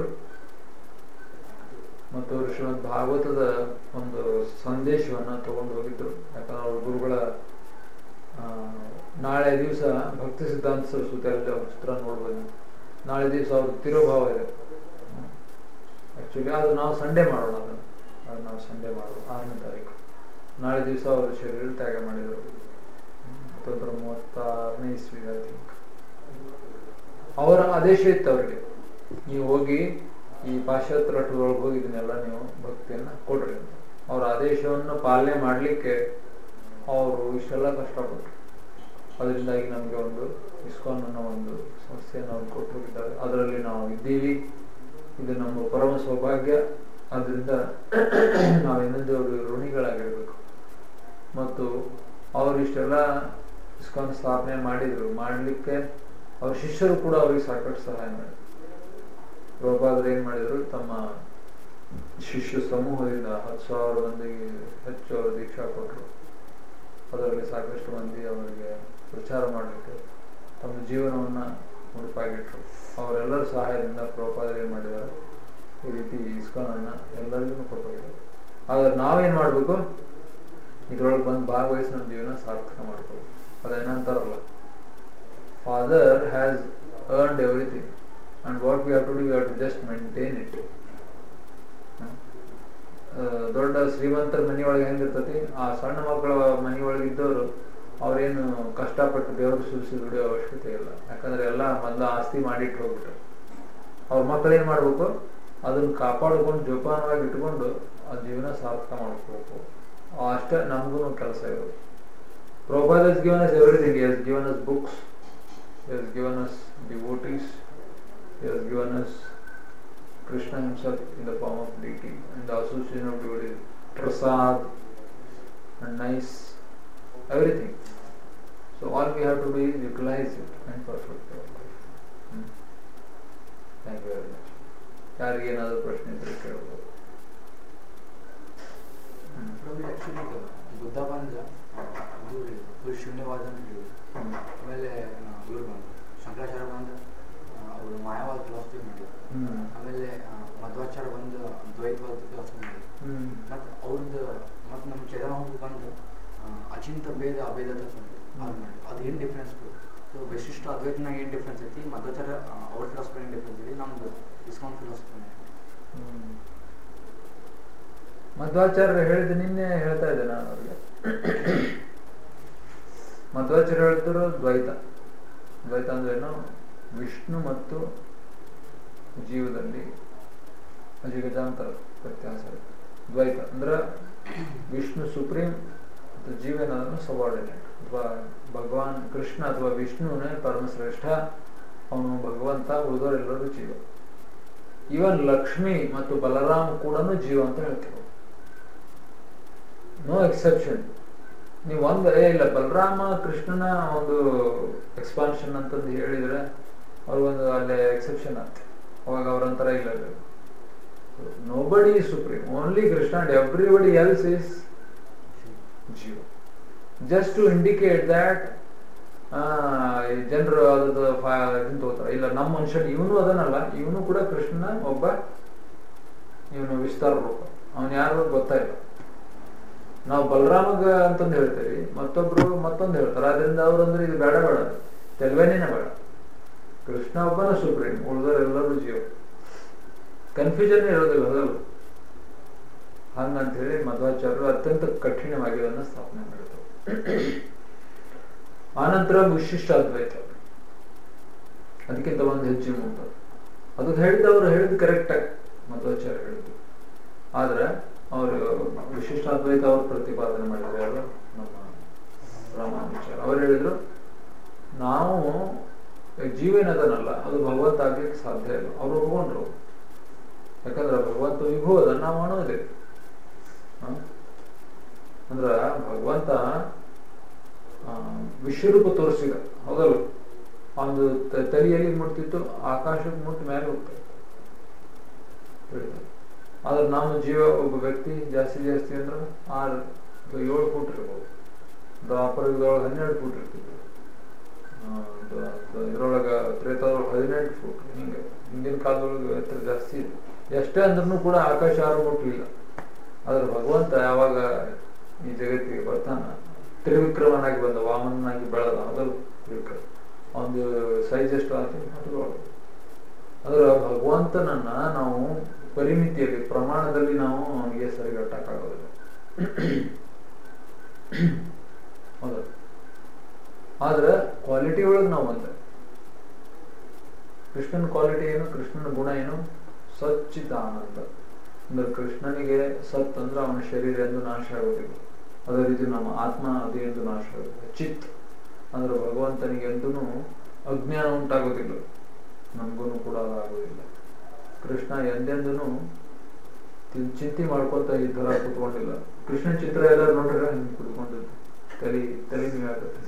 ಮತ್ತು ಅವರು ಶ್ರೀಮದ್ ಭಾಗವತದ ಒಂದು ಸಂದೇಶವನ್ನ ತಗೊಂಡು ಹೋಗಿದ್ರು ಯಾಕಂದ್ರೆ ಅವ್ರ ಗುರುಗಳ ಆ, ನಾಳೆ ದಿವಸ ಭಕ್ತಿ ಸಿದ್ಧಾಂತ ಸರಸ್ವತಿ ಅಲ್ಲಿ ಅವ್ರ ಚಿತ್ರ ನೋಡ್ಬೋದು ನೀವು. ನಾಳೆ ದಿವಸ ಅವ್ರ ತಿರುಭಾವ ಇದೆ ಆಕ್ಚುಲಿ ಅದು ನಾವು ಸಂಡೇ ಮಾಡೋಣ ಅದನ್ನು ಅದು ನಾವು ಸಂಡೇ ಮಾಡೋಣ ಆರನೇ ತಾರೀಕು ನಾಳೆ ದಿವಸ ಅವರು ಶರೀರ ತ್ಯಾಗ ಮಾಡಿದರು ಹತ್ತೊಂಬತ್ತು ಮೂವತ್ತಾರನೇ ಇಸ್ವಿ ಐ ಥಿಂಕ್ ಅವರ ಆದೇಶ ಇತ್ತು ಅವರಿಗೆ ನೀವು ಹೋಗಿ ಈ ಪಾಶ್ಚಾತ್ಯ ರಟ್ಟದೊಳಗೆ ಹೋಗಿ ಇದನ್ನೆಲ್ಲ ನೀವು ಭಕ್ತಿಯನ್ನ ಕೊಡ್ರಿ ಅಂತ ಅವ್ರ ಆದೇಶವನ್ನು ಪಾಲನೆ ಮಾಡಲಿಕ್ಕೆ ಅವರು ಇಷ್ಟೆಲ್ಲ ಕಷ್ಟಪಟ್ಟರು ಅದರಿಂದಾಗಿ ನಮಗೆ ಒಂದು ಇಸ್ಕಾನ್ ಅನ್ನೋ ಒಂದು ಸಂಸ್ಥೆಯನ್ನು ಅವ್ರು ಕೊಟ್ಟು ಹೋಗಿದ್ದಾರೆ ಅದರಲ್ಲಿ ನಾವು ಇದ್ದೀವಿ ಇದು ನಮ್ಮ ಪರಮ ಸೌಭಾಗ್ಯ ಅದರಿಂದ ನಾವು ಇನ್ನೊಂದು ಅವರು ಋಣಿಗಳಾಗಿರ್ಬೇಕು ಮತ್ತು ಅವರು ಇಷ್ಟೆಲ್ಲ ಇಸ್ಕಾನ್ ಸ್ಥಾಪನೆ ಮಾಡಿದ್ರು ಮಾಡಲಿಕ್ಕೆ ಅವ್ರ ಶಿಷ್ಯರು ಕೂಡ ಅವ್ರಿಗೆ ಸಾಕಷ್ಟು ಸಹಾಯ ಮಾಡಿದ್ರು ಪ್ರಭಾದ್ರು ಏನ್ ಮಾಡಿದ್ರು ತಮ್ಮ ಶಿಷ್ಯ ಸಮೂಹದಿಂದ ಹತ್ತು ಸಾವಿರ ಮಂದಿಗೆ ಹೆಚ್ಚು ಅವರು ದೀಕ್ಷಾ ಕೊಟ್ಟರು ಅದರಲ್ಲಿ ಸಾಕಷ್ಟು ಮಂದಿ ಅವರಿಗೆ ಪ್ರಚಾರ ಮಾಡಲಿಕ್ಕೆ ತಮ್ಮ ಜೀವನವನ್ನ ಮುಡುಪಾಗಿಟ್ರು ಅವರೆಲ್ಲರ ಸಹಾಯದಿಂದ ಪ್ರಭಾದ್ರು ಏನ್ ಮಾಡಿದ್ದಾರೆ ಈ ರೀತಿ ಇಸ್ಕಾನನ್ನ ಎಲ್ಲರಿಗೂ ಕೊಟ್ಟೋಗಿದ್ದಾರೆ ಆದ್ರೆ ನಾವೇನ್ ಮಾಡ್ಬೇಕು ಇದ್ರೊಳಗೆ ಬಂದು ಭಾಗವಹಿಸಿ ನಮ್ಮ ಜೀವನ ಸಾರ್ಥಕ ಮಾಡ್ಬೇಕು ಅದೇನಂತಾರಲ್ಲ father has earned everything and what we have to do we have to just maintain it ಆ, ದೊಡ್ಡ ಶ್ರೀಮಂತರ ಮನೆಯೊಳಗೆ ಹೆಂಗಿರ್ತತಿ ಆ ಸಣ್ಣ ಮಕ್ಕಳ ಮನೆಯೊಳಗೆ ಇದ್ದವರು ಅವ್ರೇನು ಕಷ್ಟಪಟ್ಟು ದೇವರು ಸುರಿಸಿ ದುಡಿಯೋ ಅವಶ್ಯಕತೆ ಇಲ್ಲ ಯಾಕಂದ್ರೆ ಎಲ್ಲ ಮೊದಲ ಆಸ್ತಿ ಮಾಡಿಟ್ಟು ಹೋಗ್ಬಿಟ್ರು ಅವ್ರ ಮಕ್ಕಳು ಏನ್ ಮಾಡ್ಬೇಕು ಅದನ್ನ ಕಾಪಾಡ್ಕೊಂಡು ಜೋಪಾನವಾಗಿ ಇಟ್ಕೊಂಡು ಆ ಜೀವನ ಸಾರ್ಥಕ ಮಾಡ್ಕೋಬೇಕು ಅಷ್ಟೇ ನಮಗೂ ಕೆಲಸ ಇರೋದು Prabhupada has given us everything. He has given us books. He has given us devotees. He has given us Krishna himself in the form of deity and the association of devotees. Prasad and nice everything. So all we have to do is utilize it and perfect our life. Hmm. Thank you very much. ಯಾರಿಗೇನಾದರೂ ಪ್ರಶ್ನೆ ಇದ್ರೆ ಕೇಳ್ಬೋದು ಹ್ಮ್. ಪ್ರಭು actually Buddha ಬಂದ ಇದು full ಶೂನ್ಯವಾದ ಅಂತ ಹೇಳಿದ್ರು ಹ್ಮ್. ಆಮೇಲೆ ಇವ್ರು ಬಂದು ಶಂಕರಾಚಾರ್ಯ ಬಂದು ಅವರು ಮಾಯಾವಾದ ಫಿಲಾಸಫಿ ಮಾಡಿದ್ರು ಹ್ಮ್. ಆಮೇಲೆ ಆ, ಮಧ್ವಾಚಾರ್ಯ ಬಂದು ದ್ವೈತವಾದ ಫಿಲಾಸಫಿ ಮಾಡಿದ್ರು ಹ್ಮ್. ಮತ್ತು ಅವ್ರದ್ದು ಮತ್ತು ನಮ್ಮ ಚೇತನ ಬಂದು ಆ, ಅಚಿಂತ ಭೇದ ಅಭೇದ ತತ್ವ ಅದು ಮಾಡಿ ಅದು ಏನು ಡಿಫ್ರೆನ್ಸ್ ಸೊ ವಿಶಿಷ್ಟ ಅದ್ವೈತನಾಗ ಏನು ಡಿಫ್ರೆನ್ಸ್ ಐತಿ ಮಧ್ವಾಚಾರ್ಯ ಆ, ಅವ್ರ ಫಿಲಾಸಫಿ ಏನು ಡಿಫ್ರೆನ್ಸ್ ಐತಿ ನಮ್ದು ಇಸ್ಕಾನ್ ಫಿಲಾಸಫಿ ಹ್ಮ್. ಮಧ್ವಾಚಾರ್ಯ ಹೇಳಿದ ನಿನ್ನೆ ಹೇಳ್ತಾ ಇದ್ದೆ ನಾನು ಅವ್ರಿಗೆ ಮಧ್ವಾಚಾರ್ಯ ಹೇಳ್ತಿರೋ ದ್ವೈತ ದ್ವೈತ ಅಂದ್ರೆ ಏನು ವಿಷ್ಣು ಮತ್ತು ಜೀವದಲ್ಲಿ ಅಜಿಗಜಾಂತರ ವ್ಯತ್ಯಾಸ ಇದೆ. ದ್ವೈತ ಅಂದ್ರೆ ವಿಷ್ಣು ಸುಪ್ರೀಂ ಮತ್ತು ಜೀವನ ಸಬಾರ್ಡಿನೇಟ್ ಅಥವಾ ಭಗವಾನ್ ಕೃಷ್ಣ ಅಥವಾ ವಿಷ್ಣುನೇ ಪರಮಶ್ರೇಷ್ಠ ಅವನು ಭಗವಂತ ಉಳಿದವರೆಲ್ಲರೂ ಜೀವ ಇವನ್ ಲಕ್ಷ್ಮಿ ಮತ್ತು ಬಲರಾಮ್ ಕೂಡ ಜೀವ ಅಂತ ಹೇಳ್ತೀವಿ ನೋ ಎಕ್ಸೆಪ್ಷನ್ ನೀವು ಒಂದು ಏ ಇಲ್ಲ ಬಲರಾಮ ಕೃಷ್ಣನ ಒಂದು ಎಕ್ಸ್ಪಾನ್ಷನ್ ಅಂತಂದು ಹೇಳಿದ್ರೆ ಅವ್ರಿಗೊಂದು ಅಲ್ಲೇ ಎಕ್ಸೆಪ್ಷನ್ ಆಗ್ತದೆ ಅವಾಗ ಅವ್ರಂತರ ಇಲ್ಲ nobody supreme only Krishna and everybody else is jiva just to indicate that ಜನರು ಅದ್ರದ್ದು ಇದನ್ನ ತಗೋತಾರೆ ಇಲ್ಲ ನಮ್ಮ ಮನುಷ್ಯನ ಇವನು ಅದನ್ನಲ್ಲ ಇವನು ಕೂಡ ಕೃಷ್ಣನ ಒಬ್ಬ ಇವನು ವಿಸ್ತಾರ ರೂಪ ಅವನ್ ಯಾರು ಗೊತ್ತಾಯಿಲ್ಲ ನಾವು ಬಲರಾಮಗ ಅಂತಂದು ಹೇಳ್ತೇವೆ ಮತ್ತೊಬ್ರು ಮತ್ತೊಂದು ಹೇಳ್ತಾರೆ ಅದರಿಂದ ಅವ್ರಂದ್ರೆ ಇದು ಬೇಡ ಬೇಡ ತೆಲ್ವೇನೇ ಬೇಡ ಕೃಷ್ಣ ಒಬ್ಬನ ಸುಪ್ರೀಂ ಉಳಿದವರೆಲ್ಲರೂ ಜೀವ ಕನ್ಫ್ಯೂಷನ್ ಇರೋದಿಲ್ಲ ಹೌದಲ್ಲ ಹಂಗಂತ ಹೇಳಿ ಮಧ್ವಾಚಾರ್ಯರು ಅತ್ಯಂತ ಕಠಿಣವಾಗಿರೋದನ್ನ ಸ್ಥಾಪನೆ ಮಾಡಿದ್ರು ಆನಂತರ ವಿಶಿಷ್ಟ ಅದ್ವೈತ ಅದಕ್ಕಿಂತ ಒಂದು ಹೆಚ್ಚಿನ ಮುಂದೆ ಅದಕ್ಕೆ ಹೇಳಿದವರು ಹೇಳಿದ್ ಕರೆಕ್ಟ್ ಆಗಿ ಮಧ್ವಾಚಾರ್ಯ ಹೇಳಿದ್ರು ಆದ್ರೆ ಅವರು ವಿಶಿಷ್ಟ ಅದ್ವೈತ ಅವರು ಪ್ರತಿಪಾದನೆ ಮಾಡಿದ್ರು ಯಾರು ನಮ್ಮ ರಾಮಾನುಚಾರ ಅವ್ರು ಹೇಳಿದ್ರು ನಾವು ಜೀವನದನಲ್ಲ ಅದು ಭಗವಂತ ಆಗ್ಲಿಕ್ಕೆ ಸಾಧ್ಯ ಇಲ್ಲ ಅವ್ರು ಒಪ್ಕೊಂಡ್ರು ಯಾಕಂದ್ರೆ ಭಗವಂತ ವಿಭೂ ಅದನ್ನ ನಾವು ಮಾಡೋದಿಲ್ಲ ಅಂದ್ರ ಭಗವಂತ ವಿಶ್ವರೂಪ ತೋರಿಸಿದ ಹೌದಲ್ಲ ಒಂದು ತಲೆಯಲ್ಲಿ ಮುಟ್ತಿತ್ತು ಆಕಾಶಕ್ಕೆ ಮುಟ್ಟ ಮೇಲೆ ಹೋಗ್ತಾ ಇತ್ತು ಆದ್ರೆ ನಮ್ಮ ಜೀವ ಒಬ್ಬ ವ್ಯಕ್ತಿ ಜಾಸ್ತಿ ಜಾಸ್ತಿ ಅಂದ್ರೆ ಆರು ಅಥವಾ ಏಳು ಫೂಟ್ ಇರ್ಬೋದು ದ್ವಾಪರದೊಳಗೆ ಹನ್ನೆರಡು ಫೂಟ್ ಇರ್ತಿದ್ರು ಇದ್ರೊಳಗ ತ್ರೇತಾದೊಳಗೆ ಹದಿನೆಂಟು ಫೂಟ್ ಹಿಂಗೆ ಹಿಂದಿನ ಕಾಲದೊಳಗೆ ಎತ್ತರ ಜಾಸ್ತಿ ಇದೆ ಎಷ್ಟೇ ಅಂದ್ರೂ ಕೂಡ ಆಕಾಶ ಯಾರು ಮುಟ್ಲಿಲ್ಲ ಆದ್ರೆ ಭಗವಂತ ಯಾವಾಗ ಈ ಜಗತ್ತಿಗೆ ಬರ್ತಾನ ತ್ರಿವಿಕ್ರಮನಾಗಿ ಬಂದ ವಾಮನಾಗಿ ಬೆಳೆದ ಅದರ ತ್ರಿವಿಕ್ರಮ ಒಂದು ಸೈಜ್ ಎಷ್ಟು ಆಯ್ತು ಅದರ ಭಗವಂತನನ್ನ ನಾವು ಪರಿಮಿತಿಯಲ್ಲಿ ಪ್ರಮಾಣದಲ್ಲಿ ನಾವು ಅವನಿಗೆ ಸರಿಗಟ್ಟಕ್ಕಾಗೋದಿಲ್ಲ ಹೌದ ಆದ್ರೆ ಕ್ವಾಲಿಟಿ ಒಳಗೆ ನಾವು ಒಂದೇ ಕೃಷ್ಣನ ಕ್ವಾಲಿಟಿ ಏನು ಕೃಷ್ಣನ ಗುಣ ಏನು ಸಚ್ಚಿದಾನಂದ ಅಂದ್ರೆ ಕೃಷ್ಣನಿಗೆ ಸತ್ ಅಂದ್ರೆ ಅವನ ಶರೀರ ಎಂದು ನಾಶ ಆಗೋದಿಲ್ಲ ಅದೇ ರೀತಿ ನಮ್ಮ ಆತ್ಮ ಅದು ಎಂದು ನಾಶ ಆಗೋದಿಲ್ಲ ಚಿತ್ ಅಂದ್ರೆ ಭಗವಂತನಿಗೆ ಎಂದೂ ಅಜ್ಞಾನ ಉಂಟಾಗೋದಿಲ್ಲ ನಮಗೂ ಕೂಡ ಅದಾಗೋದಿಲ್ಲ ಕೃಷ್ಣ ಎಂದೆಂದೂ ಚಿಂತೆ ಮಾಡ್ಕೊಂತ ಈ ತರ ಕುತ್ಕೊಂಡಿಲ್ಲ ಕೃಷ್ಣ ಚಿತ್ರ ಎಲ್ಲ ನೋಡ್ರೆ ಹಿಂಗೆ ಕುತ್ಕೊಂಡಿದ್ದು ತಲೆ ತಲೆ ನೀವು ಆಗತ್ತೆ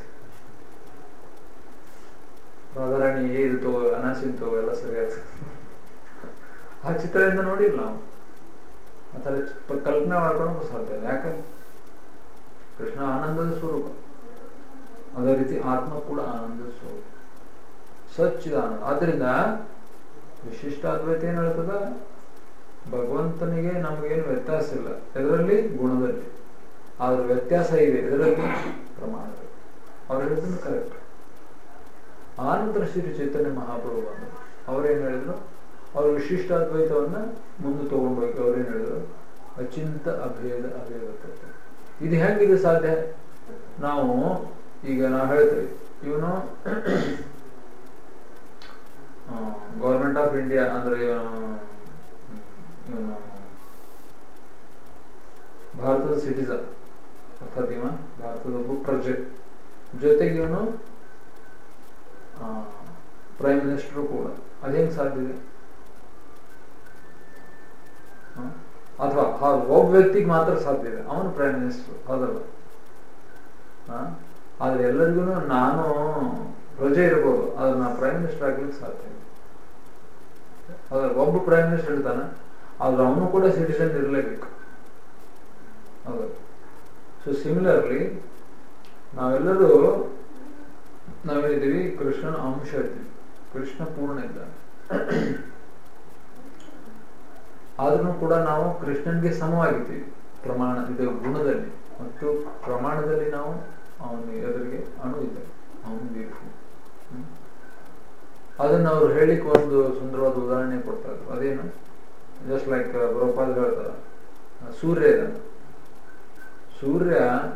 ರಾಧಾರಾಣಿ ಏದು ತಗೋ ಅನಾಸಿನ್ ತಗೋ ಎಲ್ಲ ಸರಿ ಆಗ್ತದೆ ಆ ಚಿತ್ರದಿಂದ ನೋಡಿಲ್ಲ ನಾವು ಆ ಥರ ಕಲ್ಪನೆ ಮಾಡ್ಕೊಳಕ್ಕೂ ಸಾಧ್ಯ ಇಲ್ಲ ಯಾಕಂದ್ರೆ ಕೃಷ್ಣ ಆನಂದದ ಸ್ವರೂಪ ಅದೇ ರೀತಿ ಆತ್ಮ ಕೂಡ ಆನಂದದ ಸ್ವರೂಪ ಸಚ್ಚಿದಾನಂದ ಆದ್ರಿಂದ ವಿಶಿಷ್ಟ ಅದ್ವೈತ ಏನ್ ಹೇಳ್ತದ ಭಗವಂತನಿಗೆ ನಮಗೇನು ವ್ಯತ್ಯಾಸ ಇಲ್ಲ ಇದರಲ್ಲಿ ಗುಣದಲ್ಲಿ ಆದ್ರೆ ವ್ಯತ್ಯಾಸ ಇದೆ ಇದರಲ್ಲಿ ಪ್ರಮಾಣದಲ್ಲಿ ಅವ್ರು ಹೇಳಿದ್ರು ಕರೆಕ್ಟ್ ಆನಂತರ ಶ್ರೀ ಚೈತನ್ಯ ಮಹಾಪ್ರಭು ಬಂದರು ಅವ್ರೇನ್ ಹೇಳಿದ್ರು ಅವ್ರ ವಿಶಿಷ್ಟ ಅದ್ವೈತವನ್ನ ಮುಂದೆ ತಗೊಂಡು ಹೋಗಿ ಅವ್ರೇನ್ ಹೇಳಿದ್ರು ಅಚಿಂತ ಅಭೇದ ಅಭೇದ ಇದು ಹೆಂಗಿದೆ ಸಾಧ್ಯ ನಾವು ಈಗ ನಾವು ಹೇಳ್ತೇವೆ ಇವನು ಗೌರ್ಮೆಂಟ್ ಆಫ್ ಇಂಡಿಯಾ ಅಂದ್ರೆ ಇವನು ಭಾರತದ ಸಿಟಿಸನ್ ಅರ್ಥಾತ್ ಇವ ಭಾರತದ ಒಬ್ಬ ಪ್ರಜೆ ಜೊತೆಗೆ ಇವನು ಪ್ರೈಮ್ ಮಿನಿಸ್ಟರ್ ಕೂಡ ಅದೇನು ಸಾಧ್ಯ ಇದೆ ಅಥವಾ ಒಬ್ಬ ವ್ಯಕ್ತಿಗೆ ಮಾತ್ರ ಸಾಧ್ಯ ಇದೆ ಅವನು ಪ್ರೈಮ್ ಮಿನಿಸ್ಟರ್ ಹೌದಲ್ಲ ಆದ್ರೆ ಎಲ್ಲರಿಗೂ ನಾನು ಪ್ರಜೆ ಇರ್ಬೋದು ಆದ್ರೆ ನಾ ಪ್ರೈಮ್ ಮಿನಿಸ್ಟರ್ ಆಗ್ಲಿಕ್ಕೆ ಸಾಧ್ಯ ಇಲ್ಲ ಹೌದಲ್ಲ ಒಬ್ಬ ಪ್ರೈಮ್ ಮಿನಿಸ್ಟರ್ ಇರ್ತಾನೆ ಆದ್ರೆ ಅವನು ಕೂಡ ಸಿಟಿಸನ್ ಇರಲೇಬೇಕು ಹೌದಲ್ಲ ಸೊ ಸಿಮಿಲರ್ಲಿ ನಾವೆಲ್ಲರೂ ನಾವೇನಿದ್ದೀವಿ ಕೃಷ್ಣನ ಅಂಶ ಇದ್ದೀವಿ ಕೃಷ್ಣ ಪೂರ್ಣ ಇದ್ದಾನೆ ಆದ್ರೂ ಕೂಡ ನಾವು ಕೃಷ್ಣನ್ಗೆ ಸಮವಾಗಿದ್ದೀವಿ ಪ್ರಮಾಣ ಇದು ಗುಣದಲ್ಲಿ ಮತ್ತು ಪ್ರಮಾಣದಲ್ಲಿ ನಾವು ಅವನ ಎದುರಿಗೆ ಅಣು ಇದ್ದೇವೆ ಅವನು ಬೇಕು ಅದನ್ನ ಅವ್ರು ಹೇಳಿಕ್ ಒಂದು ಸುಂದರವಾದ ಉದಾಹರಣೆ ಕೊಡ್ತಾರೆ ಅದೇನು ಜಸ್ಟ್ ಲೈಕ್ ಗೋಪಾಲ್ ಹೇಳ್ತಾರ ಸೂರ್ಯ ಇದ್ದಾನೆ ಸೂರ್ಯ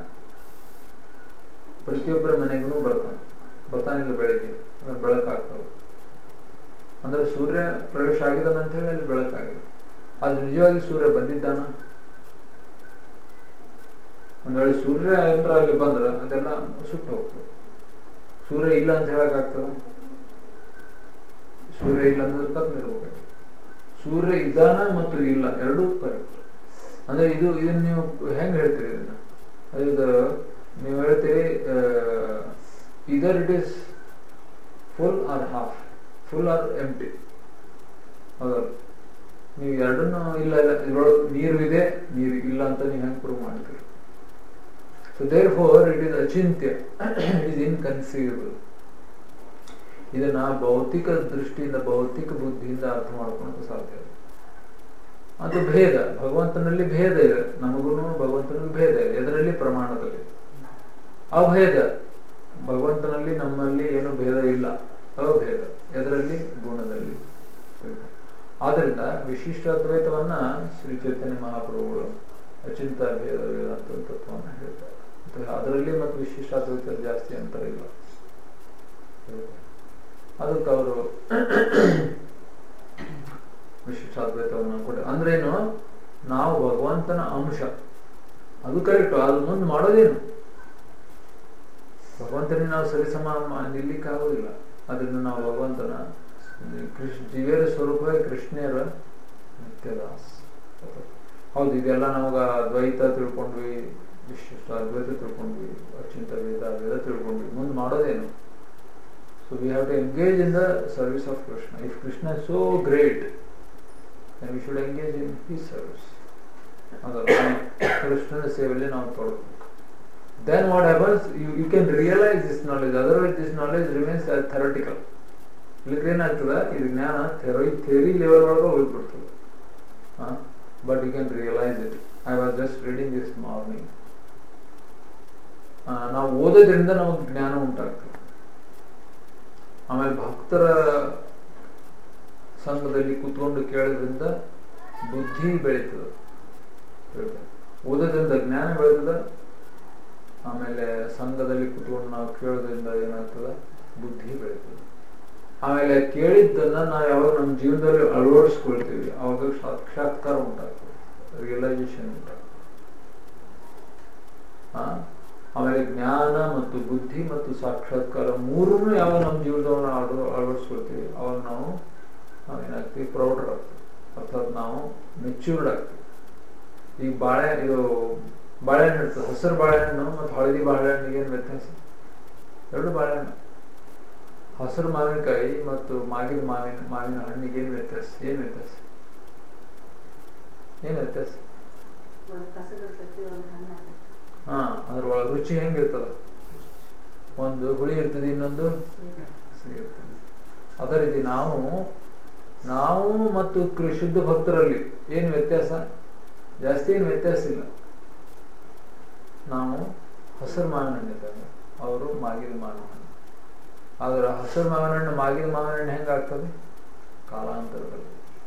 ಪ್ರತಿಯೊಬ್ಬರ ಮನೆಗೂ ಬರ್ತಾನೆ ಬರ್ತಾನಿಲ್ಲ ಬೆಳಿಗ್ಗೆ ಅಂದ್ರೆ ಬೆಳಕಾಗ್ತವೆ ಅಂದ್ರೆ ಸೂರ್ಯ ಪ್ರವೇಶ ಆಗಿದ್ದಾನೆ ಅಂತ ಹೇಳಿ ಅಲ್ಲಿ ಬೆಳಕಾಗಿದೆ ಆದ್ರೆ ನಿಜವಾಗಿ ಸೂರ್ಯ ಬಂದಿದ್ದಾನ ಒಂದ್ ವೇಳೆ ಸೂರ್ಯ ಏನಾರ ಅಲ್ಲಿ ಬಂದ್ರೆ ಅದೆಲ್ಲ ಸುಟ್ಟು ಹೋಗ್ತದೆ ಸೂರ್ಯ ಇಲ್ಲ ಅಂತ ಹೇಳಕ್ಕಾಗ್ತದ ಸೂರ್ಯ ಇಲ್ಲ ಅಂದ್ರೆ ತಪ್ಪು ಇರ್ಬೇಕು ಸೂರ್ಯ ಇದ್ದಾನ ಮತ್ತು ಇಲ್ಲ ಎರಡೂ ಕರೆಕ್ಟ್ ಅಂದ್ರೆ ಇದು ಇದನ್ನ ನೀವು ಹೆಂಗ್ ಹೇಳ್ತೀರಿ ಇದನ್ನ ಇದು ನೀವು ಹೇಳ್ತೀರಿ ಇದರ್ it is full or half full or empty ಹೌದಲ್ಲ ನೀವು ಎರಡನ್ನೂ ಇಲ್ಲ ಇಲ್ಲ ಇದ್ರೊಳಗೆ ನೀರು ಇದೆ ನೀರು ಇಲ್ಲ ಅಂತ ನೀವು ಹೆಂಗೆ ಪ್ರೂವ್ ಮಾಡ್ತೀರಿ so therefore it is achintya it is inconceivable ಇದನ್ನ ಭೌತಿಕ ದೃಷ್ಟಿಯಿಂದ ಭೌತಿಕ ಬುದ್ಧಿಯಿಂದ ಅರ್ಥ ಮಾಡ್ಕೊಳ್ಳೋಕೆ ಸಾಧ್ಯ ಇಲ್ಲ ಅದು ಭೇದ ಭಗವಂತನಲ್ಲಿ ಭೇದ ಇದೆ ನಮಗೂ ಭಗವಂತನಲ್ಲಿ ಭೇದ ಇದೆ ಇದರಲ್ಲಿ ಪ್ರಮಾಣದಲ್ಲಿ ಅಭೇದ ಭಗವಂತನಲ್ಲಿ ನಮ್ಮಲ್ಲಿ ಏನು ಭೇದ ಇಲ್ಲ ಅಭೇದ ಎದರಲ್ಲಿ ಗುಣದಲ್ಲಿ ಆದ್ರಿಂದ ವಿಶಿಷ್ಟ ಅದ್ವೈತವನ್ನ ಶ್ರೀ ಚೈತನ್ಯ ಮಹಾಪ್ರಭುಗಳು ಅಚಿಂತ ಭೇದ ವೇದಾಂತ ತತ್ವವನ್ನು ಹೇಳ್ತಾರೆ ಅದರಲ್ಲಿ ಮತ್ತು ವಿಶಿಷ್ಟ ಅದ್ವೈತ ಜಾಸ್ತಿ ಅಂತರ ಇಲ್ಲ ಅದಕ್ಕೆ ಅವರು ವಿಶಿಷ್ಟ ಅದ್ವೈತವನ್ನು ಕೊಡ ಅಂದ್ರೇನು ನಾವು ಭಗವಂತನ ಅಂಶ ಅದು ಕರೆಕ್ಟ್ ಅದು ಮುಂದೆ ಮಾಡೋದೇನು ಭಗವಂತನಿಗೆ ನಾವು ಸರಿಸಮ ನಿಲ್ಲಿಕ್ಕೆ ಆಗೋದಿಲ್ಲ ಅದರಿಂದ ನಾವು ಭಗವಂತನ ಕೃಷ್ಣ ಜೀವಿಯರ ಸ್ವರೂಪವೇ ಕೃಷ್ಣರ ನಿತ್ಯದಾಸ್ ಹೌದು ಇದೆಲ್ಲ ನಮಗ ದ್ವೈತ ತಿಳ್ಕೊಂಡ್ವಿ ವಿಶಿಷ್ಟ ಅದ್ವೈತ ತಿಳ್ಕೊಂಡ್ವಿ ಅಚಿಂತ ವೇದ ವೇದ ತಿಳ್ಕೊಂಡ್ವಿ ಮುಂದೆ ಮಾಡೋದೇನು so we have to engage in the service of Krishna if Krishna is so great we should engage in his service ಅದಲ್ಲ ಕೃಷ್ಣನ ಸೇವೆಯಲ್ಲಿ ನಾವು ತೊಡಗಬೇಕು then what happens you, you can realize this knowledge otherwise this knowledge remains as theoretical ಇಲ್ಲಿಗೆ ಏನಾಗ್ತದ ಇದು ಜ್ಞಾನ ಥೆರಿ theory level ಒಳಗೆ ಹೋಗ್ಬಿಡ್ತದೆ but you can realise it I was just reading this morning ನಾವು ಓದೋದ್ರಿಂದ ನಮಗೆ ಜ್ಞಾನ ಉಂಟಾಗ್ತದೆ ಆಮೇಲೆ ಭಕ್ತರ ಸಂಘದಲ್ಲಿ ಕೂತ್ಕೊಂಡು ಕೇಳೋದ್ರಿಂದ ಬುದ್ಧಿ ಬೆಳೀತದೆ ಓದೋದ್ರಿಂದ ಜ್ಞಾನ ಬೆಳೀತದ ಆಮೇಲೆ ಸಂಘದಲ್ಲಿ ಕುತ್ಕೊಂಡು ನಾವು ಕೇಳೋದ್ರಿಂದ ಏನಾಗ್ತದ ಬುದ್ಧಿ ಬೆಳೀತದೆ ಆಮೇಲೆ ಕೇಳಿದ್ದನ್ನ ನಾವು ಯಾವಾಗ ನಮ್ಮ ಜೀವನದಲ್ಲಿ ಅಳವಡಿಸ್ಕೊಳ್ತೀವಿ ಅವಾಗ ಸಾಕ್ಷಾತ್ಕಾರ ಉಂಟಾಗ್ತದೆ ರಿಯಲೈಸೇಷನ್ ಉಂಟಾಗ್ತದೆ ಆಮೇಲೆ ಜ್ಞಾನ ಮತ್ತು ಬುದ್ಧಿ ಮತ್ತು ಸಾಕ್ಷಾತ್ಕಾರ ಮೂರನ್ನು ಯಾವಾಗ ನಮ್ಮ ಜೀವನದವನ್ನ ಅಳವಡಿಸ್ಕೊಳ್ತೀವಿ ಅವಾಗ ನಾವು ನಾವೇನಾಗ್ತೀವಿ ಪ್ರೌಢರ್ ಆಗ್ತೀವಿ ಅರ್ಥಾತ್ ನಾವು ಮೆಚ್ಯೂರ್ಡ್ ಆಗ್ತೀವಿ ಈಗ ಬಾಳೆ ಇದು ಬಾಳೆಹಣ್ಣು ಇರ್ತದೆ ಹಸಿರು ಬಾಳೆಹಣ್ಣು ಮತ್ತು ಹಳದಿ ಬಾಳೆಹಣ್ಣಿಗೆ ಏನು ವ್ಯತ್ಯಾಸ ಎರಡು ಬಾಳೆಹಣ್ಣು ಹಸಿರು ಮಾವಿನಕಾಯಿ ಮತ್ತು ಮಾಗಿದ ಮಾವಿನ ಮಾವಿನ ಹಣ್ಣಿಗೆ ಏನು ವ್ಯತ್ಯಾಸ ಏನು ವ್ಯತ್ಯಾಸ ಏನು ವ್ಯತ್ಯಾಸ ಹಾ ಅದ್ರ ಒಳಗೆ ರುಚಿ ಹೆಂಗಿರ್ತದ ಒಂದು ಹುಳಿ ಇರ್ತದೆ ಇನ್ನೊಂದು ಸಿಹಿ ಇರ್ತದೆ ಅದೇ ರೀತಿ ನಾವು ನಾವು ಮತ್ತು ಶುದ್ಧ ಭಕ್ತರಲ್ಲಿ ಏನು ವ್ಯತ್ಯಾಸ ಜಾಸ್ತಿ ಏನು ವ್ಯತ್ಯಾಸ ಇಲ್ಲ ನಾವು ಹಸಿರು ಮಾವಿನ ಹಣ್ಣಿದ್ದಾಗ ಅವರು ಮಾಗಿದ ಮಾವಿನ ಹಣ್ಣು ಆದ್ರೆ ಹಸಿರು ಮಾವಿನ ಹಣ್ಣು ಮಾಗಿದ ಮಾವಿನ ಹಣ್ಣು ಹೆಂಗಾಗ್ತದೆ ಕಾಲಾಂತರದಲ್ಲಿ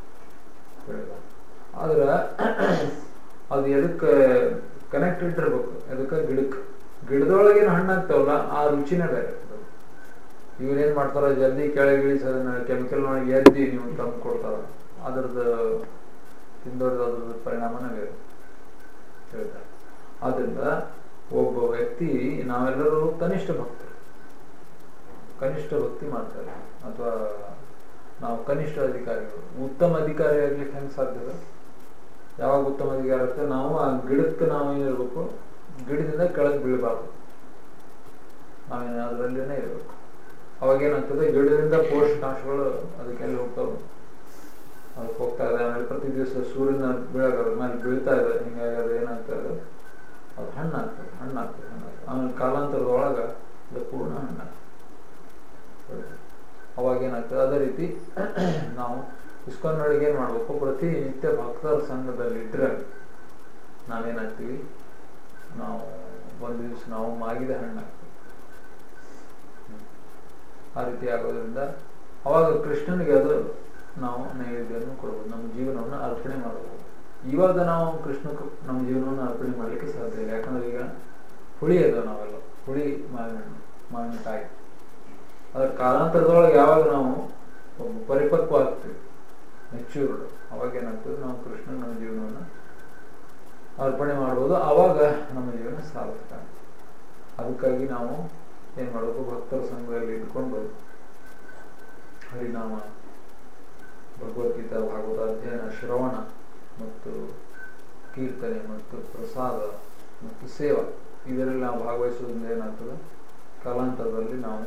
ಆದ್ರೆ ಅದು ಎದಕ್ಕೆ ಕನೆಕ್ಟೆಡ್ ಇರ್ಬೇಕು ಅದಕ್ಕೆ ಗಿಡಕ್ಕೆ ಗಿಡದೊಳಗೇನು ಹಣ್ಣಾಗ್ತಾವಲ್ಲ ಆ ರುಚಿನೇ ಬೇರೆ ಇವ್ರೇನ್ ಮಾಡ್ತಾರ ಜಲ್ದಿ ಕೆಳಗೆ ಇಳಿಸೋದನ್ನ ಕೆಮಿಕಲ್ ಒಳಗೆ ಎದ್ದಿ ನೀವು ತಂದು ಕೊಡ್ತಾರ ಅದ್ರದ್ದು ತಿಂದವ್ರದ್ದು ಅದ್ರದ್ದು ಪರಿಣಾಮನೇ ಬೇರೆ ಹೇಳ್ತಾರೆ ಆದ್ರಿಂದ ಒಬ್ಬ ವ್ಯಕ್ತಿ ನಾವೆಲ್ಲರೂ ಕನಿಷ್ಠ ಭಕ್ತರು ಕನಿಷ್ಠ ಭಕ್ತಿ ಮಾಡ್ತಾರೆ ಅಥವಾ ನಾವು ಕನಿಷ್ಠ ಅಧಿಕಾರಿಗಳು ಉತ್ತಮ ಅಧಿಕಾರಿ ಆಗ್ಲಿಕ್ಕೆ ಹೆಂಗೆ ಸಾಧ್ಯದ ಯಾವಾಗ ಉತ್ತಮ ಅಧಿಕಾರಿ ಆಗ್ತದೆ ನಾವು ಆ ಗಿಡಕ್ಕೆ ನಾವು ಏನಿರ್ಬೇಕು ಗಿಡದಿಂದ ಕೆಳಗೆ ಬೀಳಬಾರ್ದು ನಾವೇನು ಅದರಲ್ಲಿನೇ ಇರಬೇಕು ಅವಾಗ ಏನಾಗ್ತದೆ ಗಿಡದಿಂದ ಪೋಷಕಾಂಶಗಳು ಅದಕ್ಕೆಲ್ಲ ಹೋಗ್ತಾವೆ ಅದಕ್ಕೆ ಹೋಗ್ತಾ ಇದೆ ಆಮೇಲೆ ಪ್ರತಿ ದಿವಸ ಸೂರ್ಯನ ಬೀಳಾಗ ಮೇಲೆ ಬೀಳ್ತಾ ಇದೆ ಹಿಂಗಾಗಿ ಅದು ಏನಾಗ್ತಾ ಇದೆ ಅದು ಹಣ್ಣಾಗ್ತದೆ ಹಣ್ಣಾಗ್ತದೆ ಹಣ್ಣಾಗ್ತದೆ ಆಮೇಲೆ ಕಾಲಾಂತರದ ಒಳಗ ಅದು ಪೂರ್ಣ ಹಣ್ಣಾಗ್ತದೆ ಅವಾಗ ಏನಾಗ್ತದೆ ಅದೇ ರೀತಿ ನಾವು ಇಸ್ಕೊಂಡೊಳಗೆ ಏನು ಮಾಡಬೇಕು ಪ್ರತಿ ನಿತ್ಯ ಭಕ್ತರ ಸಂಘದಲ್ಲಿ ಇದ್ರೆ ನಾವೇನಾಗ್ತೀವಿ ನಾವು ಒಂದು ದಿವಸ ನಾವು ಮಾಗಿದ ಹಣ್ಣಾಗ್ತೀವಿ ಆ ರೀತಿ ಆಗೋದ್ರಿಂದ ಅವಾಗ ಕೃಷ್ಣನಿಗೆ ಅದು ನಾವು ನೈವೇದ್ಯವನ್ನು ಕೊಡ್ಬೋದು ನಮ್ಮ ಜೀವನವನ್ನು ಅರ್ಪಣೆ ಮಾಡಬಹುದು ಇವಾಗ ನಾವು ಕೃಷ್ಣಕ್ಕೆ ನಮ್ಮ ಜೀವನವನ್ನು ಅರ್ಪಣೆ ಮಾಡಲಿಕ್ಕೆ ಸಾಧ್ಯ ಇಲ್ಲ ಯಾಕಂದ್ರೆ ಈಗ ಹುಳಿ ಅದ ನಾವೆಲ್ಲ ಹುಳಿ ಮಾವಿನ ಹಣ್ಣು ಮಾವಿನಕಾಯಿ ಅದ್ರ ಕಾಲಾಂತರದೊಳಗೆ ಯಾವಾಗ ನಾವು ಒಬ್ಬ ಪರಿಪಕ್ವ ಆಗ್ತೀವಿ ಮೆಚ್ಯೂರ್ಡ್ ಅವಾಗ ಏನಾಗ್ತದೆ ನಾವು ಕೃಷ್ಣ ನಮ್ಮ ಜೀವನವನ್ನು ಅರ್ಪಣೆ ಮಾಡ್ಬೋದು ಆವಾಗ ನಮ್ಮ ಜೀವನ ಸಾರ್ಥಕ ಅದಕ್ಕಾಗಿ ನಾವು ಏನು ಮಾಡಬೇಕು ಭಕ್ತರ ಸಂಘದಲ್ಲಿ ಇಟ್ಕೊಂಡು ಹರಿನಾಮ ಭಗವದ್ಗೀತಾ ಭಾಗವತ ಅಧ್ಯಯನ ಶ್ರವಣ ಮತ್ತು ಕೀರ್ತನೆ ಮತ್ತು ಪ್ರಸಾದ ಮತ್ತು ಸೇವಾ ಇದರಲ್ಲಿ ನಾವು ಭಾಗವಹಿಸೋದ್ರಿಂದ ಏನಾಗ್ತದೆ ಕಾಲಾಂತರದಲ್ಲಿ ನಾವು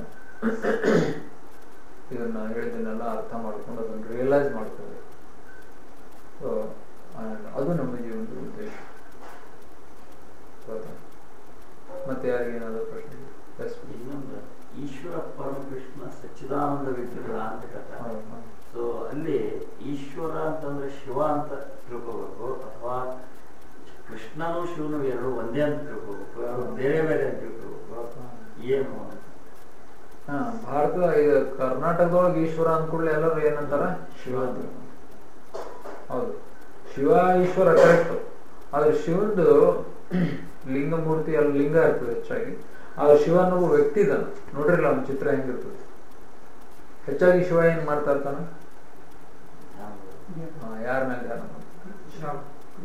ಇದನ್ನ ಹೇಳಿದ್ದನ್ನೆಲ್ಲ ಅರ್ಥ ಮಾಡ್ಕೊಂಡು ಅದನ್ನು ರಿಯಲೈಸ್ ಮಾಡ್ತೇವೆ ಸೊ ಅದು ನಮ್ಮ ಜೀವನದ ಉದ್ದೇಶ ಗೊತ್ತಾ? ಮತ್ತೆ ಯಾರಿಗೆ ಏನಾದರೂ ಪ್ರಶ್ನೆ Yes, please. ಇನ್ನೊಂದು ಈಶ್ವರ ಪರಮಕೃಷ್ಣ ಸಚ್ಚಿದಾನಂದ ವಿಗ್ರಹ ಅಂತ ಕಥೆ ಹೌದು, ಹೌದು. ಸೊ ಅಲ್ಲಿ ಈಶ್ವರ ಅಂತಂದ್ರೆ ಶಿವ ಅಂತ ತಿಳ್ಕೋಬೇಕು ಅಥವಾ ಕೃಷ್ಣನು ಶಿವನು ಎರಡು ಒಂದೇ ಅಂತ ತಿಳ್ಕೋಬೇಕು ಅಥವಾ ಬೇರೆ ಬೇರೆ ಅಂತ ತಿಳ್ಕೋಬೇಕು ಏನು ಅಂತ ಹಾ ಭಾರತದ ಇದು ಕರ್ನಾಟಕದೊಳಗೆ ಈಶ್ವರ ಅಂದ್ಕೂಡ್ಲೆ ಎಲ್ಲರೂ ಏನಂತಾರ ಶಿವ ಅಂತ ಹೌದು ಶಿವ ಈಶ್ವರ ಕರೆಕ್ಟ್ ಆದ್ರೆ ಶಿವಂದು ಲಿಂಗ ಮೂರ್ತಿ ಅಲ್ಲಿ ಲಿಂಗ ಇರ್ತದೆ ಹೆಚ್ಚಾಗಿ ಆದ್ರೆ ಶಿವ ಅನ್ನೋ ವ್ಯಕ್ತಿ ಇದಾನ ನೋಡ್ರಿಲ್ಲ ಅವ್ನ ಚಿತ್ರ ಹೆಂಗಿರ್ತದೆ ಹೆಚ್ಚಾಗಿ ಶಿವ ಏನ್ ಮಾಡ್ತಾ ಇರ್ತಾನ ಯಾರ ಮೇಲೆ ಧ್ಯಾನ ಮಾಡ್ತಾನೆ?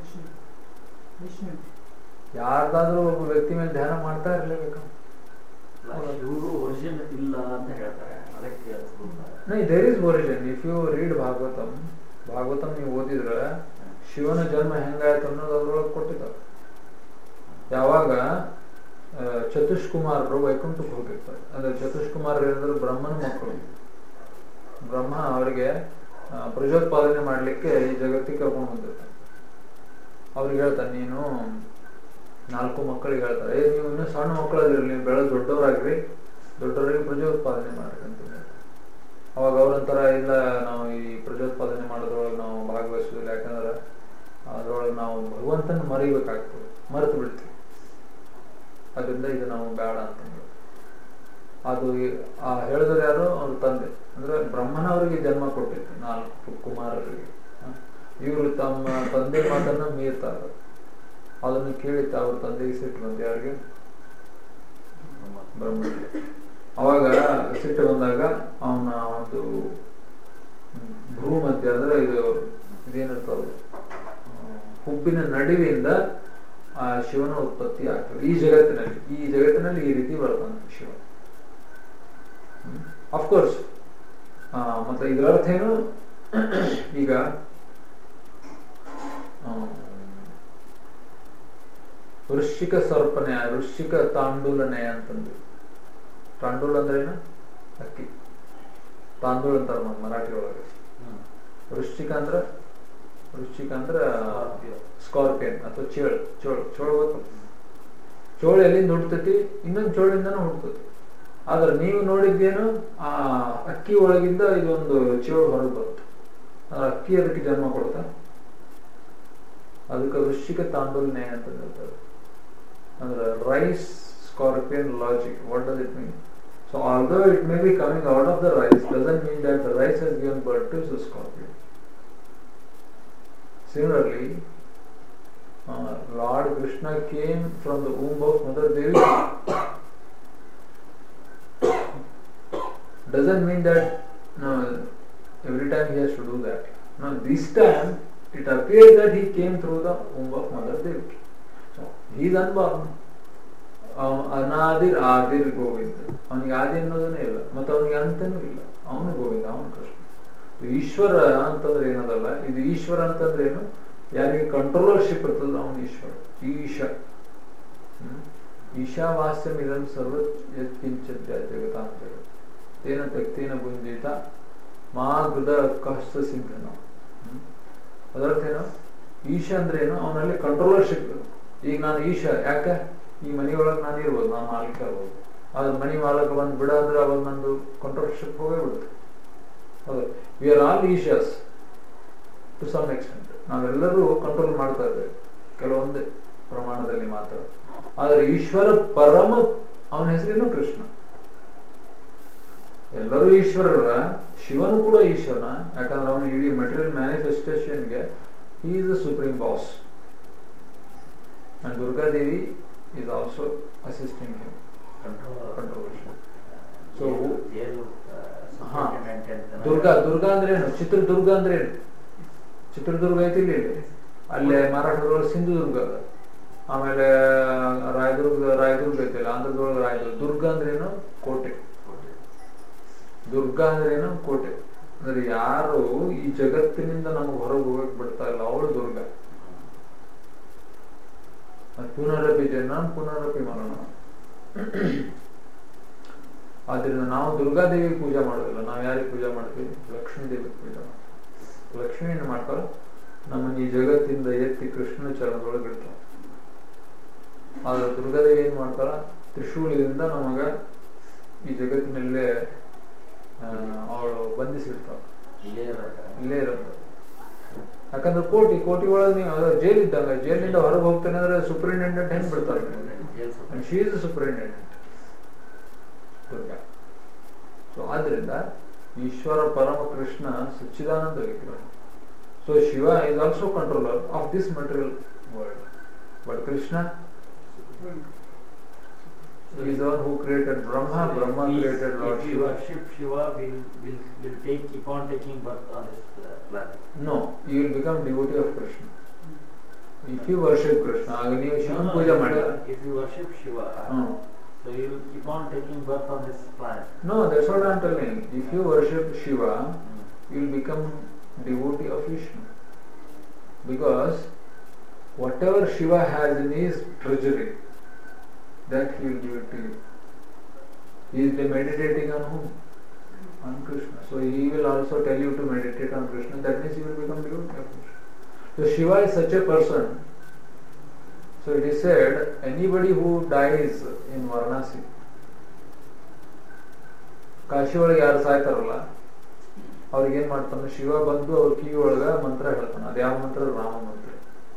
ಯಾರ್ದಾದ್ರೂ ಒಬ್ಬ ವ್ಯಕ್ತಿ ಮೇಲೆ ಧ್ಯಾನ ಮಾಡ್ತಾ ಇರ್ಲೇಬೇಕು ಇವರು ಒರಿಜಿನ್ ಇಲ್ಲ ಅಂತ ಹೇಳ್ತಾರೆ ಅದಕ್ಕೆ ಅದ್ಭುತ. ನೈ there is origin if you read Bhagavatam Bhagavatam ನೀವು ಓದಿದ್ರೆ ಶಿವನ ಜನ್ಮ ಹೆಂಗಾಯ್ತು ಅನ್ನೋದು ಅದ್ರೊಳಗೆ ಕೊಟ್ಟಿದ್ದಾರೆ ಯಾವಾಗ ಆ, ಚತುಷ್ಕುಮಾರರು ವೈಕುಂಠಕ್ಕೆ ಹೋಗಿರ್ತಾರೆ ಅಂದ್ರೆ ಚತುಷ್ಕುಮಾರರು ಏನಂದ್ರೆ ಬ್ರಹ್ಮನ ಮಕ್ಕಳು ಬ್ರಹ್ಮ ಅವರಿಗೆ ಆ, ಪ್ರಜೋತ್ಪಾದನೆ ಮಾಡ್ಲಿಕ್ಕೆ ಈ ಜಗತ್ತಿಗೆ ಕರ್ಕೊಂಡು ಬಂದಿರ್ತಾನೆ ಅವ್ರಿಗೆ ಹೇಳ್ತಾನೆ ನೀನು ನಾಲ್ಕು ಮಕ್ಕಳಿಗೆ ಹೇಳ್ತಾರೆ ಏ ನೀವು ಇನ್ನೂ ಸಣ್ಣ ಮಕ್ಕಳದಿರಿ ನೀವು ಬೆಳೆದು ದೊಡ್ಡವರಾಗ್ರಿ ದೊಡ್ಡವರಿಗೆ ಪ್ರಜೋತ್ಪಾದನೆ ಮಾಡ್ರಿ ಅಂತ ಹೇಳ್ತಾರೆ. ಅವಾಗ ಅವ್ರಂತರ ಇಲ್ಲ ನಾವು ಈ ಪ್ರಜೋತ್ಪಾದನೆ ಮಾಡೋದ್ರೊಳಗೆ ನಾವು ಭಾಗವಹಿಸೋದಿಲ್ಲ ಯಾಕಂದ್ರೆ ಅದ್ರೊಳಗೆ ನಾವು ಭಗವಂತನ ಮರಿಬೇಕಾಗ್ತದೆ ಮರೆತು ಬಿಡ್ತೀವಿ ಅದರಿಂದ ಇದು ನಾವು ಬೇಡ ಅಂತ ಹೇಳಿ. ಅದು ಈ- ಆ ಹೇಳಿದ್ರೆ ಯಾರು ಅವ್ರ ತಂದೆ ಅಂದ್ರೆ ಬ್ರಹ್ಮನ ಅವರಿಗೆ ಜನ್ಮ ಕೊಟ್ಟಿತ್ತು ನಾಲ್ಕು ಕುಮಾರರಿಗೆ ಇವರು ತಮ್ಮ ತಂದೆ ಮಾತನ್ನ ಮೀರ್ತಾರೆ ಅದನ್ನು ಕೇಳಿ ಅವ್ರ ತಂದೆಗೆ ಸಿಟ್ಟು ಬಂದು ಯಾರಿಗೆ ಬ್ರಹ್ಮನಿಗೆ ಅವಾಗ ಸಿಟ್ಟು ಬಂದಾಗ ಅವನ ಒಂದು ಹ್ಮ್, ಭೂಮಧ್ಯ ಅಂದ್ರೆ ಇದು ಇದೇನಿರ್ತದೆ ಆ, ಹುಬ್ಬಿನ ನಡುವಿಂದ ಆ ಶಿವನ ಉತ್ಪತ್ತಿ ಆಗ್ತದೆ ಈ ಜಗತ್ತಿನಲ್ಲಿ ಈ ಜಗತ್ತಿನಲ್ಲಿ ಈ ರೀತಿ ಬರ್ತಾನೆ ಶಿವ ಅಫ್ಕೋರ್ಸ್ ಮತ್ತೆ ಇದರ ಅರ್ಥ ಏನು ಈಗ ಆ, ವೃಶ್ಚಿಕ ಸರ್ಪನೆ ವೃಶ್ಚಿಕ ತಾಂಡೂಲನೆ ಅಂತಂದು ತಾಂಡೂಲ ಅಂದ್ರೆ ಏನು ಅಕ್ಕಿ ತಾಂದೂಳ ಅಂತಾರ ನಮ್ಮ ಮರಾಠಿ ಒಳಗೆ ಹ್ಮ್. ವೃಶ್ಚಿಕ ಅಂದ್ರ ವೃಶ್ಚಿಕ ಅಂದ್ರ ಸ್ಕಾರ್ಪಿಯನ್ ಅಥವಾ ಚೇಳು ಚೋಳು ಚೋಳು ಗೊತ್ತು ಚೋಳು ಎಲ್ಲಿಂದ ಹುಡ್ತೈತಿ ಇನ್ನೊಂದು ಚೋಳಿಂದನೂ ಹುಡ್ತೈತಿ ಆದ್ರೆ ನೀವು ನೋಡಿದ್ದೇನು ಆ ಅಕ್ಕಿ ಒಳಗಿಂದ ಇದೊಂದು ಚೇಳು ಹೊರಗೆ ಬರುತ್ತೆ ಆದ್ರೆ ಅಕ್ಕಿ ಅದಕ್ಕೆ ಜನ್ಮ ಕೊಡ್ತಾ ಅದಕ್ಕೆ ವೃಶ್ಚಿಕ ತಾಂಡೂಲನೆ ಅಂತ ಹೇಳ್ತಾರೆ ಅಂದ್ರೆ rice scorpion logic what does it mean so although it may be coming out of the rice doesn't mean that the rice has given birth to the scorpion Similarly, uh, Lord Krishna came from the womb of Mother Devi. Doesn't mean that no, every time he has to do that. No, this time it appears that he came through the womb of Mother Devi. So he is unborn. ಅವ ಅನಾದಿರ್ ಆದಿರ್ ಗೋವಿಂದ ಅವನಿಗೆ ಆದಿ ಅನ್ನೋದನ್ನೇ ಇಲ್ಲ ಮತ್ತೆ ಅವನಿಗೆ ಅಂತನೂ ಇಲ್ಲ ಅವನು ಗೋವಿಂದ ಅವನು ಕೃಷ್ಣ ಈಶ್ವರ ಅಂತಂದ್ರೆ ಏನದಲ್ಲ ಇದು ಈಶ್ವರ ಅಂತಂದ್ರೆ ಏನು ಯಾರಿಗೆ ಕಂಟ್ರೋಲರ್ಶಿಪ್ ಇರ್ತದ ಅವನು ಈಶ್ವರ ಈಶ ಹ್ಮ್? ಈಶಾವಾಸ್ಯಂ ಇದನ್ನು ಸರ್ವ ಯತ್ಕಿಂಚಿತ್ ಜಗತ ಅಂತ ಹೇಳಿ ತೇನ ತಕ್ತೇನ ಗುಂಜಿತ ಮಾ ಗೃದ ಕಷ್ಟ ಸಿಂಧನ ಅದರ್ಥ ಏನು ಈಶ ಅಂದ್ರೆ ಏನು ಅವನಲ್ಲಿ ಕಂಟ್ರೋಲರ್ಶಿಪ್ ಈಗ ನಾನು ಈಶ ಯಾಕೆ ಈ ಮನೆಯೊಳಗೆ ನಾನು ಇರ್ಬೋದು ನಾನು ಮಾಲೀಕ ಇರ್ಬೋದು ಆದ್ರೆ ಮನೆ ಮಾಲಕ ಬಂದು ಬಿಡ ಅಂದ್ರೆ ಅವಾಗ ನಂದು ಕಂಟ್ರೋಲರ್ಶಿಪ್ ಹೋಗೇ ಬಿಡುತ್ತೆ ಹೌದು we are all ishas to some extent ನಾವೆಲ್ಲರೂ ಕಂಟ್ರೋಲ್ ಮಾಡ್ತಾ ಇದ್ದೇವೆ ಕೆಲವೊಂದೇ ಪ್ರಮಾಣದಲ್ಲಿ ಮಾತ್ರ ಆದ್ರೆ ಈಶ್ವರ ಪರಮ ಅವನ ಹೆಸರೇನು ಕೃಷ್ಣ ಎಲ್ಲರೂ ಈಶ್ವರರ ಶಿವನು ಕೂಡ ಈಶ್ವರನ ಯಾಕಂದ್ರೆ ಅವನು ಇಡೀ ಮೆಟೀರಿಯಲ್ ಮ್ಯಾನಿಫೆಸ್ಟೇಷನ್ಗೆ he is the supreme boss and durga devi is also assisting him control controversial So, who- jail ಹಾ. ಅಂತ ದುರ್ಗಾ ದುರ್ಗಾ ಅಂದ್ರೆ ಏನು ಚಿತ್ರದುರ್ಗ ಅಂದ್ರೆ ಏನು ಚಿತ್ರದುರ್ಗ ಐತಿ ಇಲ್ಲಿ ಅಲ್ಲೇ ಮರಾಠದೊಳಗೆ ಸಿಂಧುದುರ್ಗ ಅದ ಆಮೇಲೆ ರಾಯದುರ್ಗ ರಾಯದುರ್ಗ ಐತಿಲ್ಲ ಆಂಧ್ರದೊಳಗೆ ರಾಯದುರ್ಗ ದುರ್ಗ ಅಂದ್ರೆ ಏನು ಕೋಟೆ ದುರ್ಗ ಅಂದ್ರೆ ಏನು ಕೋಟೆ ಅಂದ್ರೆ ಯಾರು ಈ ಜಗತ್ತಿನಿಂದ ನಮ್ಗೆ ಹೊರಗೆ ಹೋಗಕ್ ಬಿಡ್ತಾ ಇಲ್ಲ ಅವಳು ದುರ್ಗ ಅದ್ ಪುನರಪಿ ಜನ ಪುನರಪಿ ಮರಣ ಆದ್ರಿಂದ ನಾವು ದುರ್ಗಾದೇವಿ ಪೂಜೆ ಮಾಡೋದಿಲ್ಲ ನಾವು ಯಾರಿಗೆ ಪೂಜೆ ಮಾಡ್ತೀವಿ ಲಕ್ಷ್ಮೀ ದೇವಿ ಪೂಜೆ ಮಾಡ್ತೀವಿ ಲಕ್ಷ್ಮಿ ಏನು ಮಾಡ್ತಾರ ನಮ್ಮನ್ನ ಈ ಜಗತ್ತಿಂದ ಎತ್ತಿ ಕೃಷ್ಣನ ಚರಣದೊಳಗೆ ಇಡ್ತಾರ ಆದ್ರೆ ದುರ್ಗಾದೇವಿ ಏನ್ ಮಾಡ್ತಾರ ತ್ರಿಶೂಲದಿಂದ ನಮಗ ಈ ಜಗತ್ತಿನಲ್ಲೇ ಅವಳು ಬಂಧಿಸಿರ್ತಾಳ ಇಲ್ಲೇ ಇರೋದು. ಇಲ್ಲೇ ಇರುತ್ತೆ ಯಾಕಂದ್ರೆ ಕೋಟಿ ಕೋಟಿ ಒಳಗೆ ನೀವು ಅದು ಜೈಲ್ ಇದ್ದಂಗ ಜೈಲಿನಿಂದ ಹೊರಗೆ ಹೋಗ್ತಾನೆ ಅಂದ್ರೆ ಸೂಪರಿಂಟೆಂಡೆಂಟ್ ಹೆಂಗ್ ಬಿಡ್ತಾರೆ ಜೈಲ್ ಸ್ವಲ್ಪ she is superintendent Durga so ಆದ್ರಿಂದ ಈಶ್ವರ ಪರಮ ಕೃಷ್ಣ ಸಚ್ಚಿದಾನಂದ ವಿಗ್ರಹ so Shiva is also controller of this material world but Krishna is the one who created Brahma, Brahma If- created Lord if you Shiva. worship Shiva, will will will take keep on taking birth on this uh, planet. No, you will become devotee of Krishna. If you worship Krishna, ಆಗ ನೀವು ಶಿವನ No, no, ಪೂಜೆ if ಮಾಡಿಲ್ಲ you- If you worship Shiva, hmm. so you will keep on taking birth on this planet. No, that's what I'm telling. If you worship Shiva, Mm. you will become devotee of Vishnu. Because whatever Shiva has in his treasury, that he will give it to you. He is meditating on whom? On Krishna. So he will also tell you to meditate on Krishna. That means you will become devotee of Krishna. So Shiva is such a person. So it is said, anybody who dies in Varanasi, Kashi ಒಳಗೆ ಯಾರು ಸಾಯ್ತಾರಲ್ಲ ಅವ್ರಿಗೆ ಏನ್ ಮಾಡ್ತಾನೆ ಶಿವ ಬಂದು ಅವ್ರ ಕಿವಿ ಒಳಗ ಮಂತ್ರ ಹೇಳ್ತಾನೆ ಅದ್ ಯಾವ ಮಂತ್ರ ರಾಮ ಮಂತ್ರ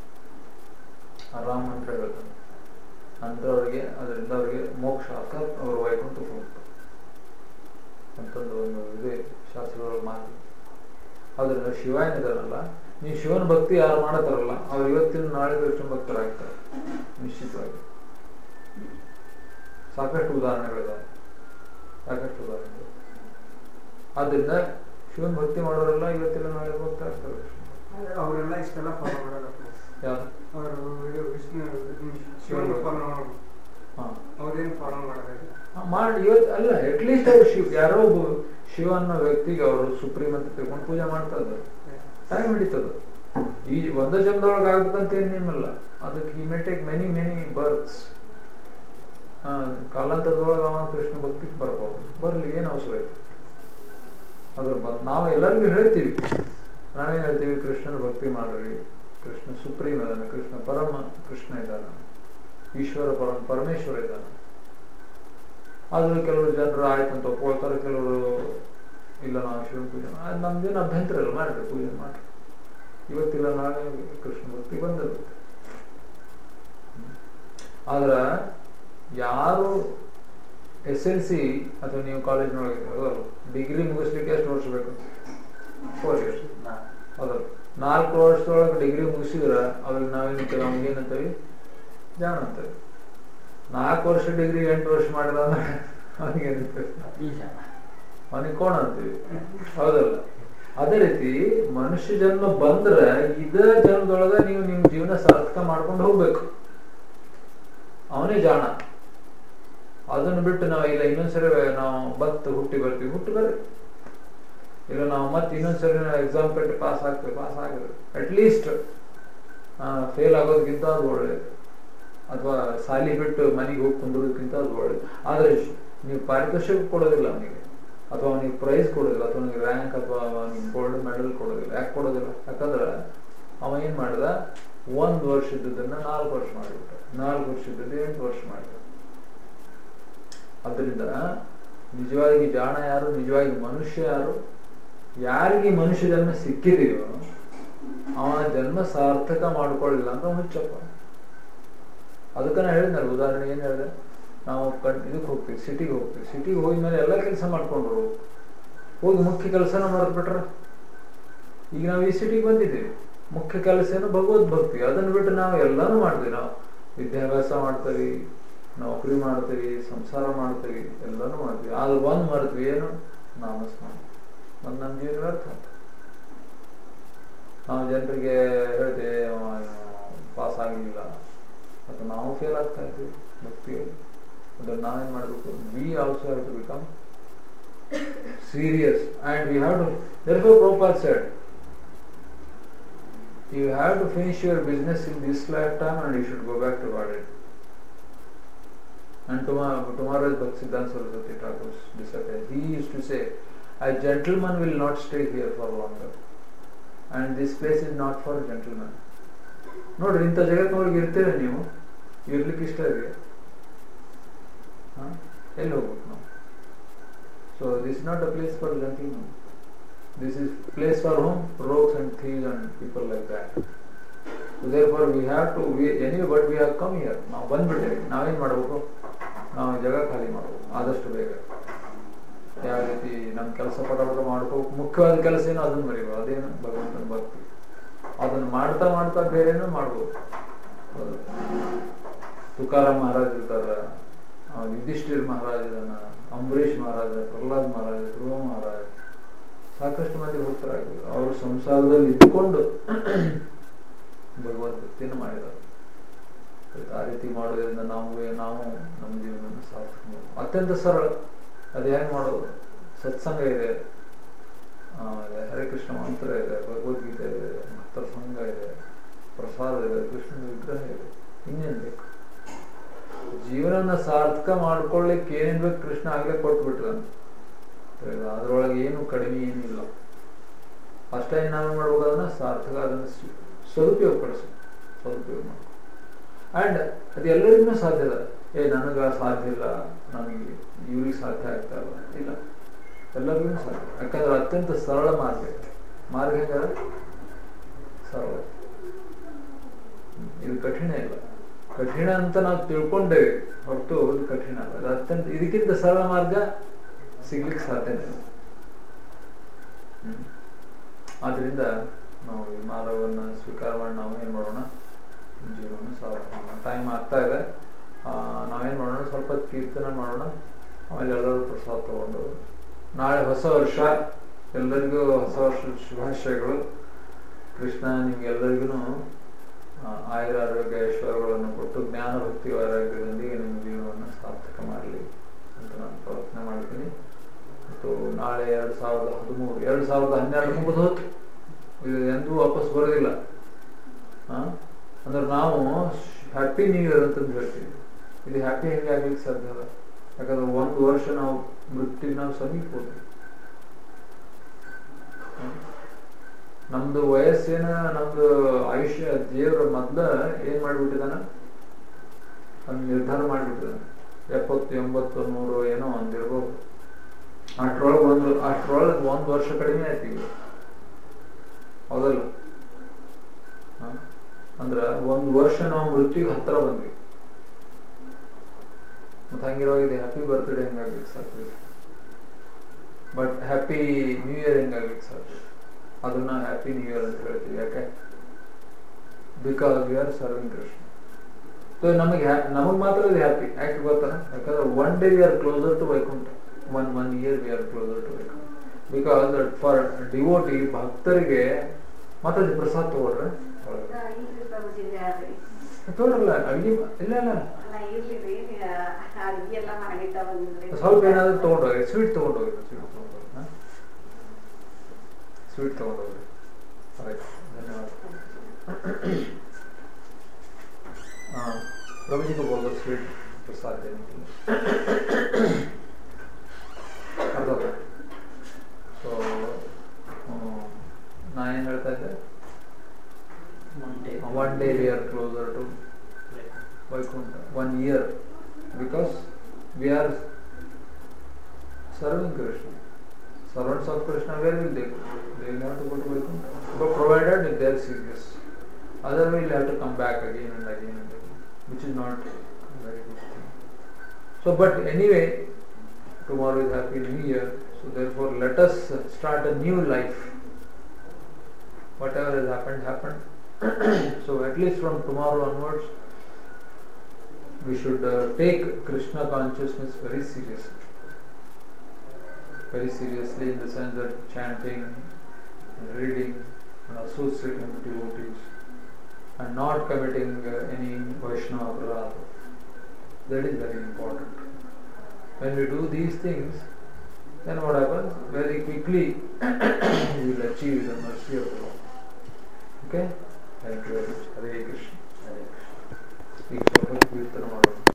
ಆ ರಾಮ ಮಂತ್ರ ಹೇಳ್ತಾನೆ ಅಂದ್ರೆ ಅವ್ರಿಗೆ ಅದರಿಂದ ಅವ್ರಿಗೆ ಮೋಕ್ಷ ಅರ್ಥಾತ್ ಅವ್ರ ವೈಕುಂಠ ಹೋಗ್ತಾರೆ ಅಂತಂದು ಒಂದು ಇದೆ ಶಾಸ್ತ್ರದೊಳಗೆ ಮಾತು ಆದ್ರಿಂದ ಶಿವ ಏನಿದಾರಲ್ಲ ನೀವು ಶಿವನ ಭಕ್ತಿ ಯಾರು ಮಾಡತಾರಲ್ಲ ಅವ್ರು ಇವತ್ತಿನ ನಾಳೆ ಕೃಷ್ಣ ಭಕ್ತರಾಗ್ತಾರೆ ನಿಶ್ಚಿತವಾಗಿ ಸಾಕಷ್ಟು ಉದಾಹರಣೆಗಳಿದಾವೆ ಸಾಕಷ್ಟು ಉದಾಹರಣೆಗಳು ಆದ್ರಿಂದ ಶಿವನ್ ಭಕ್ತಿ ಮಾಡೋರೆಲ್ಲ ಇವತ್ತಿನ ನಾಳೆ ಭಕ್ತ ಆಗ್ತಾರೆ ಅವರೆಲ್ಲ ಇಷ್ಟೆಲ್ಲ ಫಾಲೋ ಮಾಡಲ್ಲ ಯಾರು ಅವರು ವಿಷ್ಣು ಶಿವನ ಫಾಲೋ ಮಾಡೋದು ಹಾ ಅವ್ರೇನು ಫಾಲೋ ಮಾಡೋದಿಲ್ಲ ಹಾ, ಮಾಡಿ ಇವತ್ತು ಅಲ್ಲ ಅಟ್ಲೀಸ್ಟ್ ಅವ್ರು ಶಿವ ಯಾರೋ ಒಬ್ಬ ಶಿವ ಅನ್ನೋ ವ್ಯಕ್ತಿಗೆ ಅವರು ಸುಪ್ರೀಂ ಅಂತ ತಿಳ್ಕೊಂಡು ಪೂಜೆ ಮಾಡ್ತಾ ಇದ್ದಾರೆ ಟೈಮ್ ಹಿಡಿತದ ಈ ಒಂದೇ ಜನ್ಮದೊಳಗೆ ಆಗ್ಬೇಕಂತ ಏನಿಲ್ಲ ಅದಕ್ಕೆ ಈ may take many many births ಕಾಲಾಂತರದೊಳಗೆ ಅವ ಕೃಷ್ಣ ಭಕ್ತಿಗೆ ಬರ್ಬೋದು ಬರ್ಲಿ ಏನು ಅವಸರ ಐತಿ ಅದ್ರ ಬ- ನಾವು ಎಲ್ಲರಿಗೂ ಹೇಳ್ತೀವಿ ನಾವೇನ್ ಹೇಳ್ತೀವಿ ಕೃಷ್ಣನ ಭಕ್ತಿ ಮಾಡ್ರಿ ಕೃಷ್ಣ ಸುಪ್ರೀಂ ಅದಾನ ಕೃಷ್ಣ ಪರಮ ಕೃಷ್ಣ ಇದ್ದಾನ ಈಶ್ವರ ಪರಮ ಪರಮೇಶ್ವರ ಇದ್ದಾನೆ ಆದ್ರೂ ಕೆಲವರು ಜನರು ಆಯ್ತು ಅಂತ ಒಪ್ಕೊಳ್ತಾರೆ ಕೆಲವರು ಇಲ್ಲ ನಾವು ಶಿವನ ಪೂಜೆ ಮಾ- ಅದ್ ನಮ್ದೇನು ಅಭ್ಯಂತರ ಇಲ್ಲ ಮಾಡ್ರಿ ಪೂಜೆ ಮಾಡ್ರಿ ಇವತ್ತಿಲ್ಲ ನಾಳೆ ಕೃಷ್ಣ ಭಕ್ತಿ ಬಂದಿರುತ್ತೆ ಆದ್ರ ಯಾರು ಎಸ್ ಎಲ್ ಸಿ ಅಥವಾ ನೀವು ಕಾಲೇಜ್ನೊಳಗೆ ಡಿಗ್ರಿ ಮುಗಿಸ್ಲಿಕ್ಕೆ ಎಷ್ಟು ವರ್ಷ ಬೇಕು ಫೋರ್ ಇಯರ್ಸ್ ನಾ- ಹೌದಲ್ಲ ನಾಲ್ಕು ವರ್ಷದೊಳಗೆ ಡಿಗ್ರಿ ಮುಗಿಸಿದ್ರ ಅವ್ರಿಗೆ ನಾವೇನಂತೇವೆ ಅವ್ನಿಗೆ ಏನಂತೇವಿ ಜಾಣ ಅಂತೇವೆ ನಾಲ್ಕು ವರ್ಷ ಡಿಗ್ರಿ ಎಂಟು ವರ್ಷ ಮಾಡಿದ ಅಂದ್ರೆ ಅವನಿಗೆ ಏನಂತೇವೆ ಅತಿ ಜನ. ಅವನಿಗೆ ಕೋಣ ಅಂತೀವಿ ಹೌದಲ್ಲ ಅದೇ ರೀತಿ ಮನುಷ್ಯ ಜನ್ಮ ಬಂದ್ರೆ ಇದ ಜನ್ಮದೊಳಗ ನೀವು ನಿಮ್ ಜೀವನ ಸಾರ್ಥಕ ಮಾಡ್ಕೊಂಡು ಹೋಗ್ಬೇಕು ಅವನೇ ಜಾಣ ಅದನ್ನ ಬಿಟ್ಟು ನಾವು ಇಲ್ಲ ಇನ್ನೊಂದ್ಸರಿ ನಾವು ಬತ್ತು ಹುಟ್ಟಿ ಬರ್ತೀವಿ ಹುಟ್ಟಿ ಬರ್ರಿ ಇಲ್ಲ ನಾವು ಮತ್ತೆ ಇನ್ನೊಂದ್ಸರಿ ಎಕ್ಸಾಮ್ ಕಟ್ಟಿ ಪಾಸ್ ಆಗ್ತೀವಿ ಪಾಸ್ ಆಗಿರಿ ಅಟ್ಲೀಸ್ಟ್ ಫೇಲ್ ಆಗೋದಕ್ಕಿಂತ ಅದು ಒಳ್ಳೇದು ಅಥವಾ ಸಾಲಿ ಬಿಟ್ಟು ಮನೆಗೆ ಹೋಗಿ ಕುಂದ್ರೋದಕ್ಕಿಂತ ಅದು ಒಳ್ಳೇದು ಆದ್ರೆ ಶ್- ನೀವು ಪಾರಿತೋಷಿಕ ಕೊಡೋದಿಲ್ಲ ಅವನಿಗೆ ಅಥವಾ ಅವನಿಗೆ ಪ್ರೈಸ್ ಕೊಡೋದಿಲ್ಲ ಅಥವಾ ಅವನಿಗೆ ರ್ಯಾಂಕ್ ಅಥವಾ ಅವನಿಗೆ ಗೋಲ್ಡ್ ಮೆಡಲ್ ಕೊಡೋದಿಲ್ಲ ಯಾಕೆ ಕೊಡೋದಿಲ್ಲ ಯಾಕಂದ್ರೆ ಅವ ಏನ್ ಮಾಡ್ದ ಒಂದ್ ವರ್ಷ ಇದ್ದದನ್ನ ನಾಲ್ಕು ವರ್ಷ ಮಾಡಿಬಿಟ್ಟ ನಾಲ್ಕು ವರ್ಷ ಇದ್ದದ್ದು ಎಂಟು ವರ್ಷ ಮಾಡಿದ ಅದರಿಂದ ನಿಜವಾಗಿ ಜಾಣ ಯಾರು ನಿಜವಾಗಿ ಮನುಷ್ಯ ಯಾರು ಯಾರಿಗೆ ಮನುಷ್ಯ ಜನ್ಮ ಸಿಕ್ಕಿದೆಯೋ ಅವನ ಜನ್ಮ ಸಾರ್ಥಕ ಮಾಡ್ಕೊಳ್ಳಿಲ್ಲ ಅಂತ ಹುಚ್ಚಪ್ಪ ಅದಕ್ಕೆ ನಾ ಹೇಳಿದ್ನಲ್ಲ ಉದಾಹರಣೆ ಏನ್ ಹೇಳಿದೆ ನಾವು ಕಣ್ ಇದಕ್ಕೆ ಹೋಗ್ತೀವಿ ಸಿಟಿಗೆ ಹೋಗ್ತೀವಿ ಸಿಟಿಗೆ ಹೋದ್ಮೇಲೆ ಎಲ್ಲ ಕೆಲಸ ಮಾಡ್ಕೊಂಡ್ರು ಹೋಗಿ ಮುಖ್ಯ ಕೆಲಸನ ಮರೆತು ಬಿಟ್ರ ಈಗ ನಾವು ಈ ಸಿಟಿಗೆ ಬಂದಿದ್ದೀವಿ ಮುಖ್ಯ ಕೆಲಸ ಏನು ಭಗವದ್ ಭಕ್ತಿ ಅದನ್ನು ಬಿಟ್ಟು ನಾವು ಎಲ್ಲಾನು ಮಾಡ್ತೀವಿ ನಾವು ವಿದ್ಯಾಭ್ಯಾಸ ಮಾಡ್ತೀವಿ ನೌಕರಿ ಮಾಡ್ತೀವಿ ಸಂಸಾರ ಮಾಡ್ತೀವಿ ಎಲ್ಲಾನು ಮಾಡ್ತೀವಿ ಆದ್ರೆ ಒಂದ್ ಮಾಡ್ತೀವಿ ಏನು ನಾಮಸ್ಮರಣ ಒಂದ್ ನಮ್ಮ ಜೀವನ ವ್ಯರ್ಥ ಆಯ್ತು. ನಾವು ಜನರಿಗೆ ಹೇಳ್ತೇವೆ ಪಾಸ್ ಆಗಲಿಲ್ಲ ಅಥವಾ ನಾವು ಫೇಲ್ ಆಗ್ತಾ ಇದ್ವಿ ಭಕ್ತಿಯಲ್ಲಿ ಅದನ್ನು ನಾವೇನ್ ಮಾಡಬೇಕು we also have to become serious and we have to therefore Prabhupada said you have to finish your business in this lifetime and you should go back to Godhead. And tomorrow, tomorrow is Bhaktisiddhanta Saraswati Thakur's disciple. He used to say, a gentleman will not stay here for longer. And this place is not for gentlemen. ನೋಡ್ರಿ ಇಂಥ ಜಗತ್ತಿನೊಳಗೆ ಇರ್ತೇವೆ ನೀವು ಇರ್ಲಿಕ್ಕೆ ಇಷ್ಟ ಇದೆಯಾ ಎಲ್ಲಿ ಹೋಗ್ಬೇಕು ನಾವು so this not a place for gentlemen. This is place for whom? Rogues and thieves and people like that. So therefore we have to, we, anyway, but we have come here. ನಾವು ಬಂದ್ಬಿಟ್ಟೇವೆ ನಾವೇನ್ ಮಾಡ್ಬೇಕು ನಾವು ಈ ಜಾಗ ಖಾಲಿ ಮಾಡ್ಬೇಕು ಆದಷ್ಟು ಬೇಗ ಯಾವ ರೀತಿ ನಮ್ಮ ಕೆಲಸ ಪಟಾಪಟ ಮಾಡ್ಕೋಬೇಕು ಮುಖ್ಯವಾದ ಕೆಲಸ ಏನೋ ಅದನ್ನ ಮರಿಬೇಕು ಅದೇನು ಭಗವಂತನ ಭಕ್ತಿ ಅದನ್ನ ಮಾಡ್ತಾ ಮಾಡ್ತಾ ಬೇರೆನೂ ಮಾಡ್ಬೋದು ಹೌದು. ತುಕಾರಾಮ್ ಮಹಾರಾಜ್ ಇರ್ತಾರ ಆ, ಯುಧಿಷ್ಠಿರ್ ಮಹಾರಾಜ್ ಇದಾನ ಅಂಬರೀಷ್ ಮಹಾರಾಜ ಪ್ರಹ್ಲಾದ್ ಮಹಾರಾಜ ಧ್ರುವ ಮಹಾರಾಜ್ ಸಾಕಷ್ಟು ಮಂದಿ ಭಕ್ತರಾಗಿದ್ರು ಅವರು ಸಂಸಾರದಲ್ಲಿ ಇದ್ದುಕೊಂಡು ಭಗವದ್ ಭಕ್ತಿಯನ್ನು ಮಾಡಿದ್ದಾರೆ ಇವತ್ತು ಆ ರೀತಿ ಮಾಡೋದ್ರಿಂದ ನಾವು ನಾವು ನಮ್ಮ ಜೀವನವನ್ನು ಸಾರ್ಥಕ ಮಾಡ್ಬೋದು. ಅತ್ಯಂತ ಸರಳ ಅದು ಹೆಂಗ್ ಮಾಡೋದು ಸತ್ಸಂಗ ಇದೆ ಆಮೇಲೆ ಹರೇ ಕೃಷ್ಣ ಮಂತ್ರ ಇದೆ ಭಗವದ್ಗೀತೆ ಇದೆ ಭಕ್ತರ ಸಂಘ ಇದೆ ಪ್ರಸಾದ ಇದೆ ಕೃಷ್ಣನ ವಿಗ್ರಹ ಇದೆ ಇನ್ನೇನ್ ಬೇಕು ಜೀವನನ ಸಾರ್ಥಕ ಮಾಡ್ಕೊಳ್ಳಿಕ್ಕೆ ಏನೇನ್ ಬೇಕು ಕೃಷ್ಣ ಆಗ್ಲೇ ಕೊಟ್ಬಿಟ್ರನ್ ಅದ್ರೊಳಗೆ ಏನು ಕಡಿಮೆ ಏನಿಲ್ಲ ಅಷ್ಟೇ ನಾವು ಮಾಡ್ಬೇಕು ಅದನ್ನ ಸಾರ್ಥಕ ಅದನ್ನು ಸು- ಸದುಪಯೋಗ ಪಡಿಸಿ ಸದುಪಯೋಗ ಮಾಡ್ಕೊ ಅಂಡ್ ಅದು ಎಲ್ಲರಿಗೂ ಸಾಧ್ಯ ಇದೆ ಏ ನನಗ ಸಾಧ್ಯ ಇಲ್ಲ ನನಗೆ ಇವ್ರಿಗೆ ಸಾಧ್ಯ ಆಗ್ತಾ ಇಲ್ಲ ಇಲ್ಲ ಎಲ್ಲರಿಗೂ ಸಾಧ್ಯ ಯಾಕಂದ್ರೆ ಅತ್ಯಂತ ಸರಳ ಮಾರ್ಗ ಇದೆ. ಮಾರ್ಗ ಹೆಂಗಾರ ಸರಳ ಹ್ಮ್. ಇದು ಕಠಿಣ ಇಲ್ಲ ಕಠಿಣ ಅಂತ ನಾವು ತಿಳ್ಕೊಂಡೇವೆ ಹೊರತು ಅದು ಕಠಿಣ ಅಲ್ಲ ಅದು ಅತ್ಯಂತ ಇದಕ್ಕಿಂತ ಸರಳ ಮಾರ್ಗ ಸಿಗ್ಲಿಕ್ಕೆ ಸಾಧ್ಯನೇ ಇಲ್ಲ ಹ್ಮ್. ಆದ್ರಿಂದ ನಾವು ಈ ಮಾರ್ಗವನ್ನು ಸ್ವೀಕಾರ ಮಾಡಿ ನಾವು ಏನ್ ಮಾಡೋಣ ಜೀವನ ಸಾರ್ಥಕ ಮಾಡೋಣ ಟೈಮ್ ಆಗ್ತಾ ಇದೆ ಆ, ನಾವೇನ್ ಮಾಡೋಣ ಸ್ವಲ್ಪ ಹೊತ್ತು ಕೀರ್ತನೆ ಮಾಡೋಣ ಆಮೇಲೆ ಎಲ್ಲರೂ ಪ್ರಸಾದ ತಗೊಂಡು ನಾಳೆ ಹೊಸ ವರ್ಷ ಎಲ್ಲರಿಗೂ ಹೊಸ ವರ್ಷದ ಶುಭಾಶಯಗಳು ಕೃಷ್ಣ ನಿಮ್ಗೆಲ್ಲರಿಗೂ ಆಯುರ ಆರೋಗ್ಯ ಐಶ್ವರ್ಯಗಳನ್ನು ಕೊಟ್ಟು ಜ್ಞಾನ ಭಕ್ತಿ ವೈರಾಗ್ಯದೊಂದಿಗೆ ನಿಮ್ಮ ಜೀವನವನ್ನು ಸಾರ್ಥಕ ಮಾಡಲಿ ಅಂತ ನಾನು ಪ್ರಾರ್ಥನೆ ಮಾಡ್ತೀನಿ ಮತ್ತು ನಾಳೆ ಎರಡು ಸಾವಿರದ ಹದಿಮೂರು ಎರಡು ಸಾವಿರದ ಹನ್ನೆರಡು ಮುಗಿದು ಹೋತು ಇದು ಎಂದೂ ವಾಪಸ್ ಬರೋದಿಲ್ಲ ಹಾ ಅಂದ್ರೆ ನಾವು ಹ್ಯಾಪಿ ನ್ಯೂ ಇಯರ್ ಅಂತಂದು ಹೇಳ್ತೀವಿ ಇದು ಹ್ಯಾಪಿ ಹೆಂಗೆ ಆಗ್ಲಿಕ್ಕೆ ಸಾಧ್ಯ ಅಲ್ಲ ಯಾಕಂದ್ರೆ ಒಂದು ವರ್ಷ ನಾವು ಮೃತ್ಯುಗೆ ನಾವು ಸಮೀಪ ಹೋದ್ವಿ ಹ್ಮ್. ನಮ್ದು ವಯಸ್ಸೇನ ನಮ್ದು ಆಯುಷ್ಯ ದೇವ್ರ ಮೊದ್ಲ ಏನ್ ಮಾಡ್ಬಿಟ್ಟಿದಾನ ಒಂದು ನಿರ್ಧಾರ ಮಾಡ್ಬಿಟ್ಟಿದಾನ ಎಪ್ಪತ್ತು ಎಂಬತ್ತು ನೂರು ಏನೋ ಒಂದಿರ್ಬೋದು ಅಷ್ಟ್ರೊಳಗೆ ಒಂದು ಅಷ್ಟ್ರೊಳಗೆ ಒಂದು ವರ್ಷ ಕಡಿಮೆ ಆಯ್ತು ಈಗ ಹೌದಲ್ಲ ಹ? ಅಂದ್ರ ಒಂದು ವರ್ಷ ನಾವು ಮೃತ್ಯುಗೆ ಹತ್ರ ಬಂದ್ವಿ ಮತ್ತೆ ಹಂಗಿರುವಾಗ ಇದು ಹ್ಯಾಪಿ ಬರ್ತ್ಡೇ ಹೆಂಗಾಗ್ಲಿಕ್ಕೆ ಸಾಧ್ಯ ಬಟ್ ಹ್ಯಾಪಿ ನ್ಯೂ ಇಯರ್ ಹೆಂಗಾಗ್ಲಿಕ್ಕೆ ಸಾಧ್ಯ ಅದನ್ನ ಹ್ಯಾಪಿ ನ್ಯೂ ಇಯರ್ ಅಂತ ಹೇಳ್ತೀವಿ ಯಾಕೆ because we are serving Krishna so ನಮಗೆ ನಮಗೆ ಮಾತ್ರ ಇದು ಹ್ಯಾಪಿ ಯಾಕೆ ಗೊತ್ತಾ ಯಾಕಂದ್ರೆ one day we are closer to Vaikuntha one one year we are closer to Vaikuntha because for devotee ಭಕ್ತರಿಗೆ ಮತ್ತೆ ಪ್ರಸಾದ ತಗೊಳ್ರೆ ತಗೊಳ್ರಲ್ಲ ಅಡಿಗೆ ಇಲ್ಲ ಇಲ್ಲ ಸ್ವಲ್ಪ ಏನಾದ್ರು ತಗೊಂಡೋಗಿ ಸ್ವೀಟ್ ತಗೊಂಡೋಗಿ ಸ್ವೀಟ್ ತಗೊಂಡೋಗಿ ಸ್ವೀಟ್ ತಗೊಂಡೋಗಿ ಆಯ್ತು ಧನ್ಯವಾದ हाँ प्रभु जी को बोल दो स्वीट प्रसाद देने के लिए कर दो ಸೊ ನಾ ಏನು ಹೇಳ್ತಾ ಇದ್ದೆ one day we are closer to Vaikuntha one year because we are serving Krishna servants of Krishna, where will they go? They will have to go to Vaikuntha. But provided if they are serious. Otherwise, they have to come back again and again and again, which is not a very good thing. So, but anyway, tomorrow is Happy New Year, so therefore, let us start a new life. whatever has happened, happened. so at least from tomorrow onwards, we should uh, take Krishna consciousness very seriously. Very seriously in the sense that chanting and reading and associating with devotees and not committing uh, any Vaishnava aparadha. That is very important. When we do these things, then what happens? Very quickly we will achieve the mercy of the Lord. Okay? Thank you very much. Hare Krishna. Hare Krishna. ಈಗ ಸ್ವಲ್ಪ ಕೀರ್ತನೆ ಮಾಡೋಣ